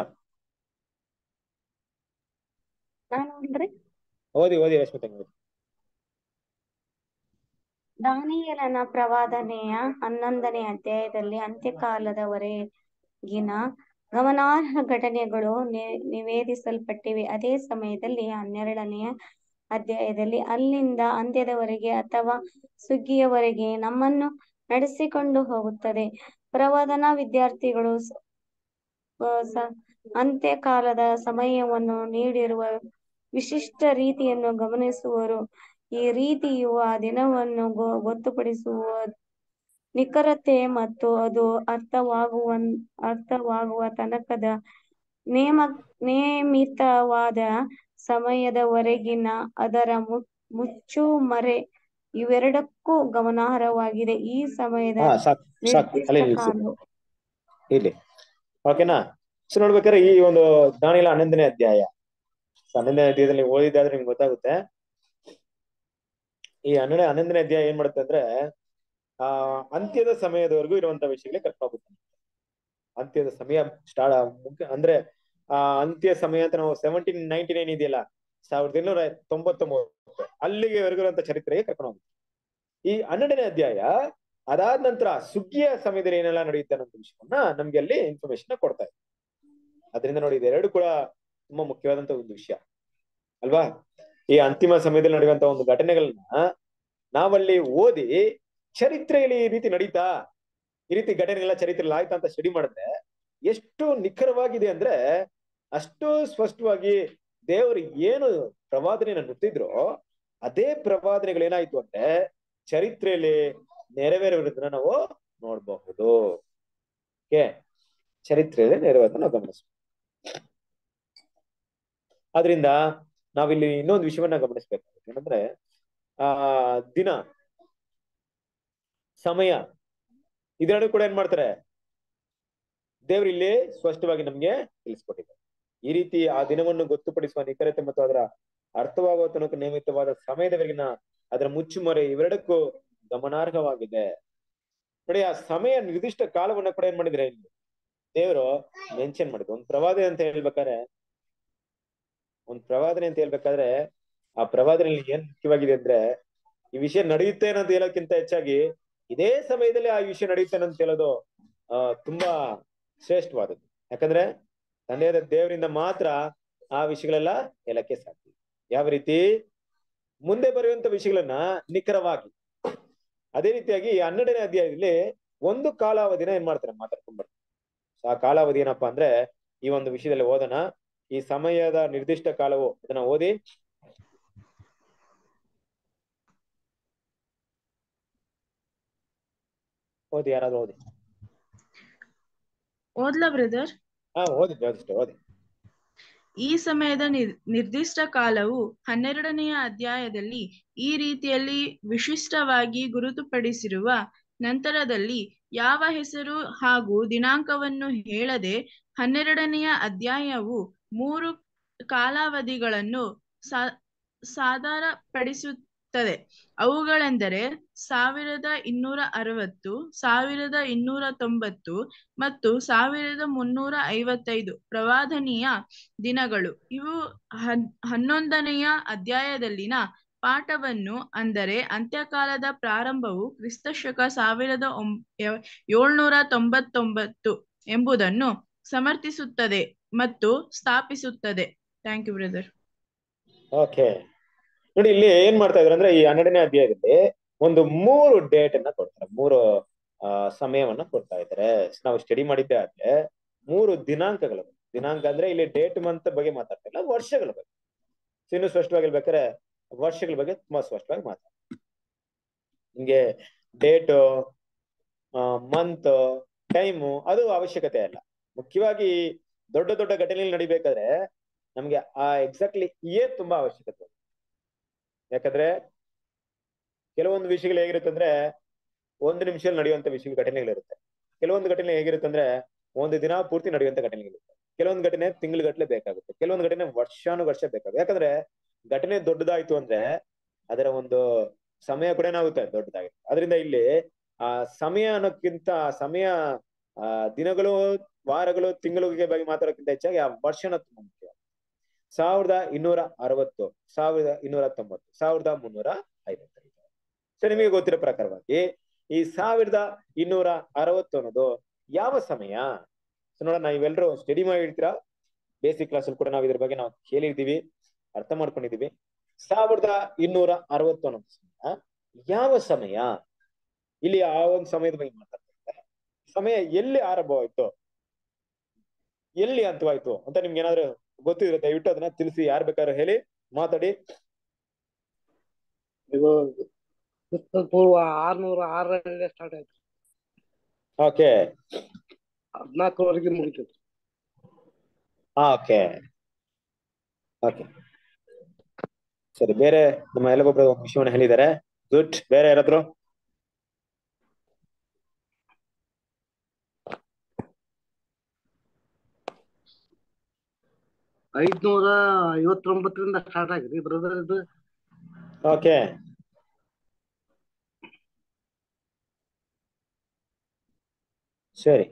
ನಾನು ಅಲ್ರಿ ಓದಿ ಓದಿ ರಶ್ಮಿತಾ ಓದಿ ದಾನಿಯೇಲನ ಪ್ರವಾದನೆಯ ಹನ್ನೊಂದನೇ ಅಧ್ಯಾಯದಲ್ಲಿ ಅಂತ್ಯಕಾಲದವರೆಗಿನ ಗಮನಾರ್ಹ ಘಟನೆಗಳು ನಿ- ನಿವೇದಿಸಲ್ಪಟ್ಟಿವೆ ಅದೇ ಸಮಯದಲ್ಲಿ ಹನ್ನೆರಡನೆಯ ಅಧ್ಯಾಯದಲ್ಲಿ ಅಲ್ಲಿಂದ ಅಂತ್ಯದವರೆಗೆ ಅಥವಾ ಸುಗ್ಗಿಯವರೆಗೆ ನಮ್ಮನ್ನು ನಡೆಸಿಕೊಂಡು ಹೋಗುತ್ತದೆ ಪ್ರವಾದನಾ ವಿದ್ಯಾರ್ಥಿಗಳು ಸ- ಆ, ಸ- ಅಂತ್ಯಕಾಲದ ಸಮಯವನ್ನು ನೀಡಿರುವ ವಿಶಿಷ್ಟ ರೀತಿಯನ್ನು ಗಮನಿಸುವರು ಈ ರೀತಿಯು ಆ ದಿನವನ್ನು ಗೊ- ಗೊತ್ತುಪಡಿಸುವ ನಿಖರತೆ ಮತ್ತು ಅದು ಅರ್ಥವಾಗುವ ಅರ್ಥವಾಗುವ ತನಕದ ನೇಮ ನೇಮಿತವಾದ ಸಮಯದವರೆಗಿನ ಅದರ ಮು ಮುಚ್ಚುಮರೆ ಇವೆರಡಕ್ಕೂ ಗಮನಾರ್ಹವಾಗಿದೆ ಈ ಸಮಯದ ಹಾ ಸಾಕು ಸಾಕು ನಿರ್ದಿಷ್ಟ ಅಲ್ಲೇ ನಿಲ್ಸಿ ಕಾಲವು ಇಲ್ಲಿ ಓಕೆನಾ ಸೊ ನೋಡ್ಬೇಕಾದ್ರೆ ಈ ಒಂದು ದಾನಿಲ ಹನ್ನೊಂದನೇ ಅಧ್ಯಾಯ So, ಹನ್ನೊಂದನೇ ಅಧ್ಯಾಯದಲ್ಲಿ ನೀವು ಓದಿದ್ದಾದ್ರೆ ನಿಮ್ಗೆ ಗೊತ್ತಾಗುತ್ತೆ ಈ ಹನ್ನೆರಡು ಹನ್ನೊಂದನೇ ಅಧ್ಯಾಯ ಏನ್ ಮಾಡುತ್ತೆ ಅಂದ್ರೆ ಆ ಅಂತ್ಯದ ಸಮಯದವರೆಗೂ ಇರುವಂತ ವಿಷಯಗಳೇ ಕರ್ಕೊಂಡ್ಬರುತ್ತೆ ಅಂತ್ಯದ ಸಮಯ ಸ್ಟಾರ್ಟ್ ಮುಖ್ಯ ಅಂದ್ರೆ ಆ ಅಂತ್ಯ ಸಮಯ ಅಂತ ನಾವು ಸೆವೆಂಟೀನ್ ನೈನ್ಟಿ ನೈನ್ ಇದೆಯಲ್ಲ ಸಾವಿರದ ಇನ್ನೂರ ತೊಂಬತ್ತೊಂಬತ್ತು ಅಲ್ಲಿಗೆ ಇರುವಂತ ಚರಿತ್ರೆಗೆ ಕರ್ಕೊಂಡು ಹೋಗುತ್ತೆ ಈ ಹನ್ನೆರಡನೇ ಅಧ್ಯಾಯ ಅದಾದ ನಂತರ ಸುಗ್ಗಿಯ ಸಮಯದಲ್ಲಿ ಏನೆಲ್ಲ ನಡೆಯುತ್ತೆ ಅನ್ನೋ ವಿಷಯವನ್ನ ನಮ್ಗೆ ಅಲ್ಲಿ ಇನ್ಫಾರ್ಮೇಶನ್ ಕೊಡ್ತಾ ಇದೆ ಅದರಿಂದ ನೋಡಿ ಇದೆರಡು ಕೂಡ ತುಂಬಾ ಮುಖ್ಯವಾದಂತ ಒಂದು ವಿಷಯ ಅಲ್ವಾ ಈ ಅಂತಿಮ ಸಮಯದಲ್ಲಿ ನಡೆಯುವಂತ ಒಂದು ಘಟನೆಗಳನ್ನ ನಾವಲ್ಲಿ ಓದಿ ಚರಿತ್ರೆಯಲ್ಲಿ ಈ ರೀತಿ ನಡೀತಾ ಈ ರೀತಿ ಘಟನೆಗಳ ಚರಿತ್ರೆಯಲ್ಲಿ ಆಯ್ತಾ ಅಂತ ಸ್ಟಡಿ ಮಾಡಿದ್ರೆ ಎಷ್ಟು ನಿಖರವಾಗಿದೆ ಅಂದ್ರೆ ಅಷ್ಟು ಸ್ಪಷ್ಟವಾಗಿ ದೇವರು ಏನು ಪ್ರವಾದನೆಯನ್ನ ನುತ್ತಿದ್ರೋ ಅದೇ ಪ್ರವಾದನೆಗಳೇನಾಯ್ತು ಅಂದ್ರೆ ಚರಿತ್ರೆಯಲ್ಲಿ ನೆರವೇರುವುದನ್ನ ನಾವು ನೋಡಬಹುದು ಓಕೆ ಚರಿತ್ರೆಯಲ್ಲಿ ನೆರವೇರೋದನ್ನ ನಾವು ಗಮನಿಸ್ಬೇಕು ಆದ್ರಿಂದ ನಾವಿಲ್ಲಿ ಇನ್ನೊಂದು ವಿಷಯವನ್ನ ಗಮನಿಸ್ಬೇಕಾಗುತ್ತೆ ಏನಂದ್ರೆ ಆ ದಿನ ಸಮಯ ಇದೆರಡು ಕೂಡ ಏನ್ ಮಾಡ್ತಾರೆ ದೇವ್ರು ಇಲ್ಲಿ ಸ್ಪಷ್ಟವಾಗಿ ನಮ್ಗೆ ತಿಳಿಸ್ಕೊಟ್ಟಿದ್ದಾರೆ ಈ ರೀತಿ ಆ ದಿನವನ್ನು ಗೊತ್ತುಪಡಿಸುವ ನಿಖರತೆ ಮತ್ತು ಅದರ ಅರ್ಥವಾಗುವ ತನಕ ನೇಮಿತವಾದ ಸಮಯದವರೆಗಿನ ಅದರ ಮುಚ್ಚುಮರೆ ಇವೆರಡಕ್ಕೂ ಗಮನಾರ್ಹವಾಗಿದೆ ನೋಡಿ ಆ ಸಮಯ ನಿರ್ದಿಷ್ಟ ಕಾಲವನ್ನ ಕೂಡ ಏನ್ ಮಾಡಿದ್ರೆ ಇಲ್ಲಿ ದೇವರು ಮೆನ್ಷನ್ ಮಾಡಿದ್ರು ಒಂದ್ ಪ್ರವಾದನೆ ಅಂತ ಹೇಳ್ಬೇಕಾದ್ರೆ ಒಂದ್ ಪ್ರವಾದನೆ ಅಂತ ಹೇಳ್ಬೇಕಾದ್ರೆ ಆ ಪ್ರವಾದನೆಯಲ್ಲಿ ಏನ್ ಮುಖ್ಯವಾಗಿದೆ ಅಂದ್ರೆ ಈ ವಿಷಯ ನಡೆಯುತ್ತೆ ಅನ್ನೋದು ಹೇಳೋಕ್ಕಿಂತ ಹೆಚ್ಚಾಗಿ ಇದೇ ಸಮಯದಲ್ಲಿ ಆ ವಿಷಯ ನಡೆಯುತ್ತೆ ಅಂತ ಹೇಳೋದು ಆ ತುಂಬಾ ಶ್ರೇಷ್ಠವಾದದ್ದು ಯಾಕಂದ್ರೆ ತಂದೆಯಾದ ದೇವರಿಂದ ಮಾತ್ರ ಆ ವಿಷಯಗಳೆಲ್ಲ ಹೇಳಕ್ಕೆ ಸಾಧ್ಯ ಯಾವ ರೀತಿ ಮುಂದೆ ಬರೆಯುವಂತ ವಿಷಯಗಳನ್ನ ನಿಖರವಾಗಿ ಅದೇ ರೀತಿಯಾಗಿ ಈ ಹನ್ನೆರಡನೇ ಅಧ್ಯಾಯದಲ್ಲಿ ಒಂದು ಕಾಲಾವಧಿನ ಏನ್ ಮಾಡ್ತಾರೆ ಮಾತಾಡ್ಕೊಂಡ್ ಬರ್ತಾರೆ ಆ ಕಾಲಾವಧಿ ಏನಪ್ಪಾ ಅಂದ್ರೆ ಈ ಒಂದು ವಿಷಯದಲ್ಲಿ ಓದೋಣ ಈ ಸಮಯದ ನಿರ್ದಿಷ್ಟ ಕಾಲವು ಅದನ್ನ ಓದಿ ಓದಿ ಯಾರಾದ್ರೂ ಓದಿ ಓದ್ಲಾ ಬ್ರದರ್ ಹಾ ಓದಿ ಓದಿಷ್ಟು ಓದಿ ಈ ಸಮಯದ ನಿರ್ ನಿರ್ದಿಷ್ಟ ಕಾಲವು ಹನ್ನೆರಡನೆಯ ಅಧ್ಯಾಯದಲ್ಲಿ ಈ ರೀತಿಯಲ್ಲಿ ವಿಶಿಷ್ಟವಾಗಿ ಗುರುತುಪಡಿಸಿರುವ ನಂತರದಲ್ಲಿ ಯಾವ ಹೆಸರು ಹಾಗೂ ದಿನಾಂಕವನ್ನು ಹೇಳದೆ ಹನ್ನೆರಡನೆಯ ಅಧ್ಯಾಯವು ಮೂರು ಕಾಲಾವಧಿಗಳನ್ನು ಸಾ ಸಾಧಾರಪಡಿಸುತ್ತದೆ ಅವುಗಳೆಂದರೆ ಸಾವಿರದ ಇನ್ನೂರ ಅರವತ್ತು ಸಾವಿರದ ಇನ್ನೂರ ತೊಂಬತ್ತು ಮತ್ತು ಸಾವಿರದ ಮುನ್ನೂರ ಐವತ್ತೈದು ಪ್ರವಾದನೀಯ ದಿನಗಳು ಇವು ಹನ್ ಹನ್ನೊಂದನೆಯ ಅಧ್ಯಾಯದಲ್ಲಿನ ಪಾಠವನ್ನು ಅಂದರೆ ಅಂತ್ಯಕಾಲದ ಪ್ರಾರಂಭವು ಕ್ರಿಸ್ತಶಕ ಸಾವಿರದ ಒಂ ಏಳ್ನೂರ ತೊಂಬತ್ತೊಂಬತ್ತು ಎಂಬುದನ್ನು ಸಮರ್ಥಿಸುತ್ತದೆ ಮತ್ತು ಸ್ಥಾಪಿಸುತ್ತದೆ ಥ್ಯಾಂಕ್ ಯು ಬ್ರದರ್ ಓಕೆ ನೋಡಿ ಇಲ್ಲಿ ಏನ್ ಮಾಡ್ತಾ ಇದಾರೆ ಅಂದ್ರೆ ಈ ಹನ್ನೆರಡನೇ ಅಧ್ಯಾಯದಲ್ಲಿ ಒಂದು ಮೂರು ಡೇಟ್ ಅನ್ನ ಕೊಡ್ತಾರೆ ಮೂರು ಆ ಸಮಯವನ್ನ ಕೊಡ್ತಾ ಇದ್ದಾರೆ ನಾವು ಸ್ಟಡಿ ಮಾಡಿದ್ದೆ ಆದ್ರೆ ಮೂರು ದಿನಾಂಕಗಳು ದಿನಾಂಕ ಅಂದ್ರೆ ಇಲ್ಲಿ ಡೇಟ್ ಮಂತ್ ಬಗ್ಗೆ ಮಾತಾಡ್ತಾ ಇಲ್ಲ ವರ್ಷಗಳ ಬಗ್ಗೆ So, ಇನ್ನು ಸ್ಪಷ್ಟವಾಗಿ ಹೇಳ್ಬೇಕಾದ್ರೆ ವರ್ಷಗಳ ಬಗ್ಗೆ ತುಂಬಾ ಸ್ಪಷ್ಟವಾಗಿ ಮಾತಾಡ್ತಾರೆ ನಿಮ್ಗೆ ಡೇಟ್ ಮಂತ್ ಟೈಮು ಅದು ಅವಶ್ಯಕತೆ ಅಲ್ಲ ಮುಖ್ಯವಾಗಿ ದೊಡ್ಡ ದೊಡ್ಡ ಘಟನೆಗಳು ನಡಿಬೇಕಾದ್ರೆ ನಮ್ಗೆ ಆ ಎಕ್ಸಾಕ್ಟ್ಲಿ ಇಯರ್ ತುಂಬಾ ಅವಶ್ಯಕತೆ ಯಾಕಂದ್ರೆ ಕೆಲವೊಂದು ವಿಷಯಗಳು ಹೇಗಿರುತ್ತೆ ಅಂದ್ರೆ ಒಂದು ನಿಮಿಷದಲ್ಲಿ ನಡೆಯುವಂತ ವಿಷಯ ಘಟನೆಗಳಿರುತ್ತೆ ಕೆಲವೊಂದು ಘಟನೆ ಹೇಗಿರುತ್ತೆ ಅಂದ್ರೆ ಒಂದು ದಿನ ಪೂರ್ತಿ ನಡೆಯುವಂತ ಘಟನೆಗಳಿರುತ್ತೆ ಕೆಲವೊಂದು ಘಟನೆ ತಿಂಗಳುಗಟ್ಟಲೆ ಬೇಕಾಗುತ್ತೆ ಕೆಲವೊಂದು ಘಟನೆ ವರ್ಷಾನುಗರ್ಷ ಬೇಕಾಗುತ್ತೆ ಯಾಕಂದ್ರೆ ಘಟನೆ ದೊಡ್ಡದಾಯ್ತು ಅಂದ್ರೆ ಅದರ ಒಂದು ಸಮಯ ಕೂಡ ಏನಾಗುತ್ತೆ ದೊಡ್ಡದಾಗುತ್ತೆ ಅದರಿಂದ ಇಲ್ಲಿ ಆ ಸಮಯ ಅನ್ನೋಕ್ಕಿಂತ ಸಮಯ ಆ ದಿನಗಳು ವಾರಗಳು ತಿಂಗಳಿಗೆ ಬಗ್ಗೆ ಮಾತಾಡೋಕ್ಕಿಂತ ಹೆಚ್ಚಾಗಿ ಆ ವರ್ಷನ ತುಂಬಾ ಮುಖ್ಯ ಸಾವಿರದ ಇನ್ನೂರ ಅರವತ್ತು ಸಾವಿರದ ಇನ್ನೂರ ತೊಂಬತ್ತು ಸಾವಿರದ ಮುನ್ನೂರ ಐವತ್ತೈದು ಸೊ ನಿಮಗೆ ಗೊತ್ತಿರೋ ಪ್ರಕಾರವಾಗಿ ಈ ಸಾವಿರದ ಇನ್ನೂರ ಅರವತ್ತು ಅನ್ನೋದು ಯಾವ ಸಮಯ ಸೊ ನೋಡೋಣ ನೀವೆಲ್ಲರೂ ಸ್ಟಡಿ ಮಾಡಿರ್ತೀರಾ ಬೇಸಿಕ್ ಕ್ಲಾಸ್ ಅಲ್ಲಿ ಕೂಡ ನಾವು ಇದ್ರ ಬಗ್ಗೆ ನಾವು ಕೇಳಿರ್ತೀವಿ ಅರ್ಥ ಮಾಡ್ಕೊಂಡಿದೀವಿ ಸಾವಿರದ ಇನ್ನೂರ ಅರವತ್ತು ಅನ್ನೋ ಸಮಯ ಯಾವ ಸಮಯ ಇಲ್ಲಿ ಆ ಒಂದು ಸಮಯದ ಬಗ್ಗೆ ಮಾತಾಡ್ತಾರೆ ಸಮಯ ಎಲ್ಲಿ ಆರಂಭವಾಯ್ತು ಎಲ್ಲಿ ಅಂತವಾಯ್ತು ಅಂತ ನಿಮ್ಗೆ ಏನಾದ್ರು ಗೊತ್ತಿದ್ರೆ ದಯವಿಟ್ಟು ಅದನ್ನ ತಿಳಿಸಿ ಯಾರು ಬೇಕಾದ್ರೂ ಹೇಳಿ ಮಾತಾಡಿ ಇದು ಕ್ರಿಸ್ತ ಪೂರ್ವ ಆರ್ನೂರ ಆರರಲ್ಲಿ ಸ್ಟಾರ್ಟ್ ಆಯ್ತು ಓಕೆ ಹದ್ನಾಲ್ಕರವರೆಗೆ ಮುಗಿತೈತಿ ಓಕೆ ಓಕೆ ಸರಿ ಬೇರೆ ನಮ್ಮ ಎಲ್ಲಗೊಬ್ಬರು ಒಂದು ವಿಷಯವನ್ನ ಹೇಳಿದ್ದಾರೆ ಗುಡ್ ಬೇರೆ ಯಾರಾದ್ರು ಐದ್ನೂರ ಐವತ್ತೊಂಬತ್ತರಿಂದ ಸ್ಟಾರ್ಟ್ ಆಗಿದೆ ಬ್ರದರ್ ಇದು ಓಕೆ ಸರಿ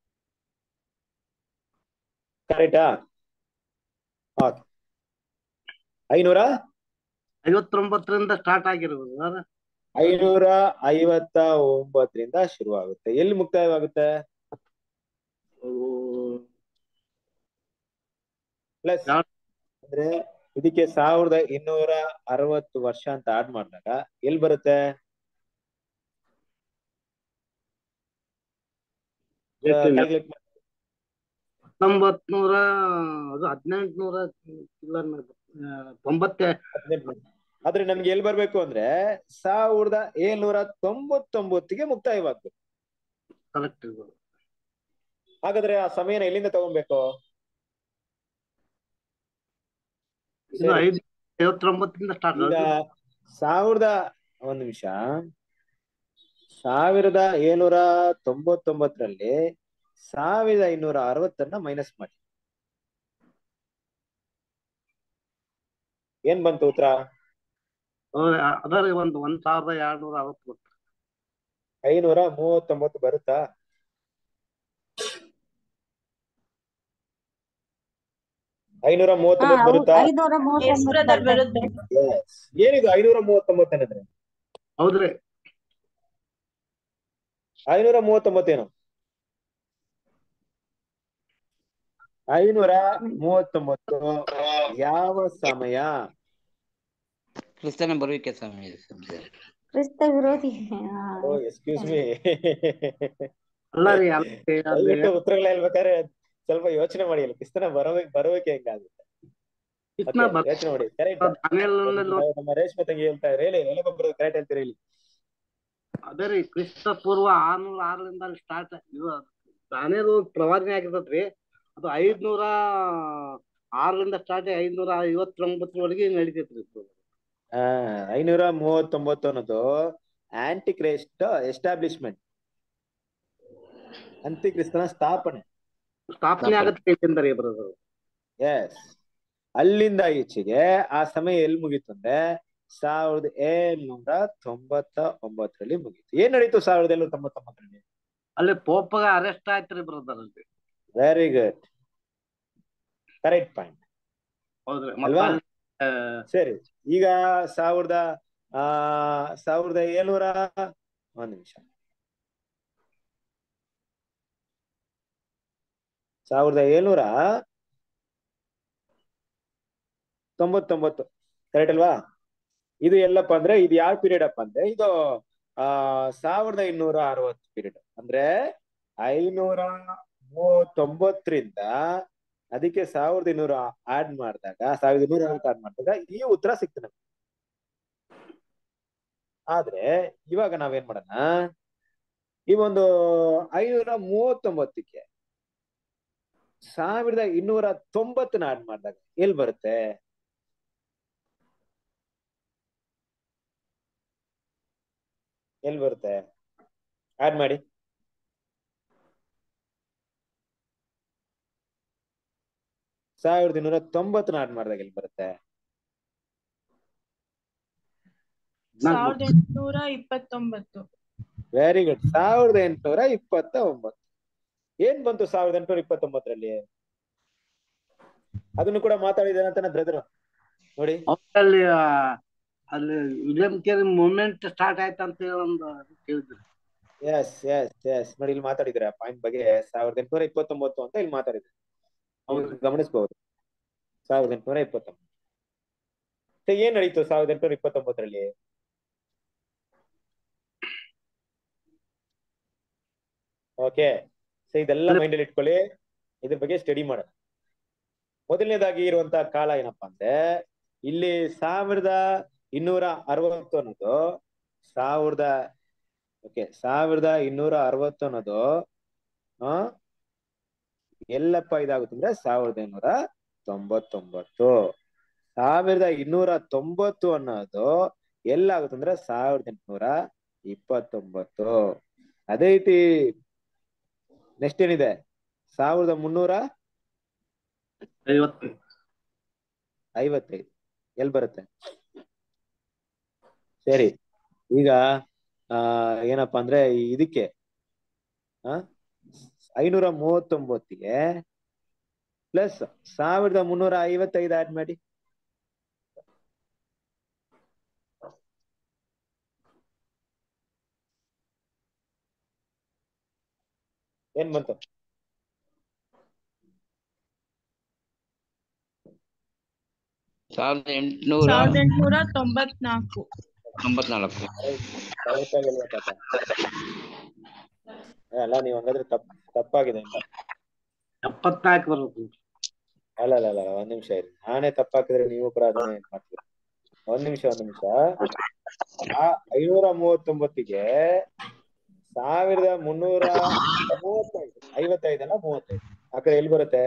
ಕರೆಕ್ಟಾ ಓಕೆ ಐನೂರ ಐವತ್ತೊಂಬತ್ತರಿಂದ ಸ್ಟಾರ್ಟ್ ಆಗಿರ್ಬೋದು ಸರ್ ಐನೂರ ಐವತ್ತ ಒಂಬತ್ತರಿಂದ ಶುರುವಾಗುತ್ತೆ ಎಲ್ಲಿ ಮುಕ್ತಾಯವಾಗುತ್ತೆ ಪ್ಲಸ್ ಅಂದ್ರೆ ಇದಕ್ಕೆ ಸಾವಿರದ ಇನ್ನೂರ ಅರವತ್ತು ವರ್ಷ ಅಂತ ಆಡ್ ಮಾಡಿದಾಗ ಎಲ್ಲಿ ಬರುತ್ತೆ Calculate ಮಾಡಿ. ಹತ್ತೊಂಬತ್ ನೂರ ಅದು ಹದಿನೆಂಟುನೂರ ಇಲ್ಲ ತೊಂಬತ್ತೆ ಹದಿನೆಂಟು ಮಾಡಿ. ಆದ್ರೆ ನಮ್ಗೆ ಎಲ್ಲಿ ಬರ್ಬೇಕು ಅಂದ್ರೆ ಸಾವಿರದ ಏಳ್ನೂರ ತೊಂಬತ್ತೊಂಬತ್ತಿಗೆ ಮುಕ್ತಾಯವಾಗ್ಬೇಕು ಕರೆಕ್ಟ್ ಇರ್ಬೋದು ಹಾಗಾದ್ರೆ ಆ ಸಮಯನ ಎಲ್ಲಿಂದ ತಗೊಬೇಕು ಇದು ಐದು ಐವತ್ತೊಂಬತ್ತರಿಂದ ಸ್ಟಾರ್ಟ್ ಈಗ ಸಾವಿರದ ಒಂದ್ ನಿಮಿಷ ಸಾವಿರದ ಏಳ್ನೂರ ತೊಂಬತ್ತೊಂಬತ್ತರಲ್ಲಿ ಸಾವಿರದ ಐನೂರ ಅರವತ್ತನ್ನ ಮೈನಸ್ ಮಾಡಿ ಏನ್ ಬಂತು ಉತ್ತರ ಅದರ ಒಂದು ಒಂದ್ ಸಾವಿರದ ಎರಡ್ನೂರ ಅರವತ್ತು ಐನೂರ ಮೂವತ್ತೊಂಬತ್ತು ಬರುತ್ತಾ ಐನೂರ ಮೂವತ್ತೊಂಬತ್ತು ಬರುತ್ತಾ ಐನೂರ ಎಸ್ ಬ್ರದರ್ ಬರುತ್ತೆ Yes. ಏನಿದು ಐನೂರ ಮೂವತ್ತೊಂಬತ್ತು ಅನ್ನಿದ್ರೆ ಹೌದ್ರಿ ಐನೂರ ಮೂವತ್ತೊಂಬತ್ತೇನು ಐನೂರ ಮೂವತ್ತೊಂಬತ್ತು ಯಾವ ಸಮಯ ಕ್ರಿಸ್ತನ ಬರುವಿಕೆ ಸಮಯ ಕ್ರಿಸ್ತ ವಿರೋಧಿ ಓ ಎಕ್ಸ್ಕ್ಯೂಸ್ ಮೀ ಅಲ್ಲ ರೀ ಅಲ್ಲಿ ಅಲ್ಲಿ ದಯವಿಟ್ಟು ಉತ್ತರಗಳು ಹೇಳ್ಬೇಕಾದ್ರೆ ಸ್ವಲ್ಪ ಯೋಚನೆ ಮಾಡಿ ಅಲ್ಲಿ ಕ್ರಿಸ್ತನ ಬರಬೇಕು ಬರುವಿಕೆ ಹೆಂಗಾಗುತ್ತೆ ಕೃಷ್ಣ Okay, ಯೋಚನೆ ಮಾಡಿ ಕರೆಕ್ಟ್ ದಾನಿಯೇಲನಲ್ಲಿ ನಮ್ಮ ರೇಷ್ಮೆ ತಂಗಿ ಹೇಳ್ತಾ ಇದ್ರೆ ಹೇಳಿ ಎಲ್ಲಗೊಬ್ಬರು ಕರೆಕ್ಟ್ ಹೇಳ್ತೀರಿ ಹೇಳಿ ಅದೇ ರೀ ಕ್ರಿಸ್ತ ಪೂರ್ವ ಆರ್ನೂರ ಆರರಿಂದ ಅಲ್ಲಿ ಸ್ಟಾರ್ಟ್ ಇದು ದಾನಿಯಲು ಪ್ರವಾದನೆ ಆಗಿರ್ತೈತ್ರಿ ಅದು ಐದ್ನೂರ ಆರರಿಂದ ಸ್ಟಾರ್ಟ್ ಆಗಿ ಐದ್ನೂರ ಐವತ್ತೊಂಬತ್ತರವರೆಗೆ ನಡೀತೈತ್ರಿ ಇದು. ಆ ಐನೂರ ಮೂವತ್ತೊಂಬತ್ತು ಅನ್ನೋದು ಆಂಟಿ ಕ್ರೈಸ್ಟ್ ಎಸ್ಟಾಬ್ಲಿಷ್ಮೆಂಟ್ ಅಂತ್ಯಕ್ರಿಸ್ತನ ಸ್ಥಾಪನೆ ಸ್ಥಾಪನೆ ಆಗತ್ತೆ ಏಕೆಂದರೆ ಬ್ರದರ್ ಎಸ್ ಅಲ್ಲಿಂದ ಈಚೆಗೆ ಆ ಸಮಯ ಎಲ್ಲಿ ಮುಗೀತು ಅಂದ್ರೆ ಸಾವಿರದ ಏಳ್ನೂರ ತೊಂಬತ್ತ ಒಂಬತ್ತರಲ್ಲಿ ಮುಗೀತು ಏನ್ ನಡೀತು ಸಾವಿರದ ಏಳ್ನೂರ ತೊಂಬತ್ತೊಂಬತ್ತರಲ್ಲಿ ಅಲ್ಲಿ ಪೋಪಗ ಅರೆಸ್ಟ್ ಆಯ್ತ್ರಿ ಬ್ರದರ್ ಅಲ್ಲಿ ವೆರಿ ಗುಡ್ ಕರೆಕ್ಟ್ ಪಾಯಿಂಟ್ ಹೌದ್ರಿ ಅಲ್ವಾ? ಮತ್ತೆ ಆ, ಸರಿ ಈಗ ಸಾವಿರದ ಆ ಸಾವಿರದ ಏಳ್ನೂರ ಒಂದ್ ನಿಮಿಷ ಸಾವಿರದ ಏಳ್ನೂರ ತೊಂಬತ್ತೊಂಬತ್ತು ಕರೆಕ್ಟ್ ಅಲ್ವಾ ಇದು ಎಲ್ಲಪ್ಪ ಅಂದ್ರೆ ಇದು ಯಾವ ಪೀರಿಯಡ್ ಅಪ್ಪ ಅಂದ್ರೆ ಇದು ಆ ಸಾವಿರದ ಇನ್ನೂರ ಅರವತ್ತು ಪೀರಿಯಡ್ ಅಂದ್ರೆ ಐನೂರ ಮೂವತ್ತೊಂಬತ್ತರಿಂದ ಅದಕ್ಕೆ ಸಾವಿರದ ಇನ್ನೂರ ಆಡ್ ಮಾಡಿದಾಗ ಸಾವಿರದ ಇನ್ನೂರ ಅರವತ್ತು ಆಡ್ ಮಾಡಿದಾಗ ಈ ಉತ್ತರ ಸಿಕ್ತು ನಮ್ಗೆ ಆದ್ರೆ ಇವಾಗ ನಾವೇನ್ ಮಾಡೋಣ ಈ ಒಂದು ಐನೂರ ಮೂವತ್ತೊಂಬತ್ತಕ್ಕೆ ಸಾವಿರದ ಇನ್ನೂರ ತೊಂಬತ್ತನ್ನ ಆಡ್ ಮಾಡಿದಾಗ ಎಲ್ಲಿ ಬರುತ್ತೆ ಎಲ್ಲಿ ಬರುತ್ತೆ ಆಡ್ ಮಾಡಿ ಸಾವಿರದ ಇನ್ನೂರ ತೊಂಬತ್ತನ್ನ ಆಡ್ ಮಾಡಿದಾಗ ಎಲ್ಲಿ ಬರುತ್ತೆ ಸಾವಿರದ ಎಂಟುನೂರ ಇಪ್ಪತ್ತೊಂಬತ್ತು ವೆರಿ ಗುಡ್ ಸಾವಿರದ ಎಂಟುನೂರ ಇಪ್ಪತ್ತ ಒಂಬತ್ತು ಏನ್ ಬಂತು ಸಾವಿರದ ಎಂಟುನೂರ ಇಪ್ಪತ್ತೊಂಬತ್ತರಲ್ಲಿ ಅದನ್ನು ಕೂಡ ಮಾತಾಡಿದಾರೆ ಅಂತ ಬ್ರದರ್ ನೋಡಿ ಅಲ್ಲಿ ಅಲ್ಲಿ ವಿಲಿಯಂ ಕೇರಿ ಮೂವ್ಮೆಂಟ್ ಸ್ಟಾರ್ಟ್ ಆಯ್ತು ಅಂತ ಹೇಳಿ ಒಂದು ಕೇಳಿದ್ರು ಎಸ್ ಎಸ್ ಎಸ್ ನೋಡಿ ಇಲ್ಲಿ ಮಾತಾಡಿದ್ರೆ ಆ ಪಾಯಿಂಟ್ ಬಗ್ಗೆ ಸಾವಿರದ ಎಂಟುನೂರ ಇಪ್ಪತ್ತೊಂಬತ್ತು ಅಂತ ಇಲ್ಲಿ ಮಾತಾಡಿದ್ರೆ ಹೌದು ಗಮನಿಸಬಹುದು ಸಾವಿರದ ಎಂಟುನೂರ ಇಪ್ಪತ್ತೊಂಬತ್ತು ಮತ್ತೆ ಏನ್ ನಡೀತು ಸಾವಿರದ ಎಂಟುನೂರ ಇಪ್ಪತ್ತೊಂಬತ್ತರಲ್ಲಿ ಓಕೆ ಸೊ ಇದೆಲ್ಲ ಮೈಂಡ್ ಅಲ್ಲಿ ಇಟ್ಕೊಳ್ಳಿ ಇದ್ರ ಬಗ್ಗೆ ಸ್ಟಡಿ ಮಾಡೋಣ ಮೊದಲನೇದಾಗಿ ಇರುವಂತಹ ಕಾಲ ಏನಪ್ಪಾ ಅಂದ್ರೆ ಇಲ್ಲಿ ಸಾವಿರದ ಇನ್ನೂರ ಅರವತ್ತು ಅನ್ನೋದು ಸಾವಿರದ ಓಕೆ ಸಾವಿರದ ಇನ್ನೂರ ಅರವತ್ತು ಅನ್ನೋದು ಆ ಎಲ್ಲಪ್ಪ ಇದಾಗುತ್ತೆ ಅಂದ್ರೆ ಸಾವಿರದ ಇನ್ನೂರ ತೊಂಬತ್ತೊಂಬತ್ತು ಸಾವಿರದ ಇನ್ನೂರ ತೊಂಬತ್ತು ಅನ್ನೋದು ಎಲ್ಲಾಗುತ್ತೆ ಅಂದ್ರೆ ಸಾವಿರದ ಎಂಟುನೂರ ಇಪ್ಪತ್ತೊಂಬತ್ತು ಅದೇ ರೀತಿ ನೆಕ್ಸ್ಟ್ ಏನಿದೆ ಸಾವಿರದ ಮುನ್ನೂರ ಐವತ್ತು ಐವತ್ತೈದು ಎಲ್ಲಿ ಬರುತ್ತೆ ಸರಿ ಈಗ ಆ ಏನಪ್ಪಾ ಅಂದ್ರೆ ಈ ಇದಕ್ಕೆ ಆ ಐನೂರ ಮೂವತ್ತೊಂಬತ್ತಿಗೆ ಪ್ಲಸ್ ಸಾವಿರದ ಮುನ್ನೂರ ಐವತ್ತೈದು ಆಡ್ ಮಾಡಿ ಏನ್ ಬಂತು ಸಾವಿರದ ಎಂಟುನೂರ ಸಾವಿರದ ಎಂಟುನೂರ ತೊಂಬತ್ನಾಲ್ಕು ತೊಂಬತ್ನಾಲ್ಕು ಕರೆಕ್ಟ್ ಆಗಿಲ್ವಾ ಪಾಪ ಏ, ಅಲ್ಲ ನೀವು ಹಂಗಾದ್ರೆ ತಪ್ ತಪ್ಪಾಗಿದೆ ಅಂತ ಎಪ್ಪತ್ನಾಲ್ಕು ಬರ್ಬೇಕು ಅಲ್ಲ ಅಲ್ಲ ಅಲ್ಲ ಒಂದ್ ನಿಮಿಷ ಇರಿ ನಾನೇ ತಪ್ಪಾಕಿದ್ರೆ ನೀವು ಕೂಡ ಅದನ್ನೇ ಇದ್ ಮಾಡ್ತೀರಿ ಒಂದ್ ನಿಮಿಷ ಒಂದ್ ನಿಮಿಷ ಆ ಐನೂರ ಮೂವತ್ತೊಂಬತ್ತಿಗೆ ಸಾವಿರದ ಮುನ್ನೂರ ಮೂವತ್ತೈದು ಐವತ್ತೈದಲ್ಲ ಮೂವತ್ತೈದು ಆ ಕಡೆ ಎಲ್ಲಿ ಬರುತ್ತೆ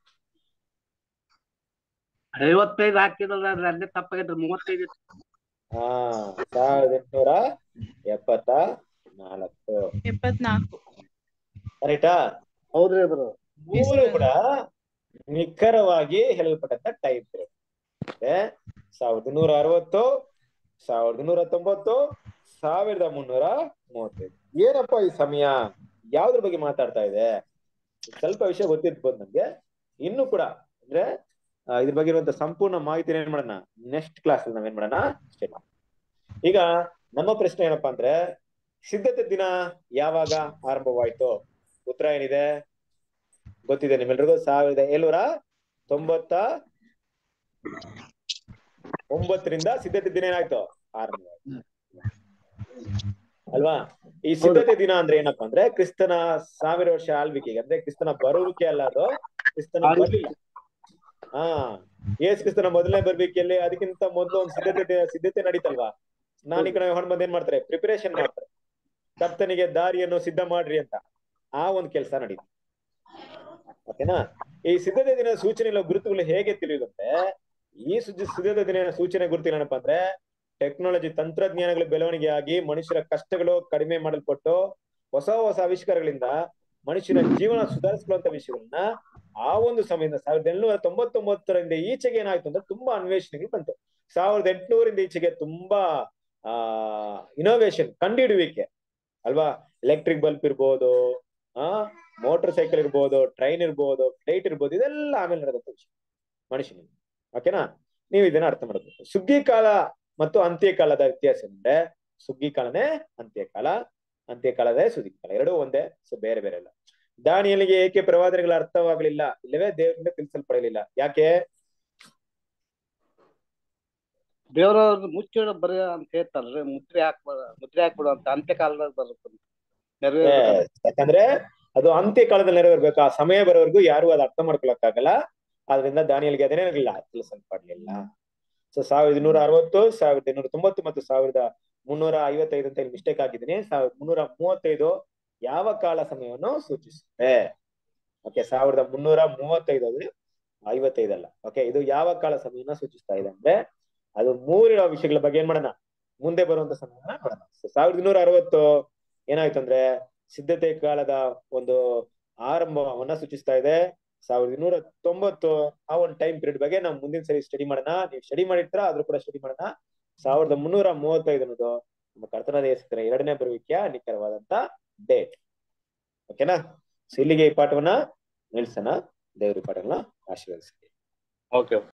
ಐವತ್ತೈದು ಹಾಕಿದ್ರೆ ಅದ್ರ ಅಲ್ಲೇ ತಪ್ಪಾಗಿದ್ರೆ ಮೂವತ್ತೈದು ಹಾ ಸಾವಿರದ ಎಂಟುನೂರ ಎಪ್ಪತ್ತ ನಾಲ್ಕು ಎಪ್ಪತ್ನಾಲ್ಕು ಕರೆಕ್ಟಾ ಹೌದ್ರಿ ಬ್ರೋ ಮೂರು ಕೂಡ ನಿಖರವಾಗಿ ಹೇಳಲ್ಪಟ್ಟಂತ ಟೈಪ್ ಪಿರಿಯಡ್ ಸಾವಿರದ ನೂರ ಅರವತ್ತು ಸಾವಿರದ ನೂರ ತೊಂಬತ್ತು ಸಾವಿರದ ಮುನ್ನೂರ ಮೂವತ್ತೈದು ಏನಪ್ಪಾ ಈ ಸಮಯ ಯಾವ್ದ್ರ ಬಗ್ಗೆ ಮಾತಾಡ್ತಾ ಇದೆ ಸ್ವಲ್ಪ ವಿಷಯ ಗೊತ್ತಿರ್ಬೋದು ನಮ್ಗೆ ಇನ್ನು ಕೂಡ ಅಂದ್ರೆ ಆ, ಇದ್ರ ಬಗ್ಗೆ ಇರುವಂತ ಸಂಪೂರ್ಣ ಮಾಹಿತಿ ಏನ್ ಮಾಡೋಣ ನೆಕ್ಸ್ಟ್ ಕ್ಲಾಸ್ ನಾವೇನ್ ಮಾಡೋಣ ಸ್ಟಡಿ ಮಾಡೋಣ. ಈಗ ನಮ್ಮ ಪ್ರಶ್ನೆ ಏನಪ್ಪಾ ಅಂದ್ರೆ ಸಿದ್ಧತೆ ದಿನ ಯಾವಾಗ ಆರಂಭವಾಯ್ತು ಉತ್ತರ ಏನಿದೆ ಗೊತ್ತಿದೆ ನಿಮ್ಮೆಲ್ರಿಗೂ ಸಾವಿರದ ಏಳ್ನೂರ ತೊಂಬತ್ತ ಒಂಬತ್ತರಿಂದ ಸಿದ್ಧತೆ ದಿನ ಏನಾಯ್ತು ಆರಂಭ ಅಲ್ವಾ ಈ ಸಿದ್ಧತೆ ದಿನ ಅಂದ್ರೆ ಏನಪ್ಪಾ ಅಂದ್ರೆ ಕ್ರಿಸ್ತನ ಸಾವಿರ ವರ್ಷ ಆಳ್ವಿಕೆಗೆ ಅಂದ್ರೆ ಕ್ರಿಸ್ತನ ಬರುವಿಕೆ ಅಲ್ಲ ಅದು ಕ್ರಿಸ್ತನ ಬರ್ಲಿಲ್ಲ ಹಾ ಏಸ್ ಕ್ರಿಸ್ತನ ಮೊದಲನೇ ಬರ್ಬೇಕಲ್ಲಿ ಅದಕ್ಕಿಂತ ಮೊದಲು ಒಂದು ಸಿದ್ಧತೆ ದಿ- ಸಿದ್ಧತೆ ನಡೀತಲ್ವಾ ನಾನು ಈ ಕಡೆ ಹೊರಡ್ ಬಂದ್ ಏನ್ ಮಾಡ್ತಾರೆ ಪ್ರಿಪರೇಷನ್ ಮಾಡ್ತಾರೆ ಕರ್ತನಿಗೆ ದಾರಿಯನ್ನು ಸಿದ್ಧ ಮಾಡ್ರಿ ಅಂತ ಆ ಒಂದು ಕೆಲಸ ನಡೀತು ಓಕೆನಾ ಈ ಸಿದ್ಧತೆ ದಿನ ಸೂಚನೆಗಳ ಗುರುತುಗಳು ಹೇಗೆ ತಿಳಿಯುದಂತೆ ಈ ಸುದ್ದಿ ಸಿದ್ಧತೆ ದಿನ ಸೂಚನೆ ಗುರುತುಗಳು ಏನಪ್ಪಾ ಅಂದ್ರೆ ಟೆಕ್ನಾಲಜಿ ತಂತ್ರಜ್ಞಾನಗಳ ಬೆಳವಣಿಗೆ ಆಗಿ ಮನುಷ್ಯರ ಕಷ್ಟಗಳು ಕಡಿಮೆ ಮಾಡಲ್ಪಟ್ಟು ಹೊಸ ಹೊಸ ಆವಿಷ್ಕಾರಗಳಿಂದ ಮನುಷ್ಯನ ಜೀವನ ಸುಧಾರಿಸಿಕೊಳ್ಳುವಂತ ವಿಷಯಗಳನ್ನ ಆ ಒಂದು ಸಮಯದಿಂದ ಸಾವಿರದ ಎಂಟುನೂರ ತೊಂಬತ್ತೊಂಬತ್ತರಿಂದ ಈಚೆಗೆ ಏನಾಯ್ತು ಅಂದ್ರೆ ತುಂಬಾ ಅನ್ವೇಷಣೆಗಳು ಬಂತು ಸಾವಿರದ ಎಂಟುನೂರಿಂದ ಈಚೆಗೆ ತುಂಬಾ ಆ ಇನೋವೇಷನ್ ಕಂಡುಹಿಡುವಿಕೆ ಅಲ್ವಾ ಎಲೆಕ್ಟ್ರಿಕ್ ಬಲ್ಬ್ ಇರ್ಬೋದು ಆ ಮೋಟರ್ ಸೈಕಲ್ ಇರ್ಬೋದು ಟ್ರೈನ್ ಇರ್ಬೋದು ಫ್ಲೈಟ್ ಇರ್ಬೋದು ಇದೆಲ್ಲ ಆಮೇಲೆ ನಡೆದಂತ ವಿಷಯ ಮನುಷ್ಯನಿಗೆ ಓಕೆನಾ ನೀವು ಇದನ್ನ ಅರ್ಥ ಮಾಡಬೇಕು ಸುಗ್ಗಿ ಕಾಲ ಮತ್ತು ಅಂತ್ಯಕಾಲದ ವ್ಯತ್ಯಾಸ ಅಂದ್ರೆ ಸುಗ್ಗಿ ಕಾಲನೇ ಅಂತ್ಯಕಾಲ ಅಂತ್ಯಕಾಲದೇ ಸುಗ್ಗಿ ಕಾಲ ಎರಡೂ ಒಂದೇ ಸೊ ಬೇರೆ ಬೇರೆ ಅಲ್ಲ ದಾನಿಯಲಿಗೆ ಏಕೆ ಪ್ರವಾದನೆಗಳ ಅರ್ಥವಾಗಲಿಲ್ಲ ಇಲ್ಲವೇ ದೇವರಿಂದ ತಿಳಿಸಲ್ಪಡಲಿಲ್ಲ ಯಾಕೆ ದೇವರವ್ರ ಮುಚ್ಚಿಡ ಬರೀ ಅಂತ ಹೇಳ್ತಾರಲ್ರಿ ಮುದ್ರೆ ಹಾಕ್ಬಾರ ಮುದ್ರೆ ಹಾಕ್ಬಿಡು ಅಂತ ಅಂತ್ಯಕಾಲದಾಗ ಬರುತ್ತೆ ನೆರವೇರ್ಬೇಕು ಯಾಕಂದ್ರೆ ಅದು ಅಂತ್ಯ ಕಾಲದಲ್ಲಿ ನೆರವೇರ್ಬೇಕು ಆ ಸಮಯ ಬರೋವರೆಗೂ ಯಾರು ಅದು ಅರ್ಥ ಮಾಡ್ಕೊಳಕ್ಕಾಗಲ್ಲ ಆದ್ರಿಂದ ದಾನಿಯಲ್ಗೆ ಅದೇನೇ ಇರಲಿಲ್ಲ ತಿಳಿಸಲ್ಪಡ್ಲಿಲ್ಲ ಸೊ ಸಾವಿರದ ಇನ್ನೂರ ಅರವತ್ತು ಸಾವಿರದ ಇನ್ನೂರ ತೊಂಬತ್ತು ಮತ್ತು ಸಾವಿರದ ಮುನ್ನೂರ ಐವತ್ತೈದು ಅಂತ ಇಲ್ಲಿ ಮಿಸ್ಟೇಕ್ ಹಾಕಿದ್ದೀನಿ ಸಾವಿರದ ಮುನ್ನೂರ ಮೂವತ್ತೈದು ಯಾವ ಕಾಲ ಸಮಯವನ್ನು ಸೂಚಿಸುತ್ತೆ ಓಕೆ ಸಾವಿರದ ಮುನ್ನೂರ ಮೂವತ್ತೈದು ಅಂದ್ರೆ ಐವತ್ತೈದಲ್ಲ ಓಕೆ ಇದು ಯಾವ ಕಾಲ ಸಮಯನ ಸೂಚಿಸ್ತಾ ಇದೆ ಅಂದ್ರೆ ಅದು ಮೂರಿರೋ ವಿಷಯಗಳ ಬಗ್ಗೆ ಏನ್ ಮಾಡೋಣ ಮುಂದೆ ಬರುವಂತ ಸಮಯನ ನೋಡೋಣ So, ಸಾವಿರದ ಇನ್ನೂರ ಅರವತ್ತು ಏನಾಯ್ತು ಅಂದ್ರೆ ಸಿದ್ಧತೆ ಕಾಲದ ಒಂದು ಆರಂಭವನ್ನ ಸೂಚಿಸ್ತಾ ಇದೆ ಸಾವಿರದ ಇನ್ನೂರ ತೊಂಬತ್ತು ಆ ಒಂದು ಟೈಮ್ ಪೀರಿಯಡ್ ಬಗ್ಗೆ ನಾವು ಮುಂದಿನ ಸರಿ ಸ್ಟಡಿ ಮಾಡೋಣ ನೀವು ಸ್ಟಡಿ ಮಾಡಿರ್ತೀರ ಆದ್ರೂ ಕೂಡ ಸ್ಟಡಿ ಮಾಡೋಣ ಸಾವಿರದ ಮುನ್ನೂರ ಮೂವತ್ತೈದು ಅನ್ನೋದು ನಮ್ಮ ಕರ್ತನ ದೇಶದ ಎರಡನೇ ಬರುವಿಕೆಯ ನಿಖರವಾದಂತ ಡೇಟ್ ಓಕೆನಾ ಸೊ ಇಲ್ಲಿಗೆ ಈ ಪಾಠವನ್ನ ನಿಲ್ಸೋಣ ದೇವ್ರ ಈ ಪಾಠವನ್ನ ಆಶೀರ್ವದಿಸಿ ಓಕೆ